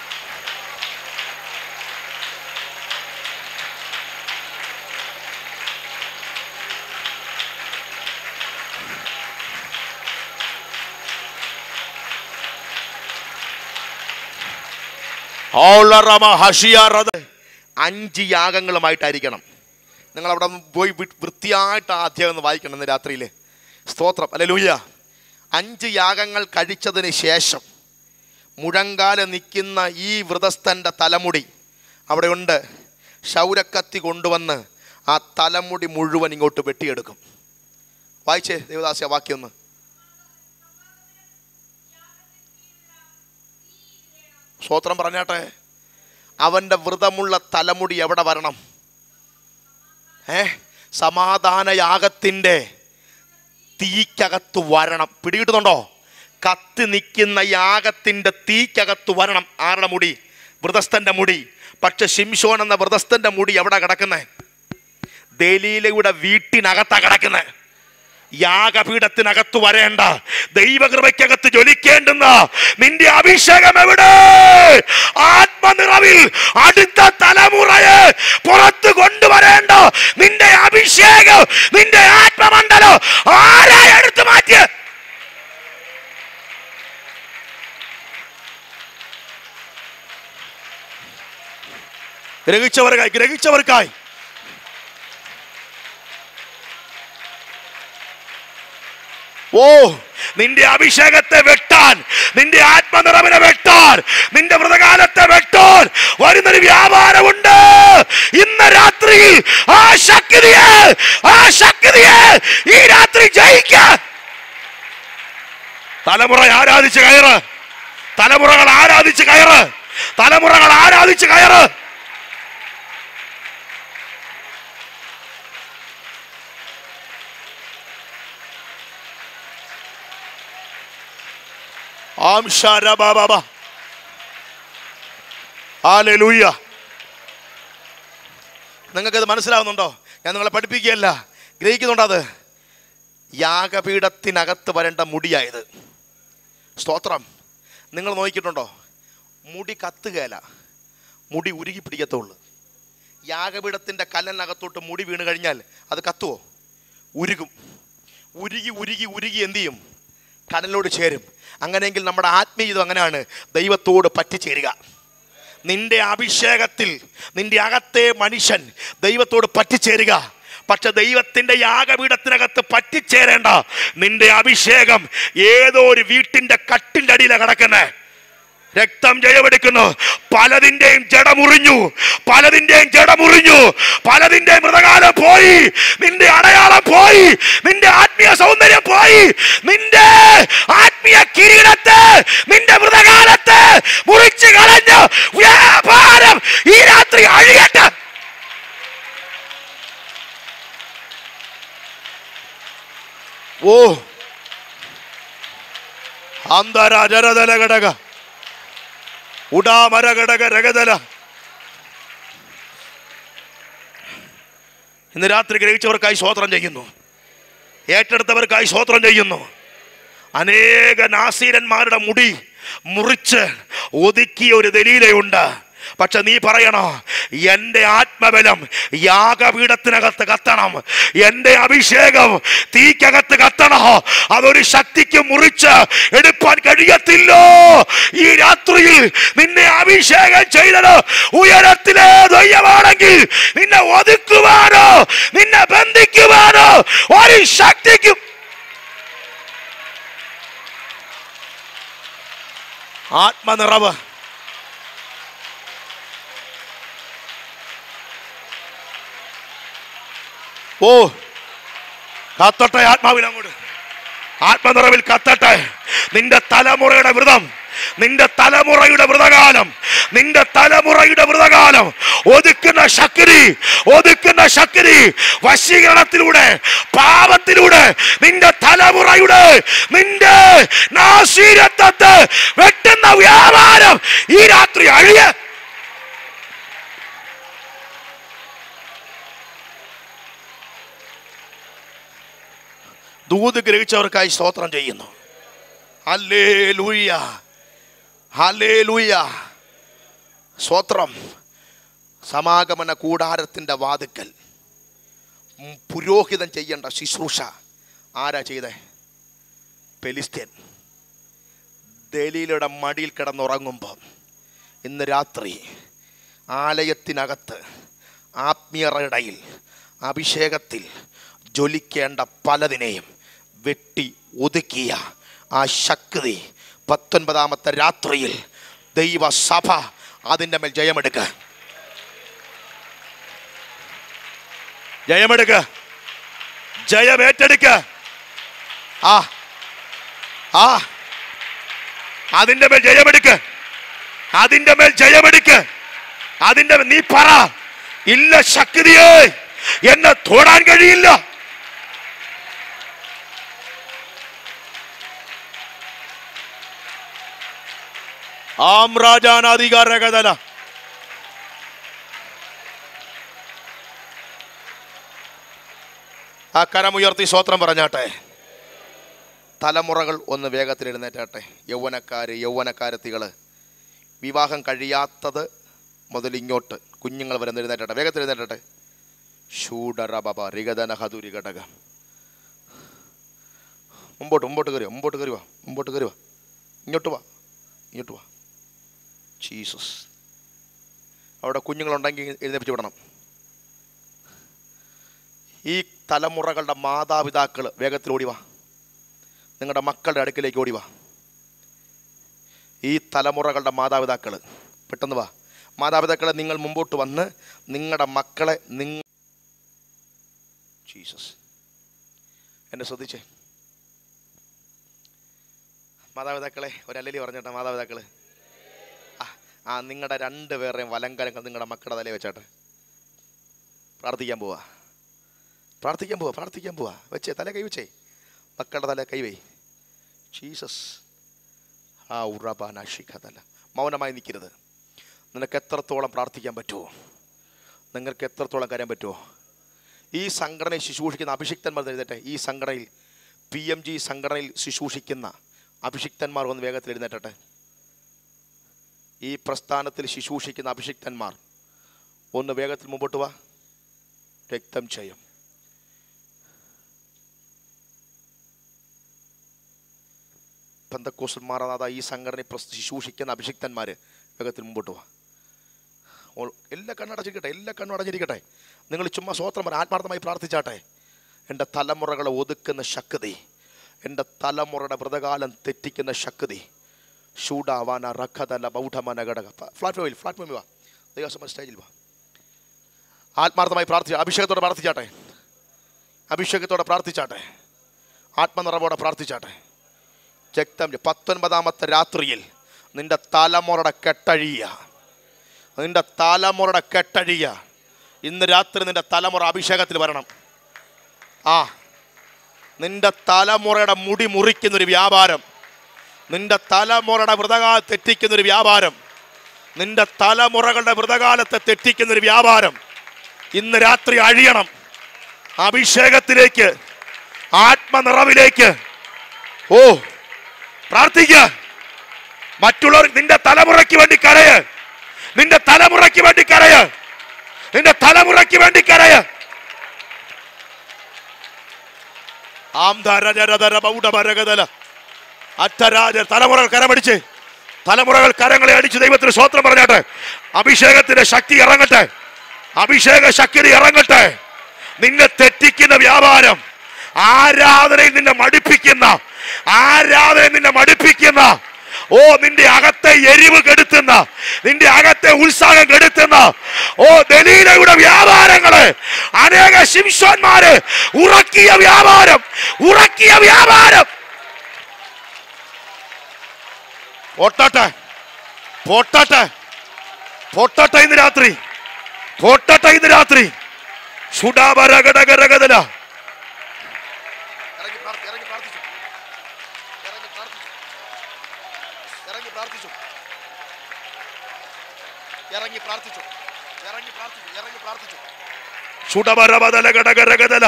ഓളറമ ഹഷിയാറത് അഞ്ച് യാഗങ്ങളുമായിട്ടായിരിക്കണം നിങ്ങൾ അവിടെ ഒന്ന് പോയി വി- വൃത്തിയായിട്ട് ആ അധ്യായം ഒന്ന് വായിക്കണം ഇന്ന് രാത്രിയിൽ സ്തോത്രം അല്ലെ ലൂയ അഞ്ച് യാഗങ്ങൾ കഴിച്ചതിന് ശേഷം മുഴങ്കാല നിൽക്കുന്ന ഈ വ്രതസ്ഥൻ്റെ തലമുടി അവിടെയുണ്ട് ശൗരക്കത്തി കൊണ്ടുവന്ന് ആ തലമുടി മുഴുവൻ ഇങ്ങോട്ട് വെട്ടിയെടുക്കും വായിച്ചേ ദേവദാസ്യ വാക്യം ഒന്ന് സ്വോത്രം പറഞ്ഞാട്ടെ അവൻ്റെ വ്രതമുള്ള തലമുടി എവിടെ വരണം ഏ സമാധാന യാഗത്തിൻ്റെ തീക്കകത്ത് വരണം പിടികിട്ടുന്നുണ്ടോ കത്തി നിൽക്കുന്ന യാഗത്തിൻ്റെ തീക്കകത്ത് വരണം ആരുടെ മുടി വ്രതസ്ഥൻ്റെ മുടി പക്ഷെ ശിംഷോൻ എന്ന വ്രതസ്ഥൻ്റെ മുടി എവിടെ കിടക്കുന്നേ ദലീലയുടെ വീട്ടിനകത്താ കിടക്കുന്നത് യാഗപീഠത്തിനകത്ത് വരേണ്ട ദൈവകൃപയ്ക്കകത്ത് ജ്വലിക്കേണ്ടുന്ന നിന്റെ അഭിഷേകം എവിടെ ആത്മനിറവിൽ അടുത്ത തലമുറയെ പുറത്തു കൊണ്ടുവരേണ്ട നിന്റെ അഭിഷേകം നിന്റെ ആത്മമണ്ഡലം ആരാ എടുത്തു മാറ്റിയ ഗ്രഹിച്ചവർക്കായി ഗ്രഹിച്ചവർക്കായി ഓ നിന്റെ അഭിഷേകത്തെ വെട്ടാൻ നിന്റെ ആത്മനിറവിനെ വെട്ടാൻ നിന്റെ വ്രതകാലത്തെ വെട്ടാൻ വരുന്നൊരു വ്യാപാരമുണ്ട് ഇന്ന് രാത്രിയിൽ ആ ശക്തിയെ ആ ശക്തിയെ ഈ രാത്രി ജയിക്കാൻ തലമുറ ആരാധിച്ച് കയറ് തലമുറകൾ ആരാധിച്ച് കയറ് തലമുറകൾ ആരാധിച്ച് കയറ് ആം ശരബബബ. ഹല്ലേലൂയ നിങ്ങൾക്കത് മനസ്സിലാവുന്നുണ്ടോ ഞാൻ നിങ്ങളെ പഠിപ്പിക്കുകയല്ല ഗ്രഹിക്കുന്നുണ്ടോ അത് യാഗപീഠത്തിനകത്ത് വരേണ്ട മുടിയായത് സ്തോത്രം നിങ്ങൾ നോക്കിയിട്ടുണ്ടോ മുടി കത്തുകയല്ല മുടി ഉരുകി പിടിക്കത്തുള്ളൂ യാഗപീഠത്തിൻ്റെ കല്ലിനകത്തോട്ട് മുടി വീണ് കഴിഞ്ഞാൽ അത് കത്തുവോ ഉരുകും ഉരുകി ഉരുകി ഉരുകി എന്ത് ചെയ്യും കടലിനോട് ചേരും അങ്ങനെയെങ്കിൽ നമ്മുടെ ആത്മീയതും അങ്ങനെയാണ് ദൈവത്തോട് പറ്റിച്ചേരുക നിന്റെ അഭിഷേകത്തിൽ നിന്റെ അകത്തെ മനുഷ്യൻ ദൈവത്തോട് പറ്റിച്ചേരുക പക്ഷെ ദൈവത്തിന്റെ യാഗപീഠത്തിനകത്ത് പറ്റിച്ചേരേണ്ട നിന്റെ അഭിഷേകം ഏതോ ഒരു വീട്ടിന്റെ കട്ടിന്റെ അടിയിലാണ് കിടക്കുന്നത് രക്തം ജയമെടുക്കുന്നു പലതിന്റെയും ജടമുറിഞ്ഞു പലതിന്റെയും ജടമുറിഞ്ഞു പലതിന്റെയും മൃതകാലം പോയി നിന്റെ അടയാളം പോയി നിന്റെ ആത്മീയ സൗന്ദര്യം പോയി നിന്റെ ആത്മീയ കിരീടത്തെ നിന്റെ മൃതകാലത്തെ മുറിച്ചു കളഞ്ഞു വ്യാപാരം ഈ രാത്രി അഴിയട്ടെ ഓ അന്തരാജരതല ഘടക ഉടാമര ഘടക രഗതല ഇന്ന് രാത്രി ഗ്രഹിച്ചവർക്കായി സ്വോത്രം ചെയ്യുന്നു ഏറ്റെടുത്തവർക്കായി സ്വോത്രം ചെയ്യുന്നു അനേക നാസീരന്മാരുടെ മുടി മുറിച്ച് ഒതുക്കിയ ഒരു ദലീലയുണ്ട് പക്ഷെ നീ പറയണോ എൻ്റെ ആത്മബലം യാഗപീഠത്തിനകത്ത് കത്തണം എൻ്റെ അഭിഷേകം തീക്കകത്ത് കത്തണോ അതൊരു ശക്തിക്ക് മുറിച്ച് എടുപ്പാൻ കഴിയത്തില്ലോ ഈ രാത്രിയിൽ നിന്നെ അഭിഷേകം ചെയ്തത് ഉയരത്തിലെ ദൈവമാണെങ്കിൽ നിന്നെ ഒതുക്കുവാനോ നിന്നെ ബന്ധിക്കുവാനോ ഒരു ശക്തിക്കും ആത്മനിറവ് ഓ കത്തട്ടെ ആത്മാവിൽ അങ്ങോട്ട് ആത്മനിറവിൽ കത്തട്ടെ നിന്റെ തലമുറയുടെ വ്രതം നിന്റെ തലമുറയുടെ വ്രതകാലം നിന്റെ തലമുറയുടെ വ്രതകാലം ഒതുക്കുന്ന ശക്തി ഒതുക്കുന്ന ശക്തി വശീകരണത്തിലൂടെ പാപത്തിലൂടെ നിന്റെ തലമുറയുടെ നിന്റെ നാശീരത്വത്തെ വെട്ടുന്ന വ്യാപാരം ഈ രാത്രി അഴിയ ദൂത് ഗ്രഹിച്ചവർക്കായി സ്തോത്രം ചെയ്യുന്നു ഹല്ലേ ലൂയ്യ ഹല്ലേ ലൂയ്യ സ്തോത്രം സമാഗമന കൂടാരത്തിൻ്റെ വാതുക്കൽ ഉം, പുരോഹിതൻ ചെയ്യേണ്ട ശുശ്രൂഷ ആരാ ചെയ്തേ പെലിസ്ത്യൻ ദലീലയുടെ മടിയിൽ കിടന്നുറങ്ങുമ്പോൾ ഇന്ന് രാത്രി ആലയത്തിനകത്ത് ആത്മീയറയിടയിൽ അഭിഷേകത്തിൽ ജ്വലിക്കേണ്ട പലതിനെയും വെട്ടി ഒതുക്കിയ ആ ശക്തി പത്തൊൻപതാമത്തെ രാത്രിയിൽ ദൈവസഭ അതിൻ്റെ മേൽ ജയമെടുക്ക ജയമെടുക്ക ജയമേറ്റെടുക്ക ആ ആ അതിന്റെ മേൽ ജയമെടുക്ക് അതിന്റെ മേൽ ജയമെടുക്ക് അതിന്റെ മേൽ- നീ പറ ഇല്ല ശക്തിയേ എന്നെ തൊടാൻ കഴിയില്ല ആം രാജാനാധികാരകതല ആ കരമുയർത്തി സ്വത്രം പറഞ്ഞാട്ടെ തലമുറകൾ ഒന്ന് വേഗത്തിൽ എഴുന്നേറ്റാട്ടെ യൗവനക്കാര് യൗവനക്കാരത്തികൾ വിവാഹം കഴിയാത്തത് മുതൽ ഇങ്ങോട്ട് കുഞ്ഞുങ്ങൾ വരെ എഴുന്നേറ്റാട്ടെ വേഗത്തിൽ എഴുന്നേറ്റാട്ടെ ഷൂഡറബബ റിഗതന ഹതുരി ഘടക മുമ്പോട്ട് മുമ്പോട്ട് കയറിയോ മുമ്പോട്ട് കയറി വാ മുമ്പോട്ട് കയറി വാ ഇങ്ങോട്ട് വാ ഇങ്ങോട്ട് വാ ജീസസ് അവിടെ കുഞ്ഞുങ്ങളുണ്ടെങ്കിൽ എഴുന്നേപ്പിച്ച് വിടണം ഈ തലമുറകളുടെ മാതാപിതാക്കൾ വേഗത്തിൽ ഓടി വാ നിങ്ങളുടെ മക്കളുടെ അടുക്കിലേക്ക് ഓടി വാ ഈ തലമുറകളുടെ മാതാപിതാക്കൾ പെട്ടെന്ന് വാ മാതാപിതാക്കളെ നിങ്ങൾ മുമ്പോട്ട് വന്ന് നിങ്ങളുടെ മക്കളെ നിങ്ങ ജീസസ് എന്നെ ശ്രദ്ധിച്ചേ മാതാപിതാക്കളെ ഒരല്ലലി പറഞ്ഞേട്ടെ മാതാപിതാക്കള് ആ ആ നിങ്ങളുടെ രണ്ട് പേരുടെയും വലങ്കരങ്ങൾ നിങ്ങളുടെ മക്കളുടെ തലയിൽ വെച്ചാട്ടെ പ്രാർത്ഥിക്കാൻ പോവാ പ്രാർത്ഥിക്കാൻ പോവാ പ്രാർത്ഥിക്കാൻ പോവാ വെച്ചേ തല കൈ വെച്ചേ മക്കളുടെ തല കൈവേ ജീസസ് ആ ഉറബാനാഷിക്കതല്ല മൗനമായി നിൽക്കരുത് നിനക്ക് എത്രത്തോളം പ്രാർത്ഥിക്കാൻ പറ്റുമോ നിങ്ങൾക്ക് എത്രത്തോളം കരയാൻ പറ്റുമോ ഈ സംഘടനയിൽ ശുശ്രൂഷിക്കുന്ന അഭിഷിക്തന്മാർ എഴുതട്ടെ ഈ സംഘടനയിൽ പി എം ജി സംഘടനയിൽ ശുശ്രൂഷിക്കുന്ന അഭിഷിക്തന്മാർ ഒന്ന് വേഗത്തിൽ എഴുന്നേറ്റട്ടെ ഈ പ്രസ്ഥാനത്തിൽ ശുശ്രൂഷിക്കുന്ന അഭിഷിക്തന്മാർ ഒന്ന് വേഗത്തിൽ മുമ്പോട്ട് വാ രക്തം ചെയ്യും പന്തക്കോസന്മാരാത ഈ സംഘടനയിൽ പ്രസ് ശുശ്രൂഷിക്കുന്ന അഭിഷിക്തന്മാർ വേഗത്തിൽ മുമ്പോട്ട് വാ ഓ- എല്ലാ കണ്ണടച്ചിരിക്കട്ടെ എല്ലാ കണ്ണും അടഞ്ഞിരിക്കട്ടെ നിങ്ങൾ ചുമ്മാ സ്വോത്രം പറ ആത്മാർത്ഥമായി പ്രാർത്ഥിച്ചാട്ടെ എൻ്റെ തലമുറകളെ ഒതുക്കുന്ന ശക്തി എൻ്റെ തലമുറയുടെ വ്രതകാലം തെറ്റിക്കുന്ന ശക്തി ഷൂഡാവാന റഖതല ബൗഢമന ഘടക പ്ലാറ്റ്ഫോമിൽ പ്ലാറ്റ്ഫോമിൽ വാ ദൈവസമ സ്റ്റേജിൽ വാ ആത്മാർത്ഥമായി പ്രാർത്ഥിച്ച അഭിഷേകത്തോടെ പ്രാർത്ഥിച്ചാട്ടെ അഭിഷേകത്തോടെ പ്രാർത്ഥിച്ചാട്ടെ ആത്മനിറവോടെ പ്രാർത്ഥിച്ചാട്ടെ രക്തം പത്തൊൻപതാമത്തെ രാത്രിയിൽ നിന്റെ തലമുറയുടെ കെട്ടഴിയ നിന്റെ തലമുറയുടെ കെട്ടഴിയ ഇന്ന് രാത്രി നിന്റെ തലമുറ അഭിഷേകത്തിൽ വരണം ആ നിന്റെ തലമുറയുടെ മുടി മുറിക്കുന്നൊരു വ്യാപാരം നിന്റെ തലമുറയുടെ വ്രതകാല തെറ്റിക്കുന്നൊരു വ്യാപാരം നിന്റെ തലമുറകളുടെ വ്രതകാലത്തെ തെറ്റിക്കുന്നൊരു വ്യാപാരം ഇന്ന് രാത്രി അഴിയണം അഭിഷേകത്തിലേക്ക് ആത്മനിറവിലേക്ക് ഓ പ്രാർത്ഥിക്ക മറ്റുള്ളവർ നിന്റെ തലമുറയ്ക്ക് വേണ്ടി കരയ് നിന്റെ തലമുറയ്ക്ക് വേണ്ടി കരയ് നിന്റെ തലമുറയ്ക്ക് വേണ്ടി കരയ് ആംധരജരധര ബൗഢഭരഗതല അറ്റരാജ തലമുറകൾ കരമടിച്ച് തലമുറകൾ കരങ്ങളെ അടിച്ച് ദൈവത്തിന് സ്വോത്രം പറഞ്ഞാട്ടെ അഭിഷേകത്തിന്റെ ശക്തി ഇറങ്ങട്ടെ അഭിഷേക ശക്തി ഇറങ്ങട്ടെ നിന്നെ തെറ്റിക്കുന്ന വ്യാപാരം ആരാധനയിൽ നിന്നെ മടിപ്പിക്കുന്ന ആരാധനയിൽ നിന്നെ മടിപ്പിക്കുന്ന ഓ നിന്റെ അകത്തെ എരിവ് കെടുത്തുന്ന നിന്റെ അകത്തെ ഉത്സാഹം കെടുത്തുന്ന ഓ ദലീലയുടെ വ്യാപാരങ്ങള് അനേക ശിംശോന്മാര് ഉറക്കിയ വ്യാപാരം ഉറക്കിയ വ്യാപാരം പൊട്ടട്ടെ പൊട്ടട്ടെ പൊട്ടട്ടെ ഇന്ന് രാത്രി പൊട്ടട്ടെ ഇന്ന് രാത്രി സുഡാപരകടകരകതല ഇറങ്ങി പ്രാർത്ഥി- ഇറങ്ങി പ്രാർത്ഥിച്ചു. ഇറങ്ങി പ്രാർത്ഥിച്ചു. ഇറങ്ങി പ്രാർത്ഥിച്ചു. ഇറങ്ങി പ്രാർത്ഥിച്ചു. ഇറങ്ങി പ്രാർത്ഥിച്ചു. ഇറങ്ങി പ്രാർത്ഥിച്ചു. സുഡപരപതലകടകരകതല.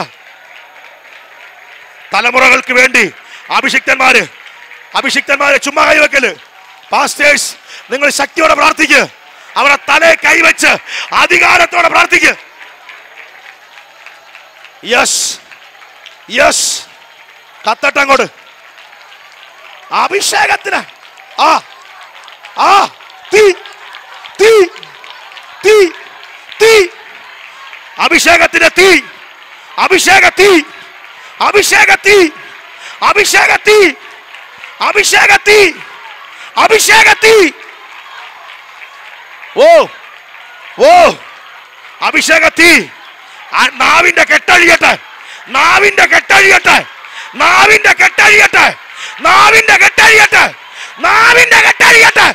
തലമുറകൾക്ക് വേണ്ടി അഭിഷിക്തന്മാര് അഭിഷിക്തന്മാരെ ചുമ്മാ കൈവെക്കല് പാസ്റ്റേഴ്സ് നിങ്ങൾ ശക്തിയോടെ പ്രാർത്ഥിക്ക് അവരുടെ തലയെ കൈവച്ച് അധികാരത്തോടെ പ്രാർത്ഥിക്ക് യെസ് യെസ് കത്തട്ടെ അങ്ങോട്ട് അഭിഷേകത്തിന് ആ ആ തീ തീ തീ തീ അഭിഷേകത്തിന് തീ അഭിഷേക തീ അഭിഷേക തീ അഭിഷേക തീ അഭിഷേക തീ അഭിഷേക തീ ഓ ഓ അഭിഷേക തീ ആ നാവിന്റെ കെട്ടഴിയട്ടെ നാവിന്റെ കെട്ടഴിയട്ടെ നാവിന്റെ കെട്ടഴിയട്ടെ നാവിന്റെ കെട്ടഴിയട്ടെ നാവിന്റെ കെട്ടഴിയട്ടെ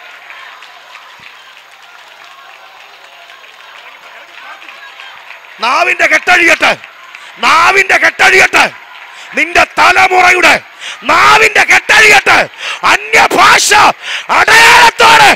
നാവിന്റെ കെട്ടഴിയട്ടെ നാവിന്റെ കെട്ടഴിയട്ടെ നിന്റെ തലമുറയുടെ നാവിന്റെ കെട്ടഴിയട്ടെ അന്യഭാഷ അടയാളത്തോടെ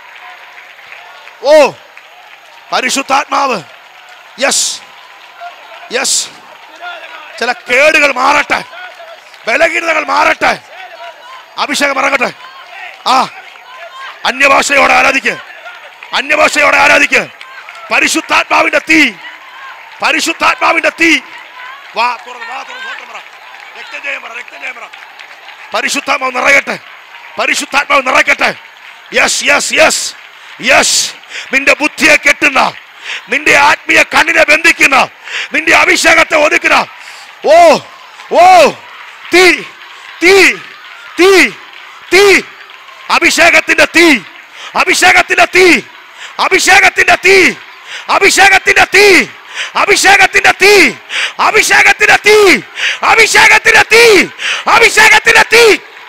ഓ പരിശുദ്ധാത്മാവ് യെസ് യെസ് ചില കേടുകൾ മാറട്ടെ ബലഹീനതകൾ മാറട്ടെ അഭിഷേകം ഇറങ്ങട്ടെ ആ അന്യഭാഷയോടെ ആരാധിക്ക് അന്യഭാഷയോടെ ആരാധിക്ക് പരിശുദ്ധാത്മാവിന്റെ തീ പരിശുദ്ധാത്മാവിന്റെ തീ വാ തുറന്ന് വാ തുറന്ന് സ്വന്തം പറ രക്തജയം പറ രക്തജയം പറ പരിശുദ്ധാത്മാവ് നിറയട്ടെ പരിശുദ്ധാത്മാവ് നിറയ്ക്കട്ടെ യെസ് യെസ് യെസ് യെസ് നിന്റെ ബുദ്ധിയെ കെട്ടുന്ന നിന്റെ ആത്മീയ കണ്ണിനെ ബന്ധിക്കുന്ന നിന്റെ അഭിഷേകത്തെ ഒതുക്കുന്ന ഓ ഓ തീ തീ തീ തീ അഭിഷേകത്തിന്റെ തീ അഭിഷേകത്തിന്റെ തീ അഭിഷേകത്തിന്റെ തീ അഭിഷേകത്തിന്റെ തീ അഭിഷേകത്തിന്റെ തീ അഭിഷേകത്തിന്റെ തീ അഭിഷേകത്തിന്റെ തീ അഭിഷേകത്തിന്റെ തീ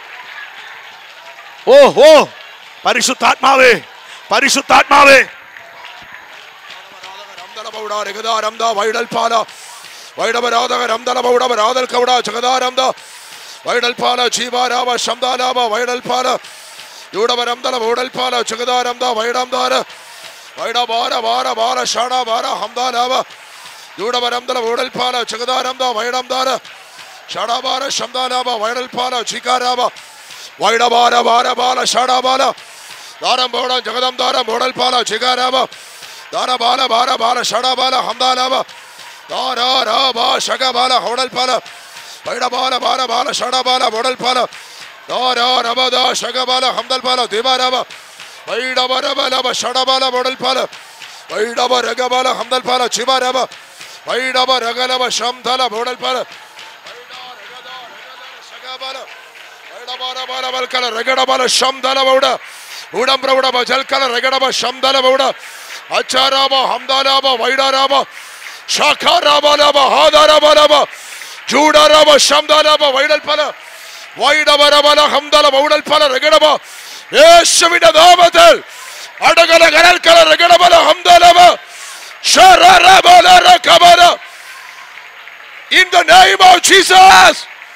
ഓ ഓ പരിശുദ്ധാത്മാവേ പരിശുദ്ധാത്മാവേ വൈഡൽപാല ജീവാരാമ ശബ്ദാലാമ വൈഡൽപാല യൂടവരംദല വൈഡൽപാല ചുഗതാരംദ വൈഡംദാര വൈഡബാര ബാര ബാല ഷാണ ബാര ഹംദാലാമ യൂടവരംദല വൈഡൽപാല ചുഗതാരംദ വൈഡംദാര ഷടാബാര ശബ്ദാലാമ വൈഡൽപാല ചീകാരാമ വൈഡബാര ബാര ബാല ഷാടാബാല ദാരം ബോട ജഗദം ദാര ബോടൽപാല ചീകാരാമ ദാര ബാല ബാര ബാല ഷടാബാല ഹംദാലാമ ദാര രാ ബാ ശഗബാല ഹോടൽപാല വൈഡബാല ബാല ബാല ഷടാബാല ബോടൽപാല ദാര രബദ ശഗബാല ഹംദൽപാല ദിവാരാമ വൈഡബരബലബ ഷടബാല ബോടൽപാല വൈഡബ രഗബാല ഹംദൽപാല ചിവാരാമ വൈഡബ രഗലബ ശംധല ബോടൽപാല ശഗബാല വൈഡബാലബാലബൽക്കല രഗഡബല ശംദലബൗഡ ഉടംബ്രൗഡബ ജൽക്കല രഗഡബ ശംദലബൗഡ അച്ചാരാബ ഹംദാലാബ വൈഡാരാബ ശാഖാരാബാലാബ ഹാദാരാബാലാബ ജൂഡാരാബ ശംദാലാബ വൈഡൽഫല വൈഡബരബല ഹംദല വൗഡൽഫല രഗഡബ യേശുവിന്റെ നാമത്തിൽ അടകല കരൽക്കല രഗഡബല ഹംദാലാബ ശരരബല കബല In the name of Jesus.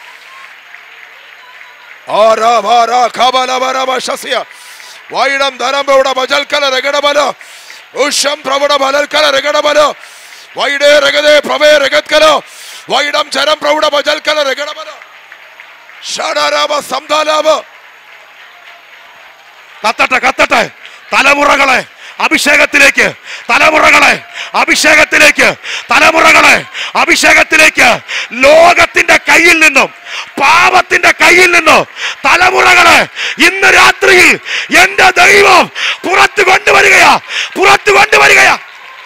ആരാഭാര കബലബരബ ശസ്യ വൈഡം ധരംബയുടെ ബജൽക്കല രഗടബല ഉഷം പ്രവട ബലൽക്കല രഗടബല വൈഡേ രഗതേ പ്രവേ രഗത്കല വൈഡം ചരം പ്രൗഢ ബജൽക്കല രഗടബല ഷഡാരാബ സംധാലാബ കത്തട്ടെ കത്തട്ടെ തലമുറകളെ അഭിഷേകത്തിലേക്ക് തലമുറകളെ അഭിഷേകത്തിലേക്ക് തലമുറകളെ അഭിഷേകത്തിലേക്ക് ലോകത്തിന്റെ കയ്യിൽ നിന്നും പാപത്തിന്റെ കയ്യിൽ നിന്നും തലമുറകളെ ഇന്ന് രാത്രിയിൽ എന്റെ ദൈവം പുറത്തു കൊണ്ടുവരികയാ പുറത്തു കൊണ്ടുവരികയാ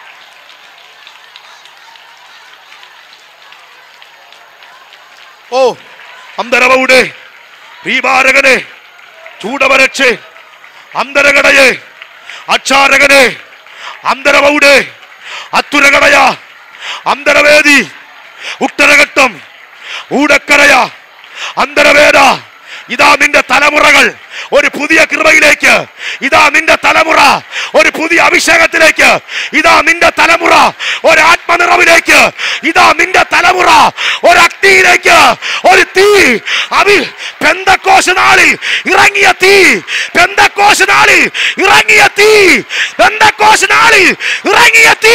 ഓ അന്തരവയുടെ ദീപാരകനെ ചൂടവരച്ച് അന്തരകടയെ അച്ചാരകനെ അന്തരവയുടെ അത്തുരകടയ അന്തരവേദി ഉത്തരഘട്ടം ഊടക്കരയ അന്തരവേദ ഇതാ നിന്റെ തലമുറകൾ ഒരു പുതിയ കൃപയിലേക്ക് ഇതാ നിന്റെ തലമുറ ഒരു പുതിയ അഭിഷേകത്തിലേക്ക് ഇതാ നിന്റെ തലമുറ ഒരു ആത്മനിറവിലേക്ക് ഇതാ നിന്റെ തലമുറ ഒരു അഗ്നിയിലേക്ക് ഒരു തീ അഭി പെന്തക്കോശ നാളിൽ ഇറങ്ങിയ തീ പെന്തക്കോശ നാളിൽ ഇറങ്ങിയ തീ പെന്തക്കോശ നാളിൽ ഇറങ്ങിയ തീ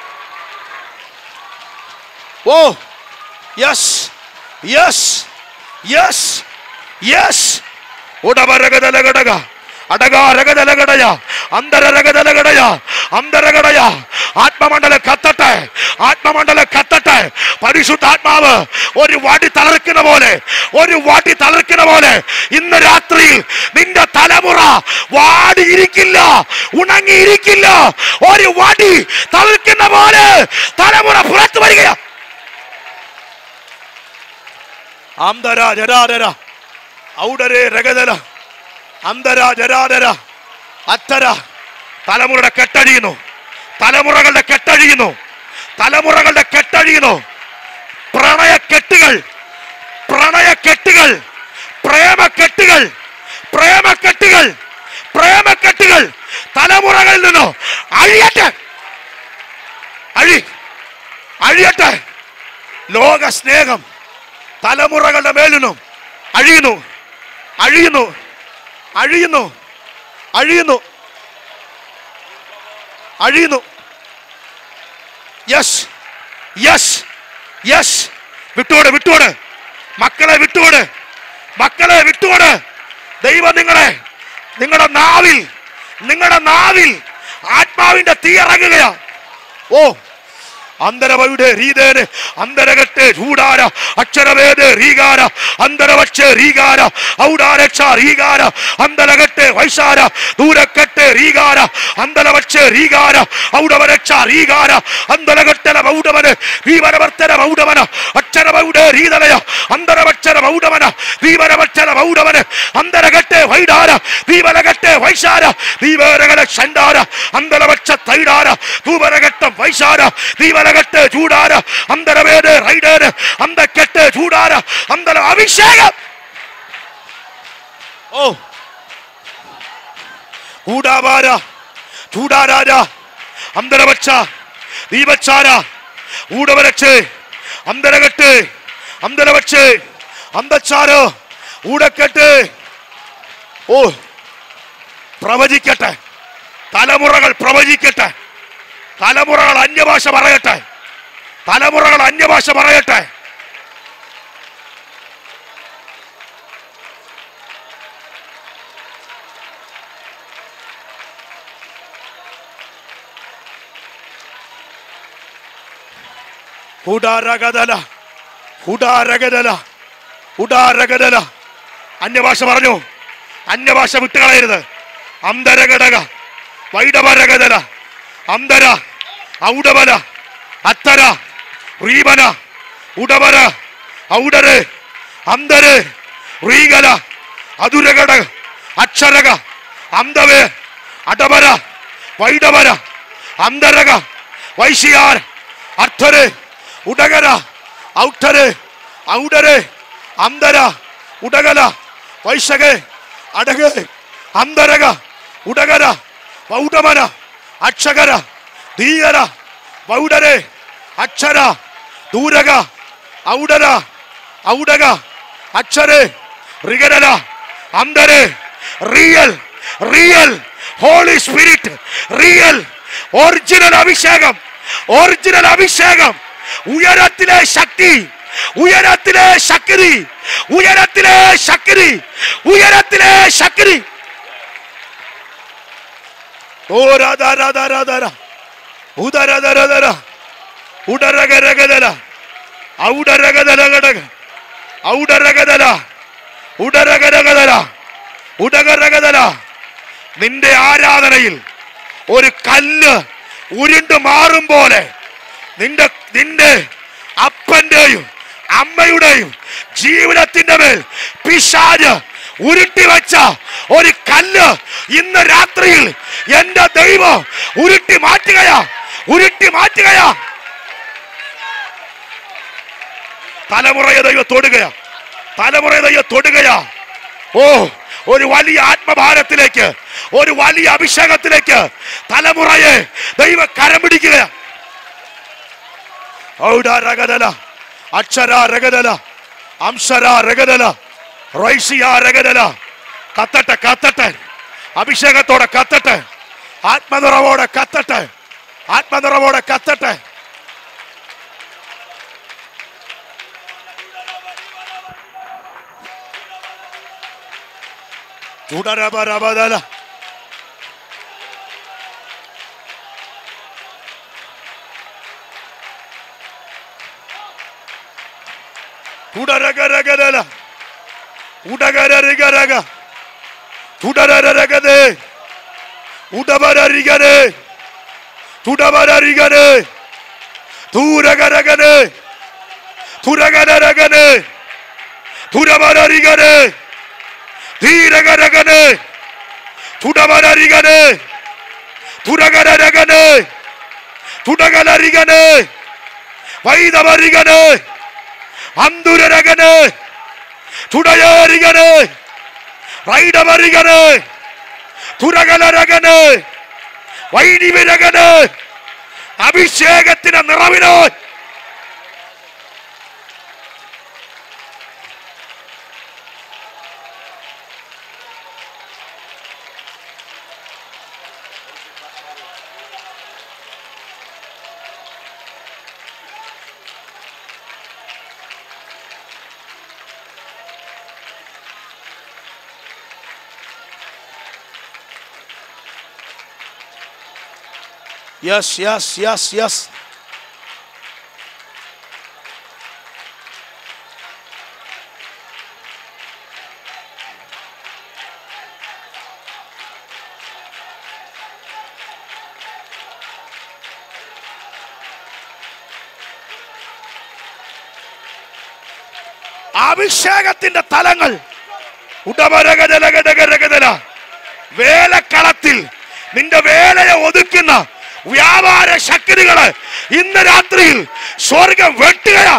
oh yes yes yes yes ഉടവരകതലകടക അടകാരകതലകടയ അന്തരരകതലകടയ അന്തരകടയ ആത്മമണ്ഡലം കത്തട്ടെ ആത്മമണ്ഡലം കത്തട്ടെ പരിശുദ്ധാത്മാവ് ഒരു വടി തളർക്കുന്ന പോലെ ഒരു വടി തളർക്കുന്ന പോലെ ഇന്ന് രാത്രിയിൽ നിന്റെ തലമുറ വാടിയിരിക്കില്ല ഉണങ്ങിയിരിക്കില്ല ഒരു വടി തളർക്കുന്ന പോലെ തലമുറ പുറത്തു വരികയാ ആംദര ജരാദര ഔഡരെ രഗതല അന്തര ജരാദര അത്തര തലമുറയുടെ കെട്ടഴിയുന്നു തലമുറകളുടെ കെട്ടഴിയുന്നു തലമുറകളുടെ കെട്ടഴിയുന്നു പ്രണയക്കെട്ടുകൾ പ്രണയക്കെട്ടുകൾ പ്രേമക്കെട്ടുകൾ പ്രേമക്കെട്ടുകൾ പ്രേമക്കെട്ടുകൾ തലമുറകളിൽ നിന്നോ അഴിയട്ടെ അഴി അഴിയട്ടെ ലോക സ്നേഹം തലമുറകളുടെ മേലിനും അഴിയുന്നു അഴിയുന്നു അഴിയുന്നു അഴിയുന്നു അഴിയുന്നു യെസ് യെസ് യെസ് വിട്ടോട് വിട്ടോട് മക്കളെ വിട്ടോട് മക്കളെ വിട്ടോട് ദൈവം നിങ്ങളെ നിങ്ങളുടെ നാവിൽ നിങ്ങളുടെ നാവിൽ ആത്മാവിന്റെ തീ ഇറങ്ങുകയാ ഓ അന്തരവയുടെ രീതേന് അന്തരകട്ടെ ചൂടാര അക്ഷരവേദ റീകാര അന്തരവച്ച് റീകാര ഔടാരക്ഷ റീകാര അന്തരകട്ടെ വൈശാര ദൂരക്കെട്ട് റീകാര അന്തരവച്ച് റീകാര ഔടവരക്ഷ റീകാര അന്തരകട്ടല മൗഡവന് ഭീമനവർത്തന മൗഡവന അക്ഷരമൗഡ രീതലയ അന്തരവക്ഷര മൗഡവന ഭീമനവക്ഷര മൗഡവന് അന്തരകട്ടെ വൈഡാര ഭീമനകട്ടെ വൈശാര ഭീമരകല ഷണ്ടാര അന്തരവക്ഷ തൈടാര ഭൂമരഘട്ടം വൈശാര ഭീമനകട്ട് ചൂടാര അന്തരവേദ റൈഡേര് അന്തക്കെട്ട് ചൂടാര അന്തര അഭിഷേകം ഓ കൂടാവാര ചൂടാരാജ അന്തരവക്ഷ ദീപച്ചാര ഊടവരച്ച് അന്തരകട്ട് അന്തരവച്ച് അന്തച്ചാരോ ഊടക്കെട്ട് ഓ പ്രവചിക്കട്ടെ തലമുറകൾ പ്രവചിക്കട്ടെ തലമുറകൾ അന്യഭാഷ പറയട്ടെ തലമുറകൾ അന്യഭാഷ പറയട്ടെ ഉടാരകതല ഉടാരകതല ഉടാരകതല അന്യഭാഷ പറഞ്ഞു അന്യഭാഷ വിട്ടുകളയരുത് അന്തരഘടക വൈഡവരകതല അന്തര ഔഡവല അത്തര റീബന ഉടവര ഔഡര് അന്തര് റീഗല അതുരകട അക്ഷരക അന്തവേ അടവര വൈഡവര അന്തരക വൈശിയാർ അർത്ഥര് ഉടകര ഔട്ടര് ഔഡര് അന്തര ഉടകല വൈശകെ അടക് അന്തരക ഉടകര പൗഡമന അക്ഷകര ധീയര പൗഡരെ അക്ഷര ദൂരക ഔഡര ഔഡക അക്ഷരെ റിഗരല അന്തരെ real real holy spirit real original അഭിഷേകം ഒറിജിനൽ അഭിഷേകം ഉയരത്തിലെ ശക്തി ഉയരത്തിലെ ശക്തി ഉയരത്തിലെ ശക്തി ഉയരത്തിലെ ശക്തി ഓ രാധാ രാധാ രാധാ രാ ഉദരധരധര ഉടരകരകതല ഔടരകതല ഘടക ഔടരകതല ഉടരകരകതല ഉടകരകതല നിന്റെ ആരാധനയിൽ ഒരു കല്ല് ഉരുണ്ട് മാറും പോലെ നിന്റെ നിന്റെ അപ്പന്റെയും അമ്മയുടെയും ജീവിതത്തിന്റെ മേൽ പിശാജ് ഉരുട്ടി വെച്ച ഒരു കല്ല് ഇന്ന് രാത്രിയിൽ എന്റെ ദൈവം ഉരുട്ടി മാറ്റുകയാ ഉരുട്ടി മാറ്റുകയാ തലമുറയെ ദൈവം തൊടുകയാ തലമുറയെ ദൈവം തൊടുകയാ ഓ ഒരു വലിയ ആത്മഭാരത്തിലേക്ക് ഒരു വലിയ അഭിഷേകത്തിലേക്ക് തലമുറയെ ദൈവ കരം പിടിക്കുകയാ ഔഡ രഗതല അക്ഷര രഗതല അംശര രഗതല റൈസിയ രഗതല കത്തട്ടെ കത്തട്ടെ അഭിഷേകത്തോടെ കത്തട്ടെ ആത്മനിറവോടെ കത്തട്ടെ ആത്മനിറവോടെ കത്തട്ടെ തുടരബരബദല തുടരകരകരല ഉടകരരികരക തുടരരകതേ ഉടവരരികനെ തുടവരരികനെ തൂരകരകനെ തുരകരകനെ തുരവരരികനെ ധീരകരകനെ തുടവരരികനെ തുരകരകനെ തുടകലരികനെ വൈദവരികനെ അന്തുരകനെ തുടയേറികനെ റൈഡവരികനെ തുരകലരകന് വൈദിവിരകന് അഭിഷേകത്തിന്റെ നിറവിനോ യെസ് യെസ് യെസ് യെസ് അഭിഷേകത്തിന്റെ തലങ്ങൾ ഉടമരകജലകടകരകതല വേലക്കളത്തിൽ നിന്റെ വേലയെ ഒതുക്കുന്ന വ്യാപാര ശക്തികള് ഇന്ന് രാത്രിയിൽ സ്വർഗം വെട്ടുകയാ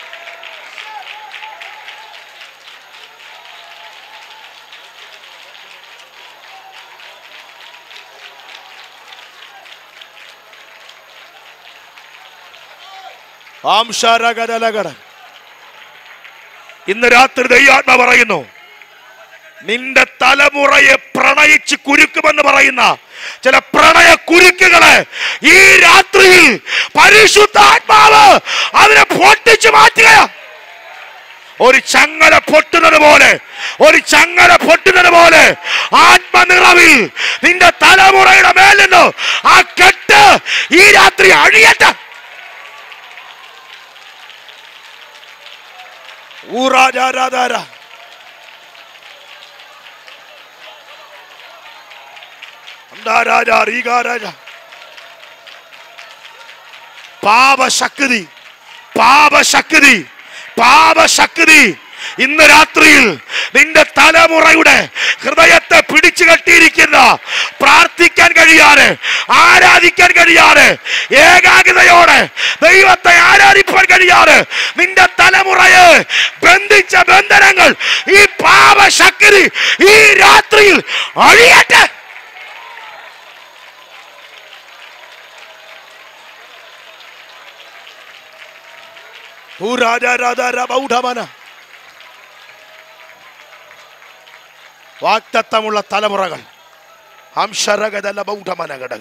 ആംശാരകടലകട ഇന്ന് രാത്രി ദൈവാത്മ പറയുന്നു നിന്റെ തലമുറയെ പ്രണയിച്ച് കുരുക്കുമെന്ന് പറയുന്ന ചില പ്രണയ കുരുക്കുകളെ ഈ രാത്രിയിൽ പരിശുദ്ധാത്മാവ് അതിനെ പൊട്ടിച്ചു മാറ്റുകയാ ഒരു ചങ്ങല പൊട്ടുന്നത് പോലെ ഒരു ചങ്ങല പൊട്ടുന്നത് പോലെ ആത്മനിറവിൽ നിന്റെ തലമുറയുടെ മേൽ നിന്ന് ആ കെട്ട് ഈ രാത്രി അഴിയട്ടെ ഊറാജാരാധാര രാജ റീകാരാജ പാപശക്തി പാപശക്തി പാപശക്തി ഇന്ന് രാത്രിയിൽ നിന്റെ തലമുറയുടെ ഹൃദയത്തെ പിടിച്ചു കെട്ടിയിരിക്കുന്ന പ്രാർത്ഥിക്കാൻ കഴിയാതെ ആരാധിക്കാൻ കഴിയാതെ ഏകാഗ്രതയോടെ ദൈവത്തെ ആരാധിപ്പാൻ കഴിയാതെ നിന്റെ തലമുറയെ ബന്ധിച്ച ബന്ധനങ്ങൾ ഈ പാപശക്തി ഈ രാത്രിയിൽ അഴിയട്ടെ ഊരാരാരാരാരാബൗഢമന. വാക്തത്വമുള്ള തലമുറകൾ അംശരഗതല ബൗഢമന ഘടക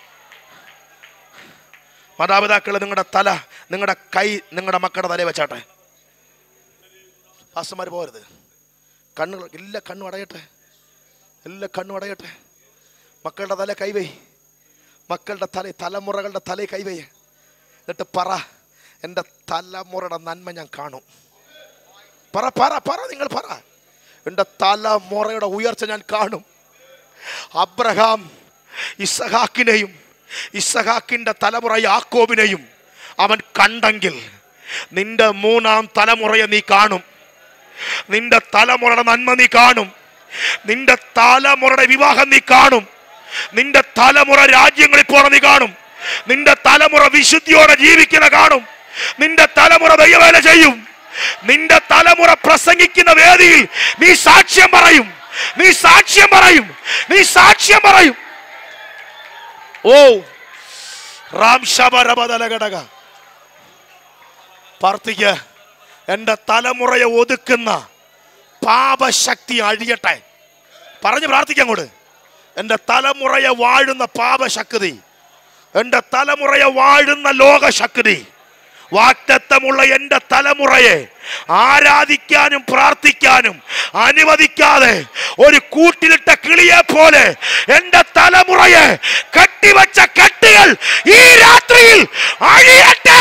മാതാപിതാക്കൾ നിങ്ങളുടെ തല നിങ്ങളുടെ കൈ നിങ്ങളുടെ മക്കളുടെ തലയിൽ വെച്ചാട്ടെ പാസ്റ്റർമാർ പോകരുത് കണ്ണുകൾ എല്ലാ കണ്ണും അടയട്ടെ എല്ലാ കണ്ണും അടയട്ടെ മക്കളുടെ തല കൈവൈ മക്കളുടെ തല തലമുറകളുടെ തലയിൽ കൈവൈ എന്നിട്ട് പറ എൻ്റെ തലമുറയുടെ നന്മ ഞാൻ കാണും പറ പറ പറ നിങ്ങൾ പറ എൻ്റെ തലമുറയുടെ ഉയർച്ച ഞാൻ കാണും അബ്രഹാം ഇസഹാക്കിനെയും ഇസഹാക്കിൻ്റെ തലമുറ യാക്കോബിനെയും അവൻ കണ്ടെങ്കിൽ നിന്റെ മൂന്നാം തലമുറയെ നീ കാണും നിന്റെ തലമുറയുടെ നന്മ നീ കാണും നിന്റെ തലമുറയുടെ വിവാഹം നീ കാണും നിന്റെ തലമുറ രാജ്യങ്ങളിൽ പോണ നീ കാണും നിന്റെ തലമുറ വിശുദ്ധിയോടെ ജീവിക്കുന്ന കാണും നിന്റെ തലമുറ ദൈവവേല ചെയ്യും നിന്റെ തലമുറ പ്രസംഗിക്കുന്ന വേദിയിൽ നീ സാക്ഷ്യം പറയും നീ സാക്ഷ്യം പറയും നീ സാക്ഷ്യം പറയും ഓ റാം ശബരബദലഘടക പ്രാർത്ഥിക്ക എൻ്റെ തലമുറയെ ഒതുക്കുന്ന പാപശക്തി അഴിയട്ടെ പറഞ്ഞ് പ്രാർത്ഥിക്കാം അങ്ങോട്ട് എൻ്റെ തലമുറയെ വാഴുന്ന പാപശക്തി എൻ്റെ തലമുറയെ വാഴുന്ന ലോകശക്തി വാക്തത്വമുള്ള എൻ്റെ തലമുറയെ ആരാധിക്കാനും പ്രാർത്ഥിക്കാനും അനുവദിക്കാതെ ഒരു കൂട്ടിലിട്ട കിളിയെ പോലെ എൻ്റെ തലമുറയെ കെട്ടിവച്ച കെട്ടുകൾ ഈ രാത്രിയിൽ അഴിയട്ടെ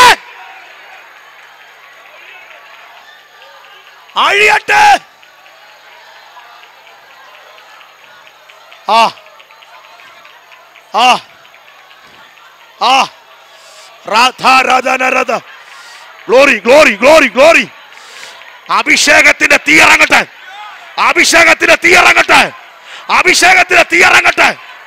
അഴിയട്ടെ ആ ആ ആ രാധ രാധന രഥ ഗ്ലോറി ഗ്ലോറി ഗ്ലോറി ഗ്ലോറി അഭിഷേകത്തിന്റെ തീ ഇറങ്ങട്ടെ അഭിഷേകത്തിന്റെ തീ ഇറങ്ങട്ടെ അഭിഷേകത്തിന്റെ തീ ഇറങ്ങട്ടെ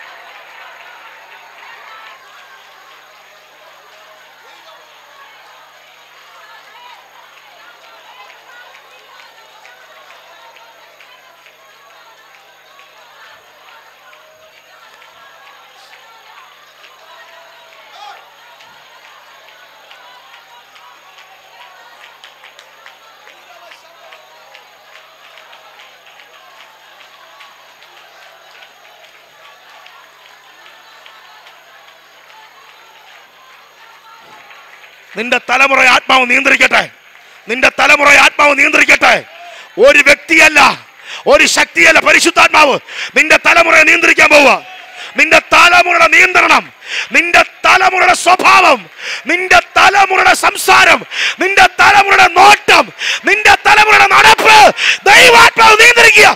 നിന്റെ തലമുറ ആത്മാവ് നിയന്ത്രിക്കട്ടെ നിന്റെ തലമുറ ആത്മാവ് നിയന്ത്രിക്കട്ടെ ഒരു വ്യക്തിയല്ല ഒരു ശക്തിയല്ല പരിശുദ്ധാത്മാവ് നിന്റെ തലമുറയെ നിയന്ത്രിക്കാൻ പോവുക നിന്റെ തലമുറയുടെ നിയന്ത്രണം നിന്റെ തലമുറയുടെ സ്വഭാവം നിന്റെ തലമുറയുടെ സംസാരം നിന്റെ തലമുറയുടെ നോട്ടം നിന്റെ തലമുറയുടെ നടപ്പ് ദൈവാത്മാവ് നിയന്ത്രിക്കുക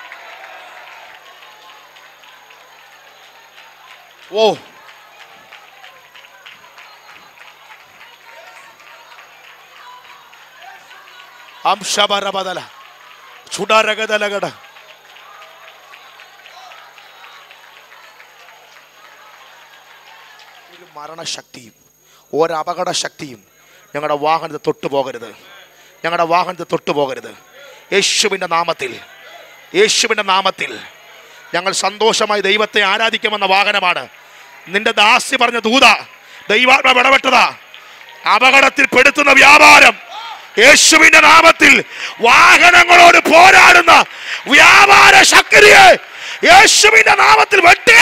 ഓ ಅಂಶಬರಬದಲ ಚುಡರಗದಲಗಡ ഒരു മരണശക്തിയും ഒരു അപകട ശക്തിയും ഞങ്ങളുടെ വാഹനത്തെ തൊട്ടു പോകരുത് ഞങ്ങളുടെ വാഹനത്തെ തൊട്ടു പോകരുത് യേശുവിൻ്റെ നാമത്തിൽ യേശുവിൻ്റെ നാമത്തിൽ ഞങ്ങൾ സന്തോഷമായി ദൈവത്തെ ആരാധിക്കുമെന്ന വാഹനമാണ് നിന്റെ ദാസി പറഞ്ഞ ദൂത ദൈവാത്മ ഇടപെട്ടതാ അപകടത്തിൽ പെടുത്തുന്ന വ്യാപാരം യേശുവിന്റെ നാമത്തിൽ വാഹനങ്ങളോട് പോരാടുന്ന വ്യാപാര ശക്തിയെ യേശുവിന്റെ നാമത്തിൽ വെട്ടുക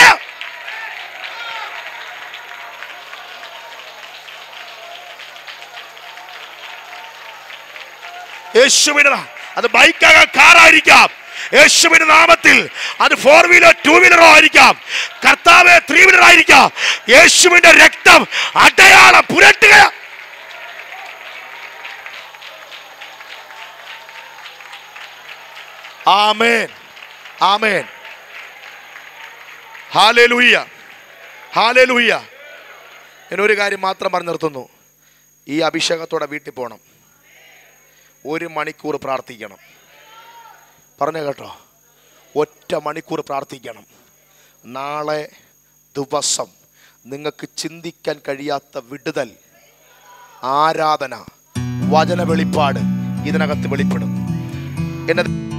യേശുവിന്റെ നാ- അത് ബൈക്കാകാം കാറായിരിക്കാം യേശുവിന്റെ നാമത്തിൽ അത് ഫോർ വീലർ ടൂ വീലറോ ആയിരിക്കാം കർത്താവ് ത്രീ വീലർ ആയിരിക്കാം യേശുവിന്റെ രക്തം അടയാളം പുരട്ടുക ആമേൻ ആമേൻ ഹാലേലൂയ്യ ഹാലേലൂയ്യ ഞാൻ ഒരു കാര്യം മാത്രം പറഞ്ഞു നിർത്തുന്നു ഈ അഭിഷേകത്തോടെ വീട്ടിൽ പോകണം ഒരു മണിക്കൂർ പ്രാർത്ഥിക്കണം പറഞ്ഞു കേട്ടോ ഒറ്റ മണിക്കൂർ പ്രാർത്ഥിക്കണം നാളെ ദിവസം നിങ്ങൾക്ക് ചിന്തിക്കാൻ കഴിയാത്ത വിടുതൽ ആരാധന വചന വെളിപ്പാട് ഇതിനകത്ത് വെളിപ്പെടും എന്നെ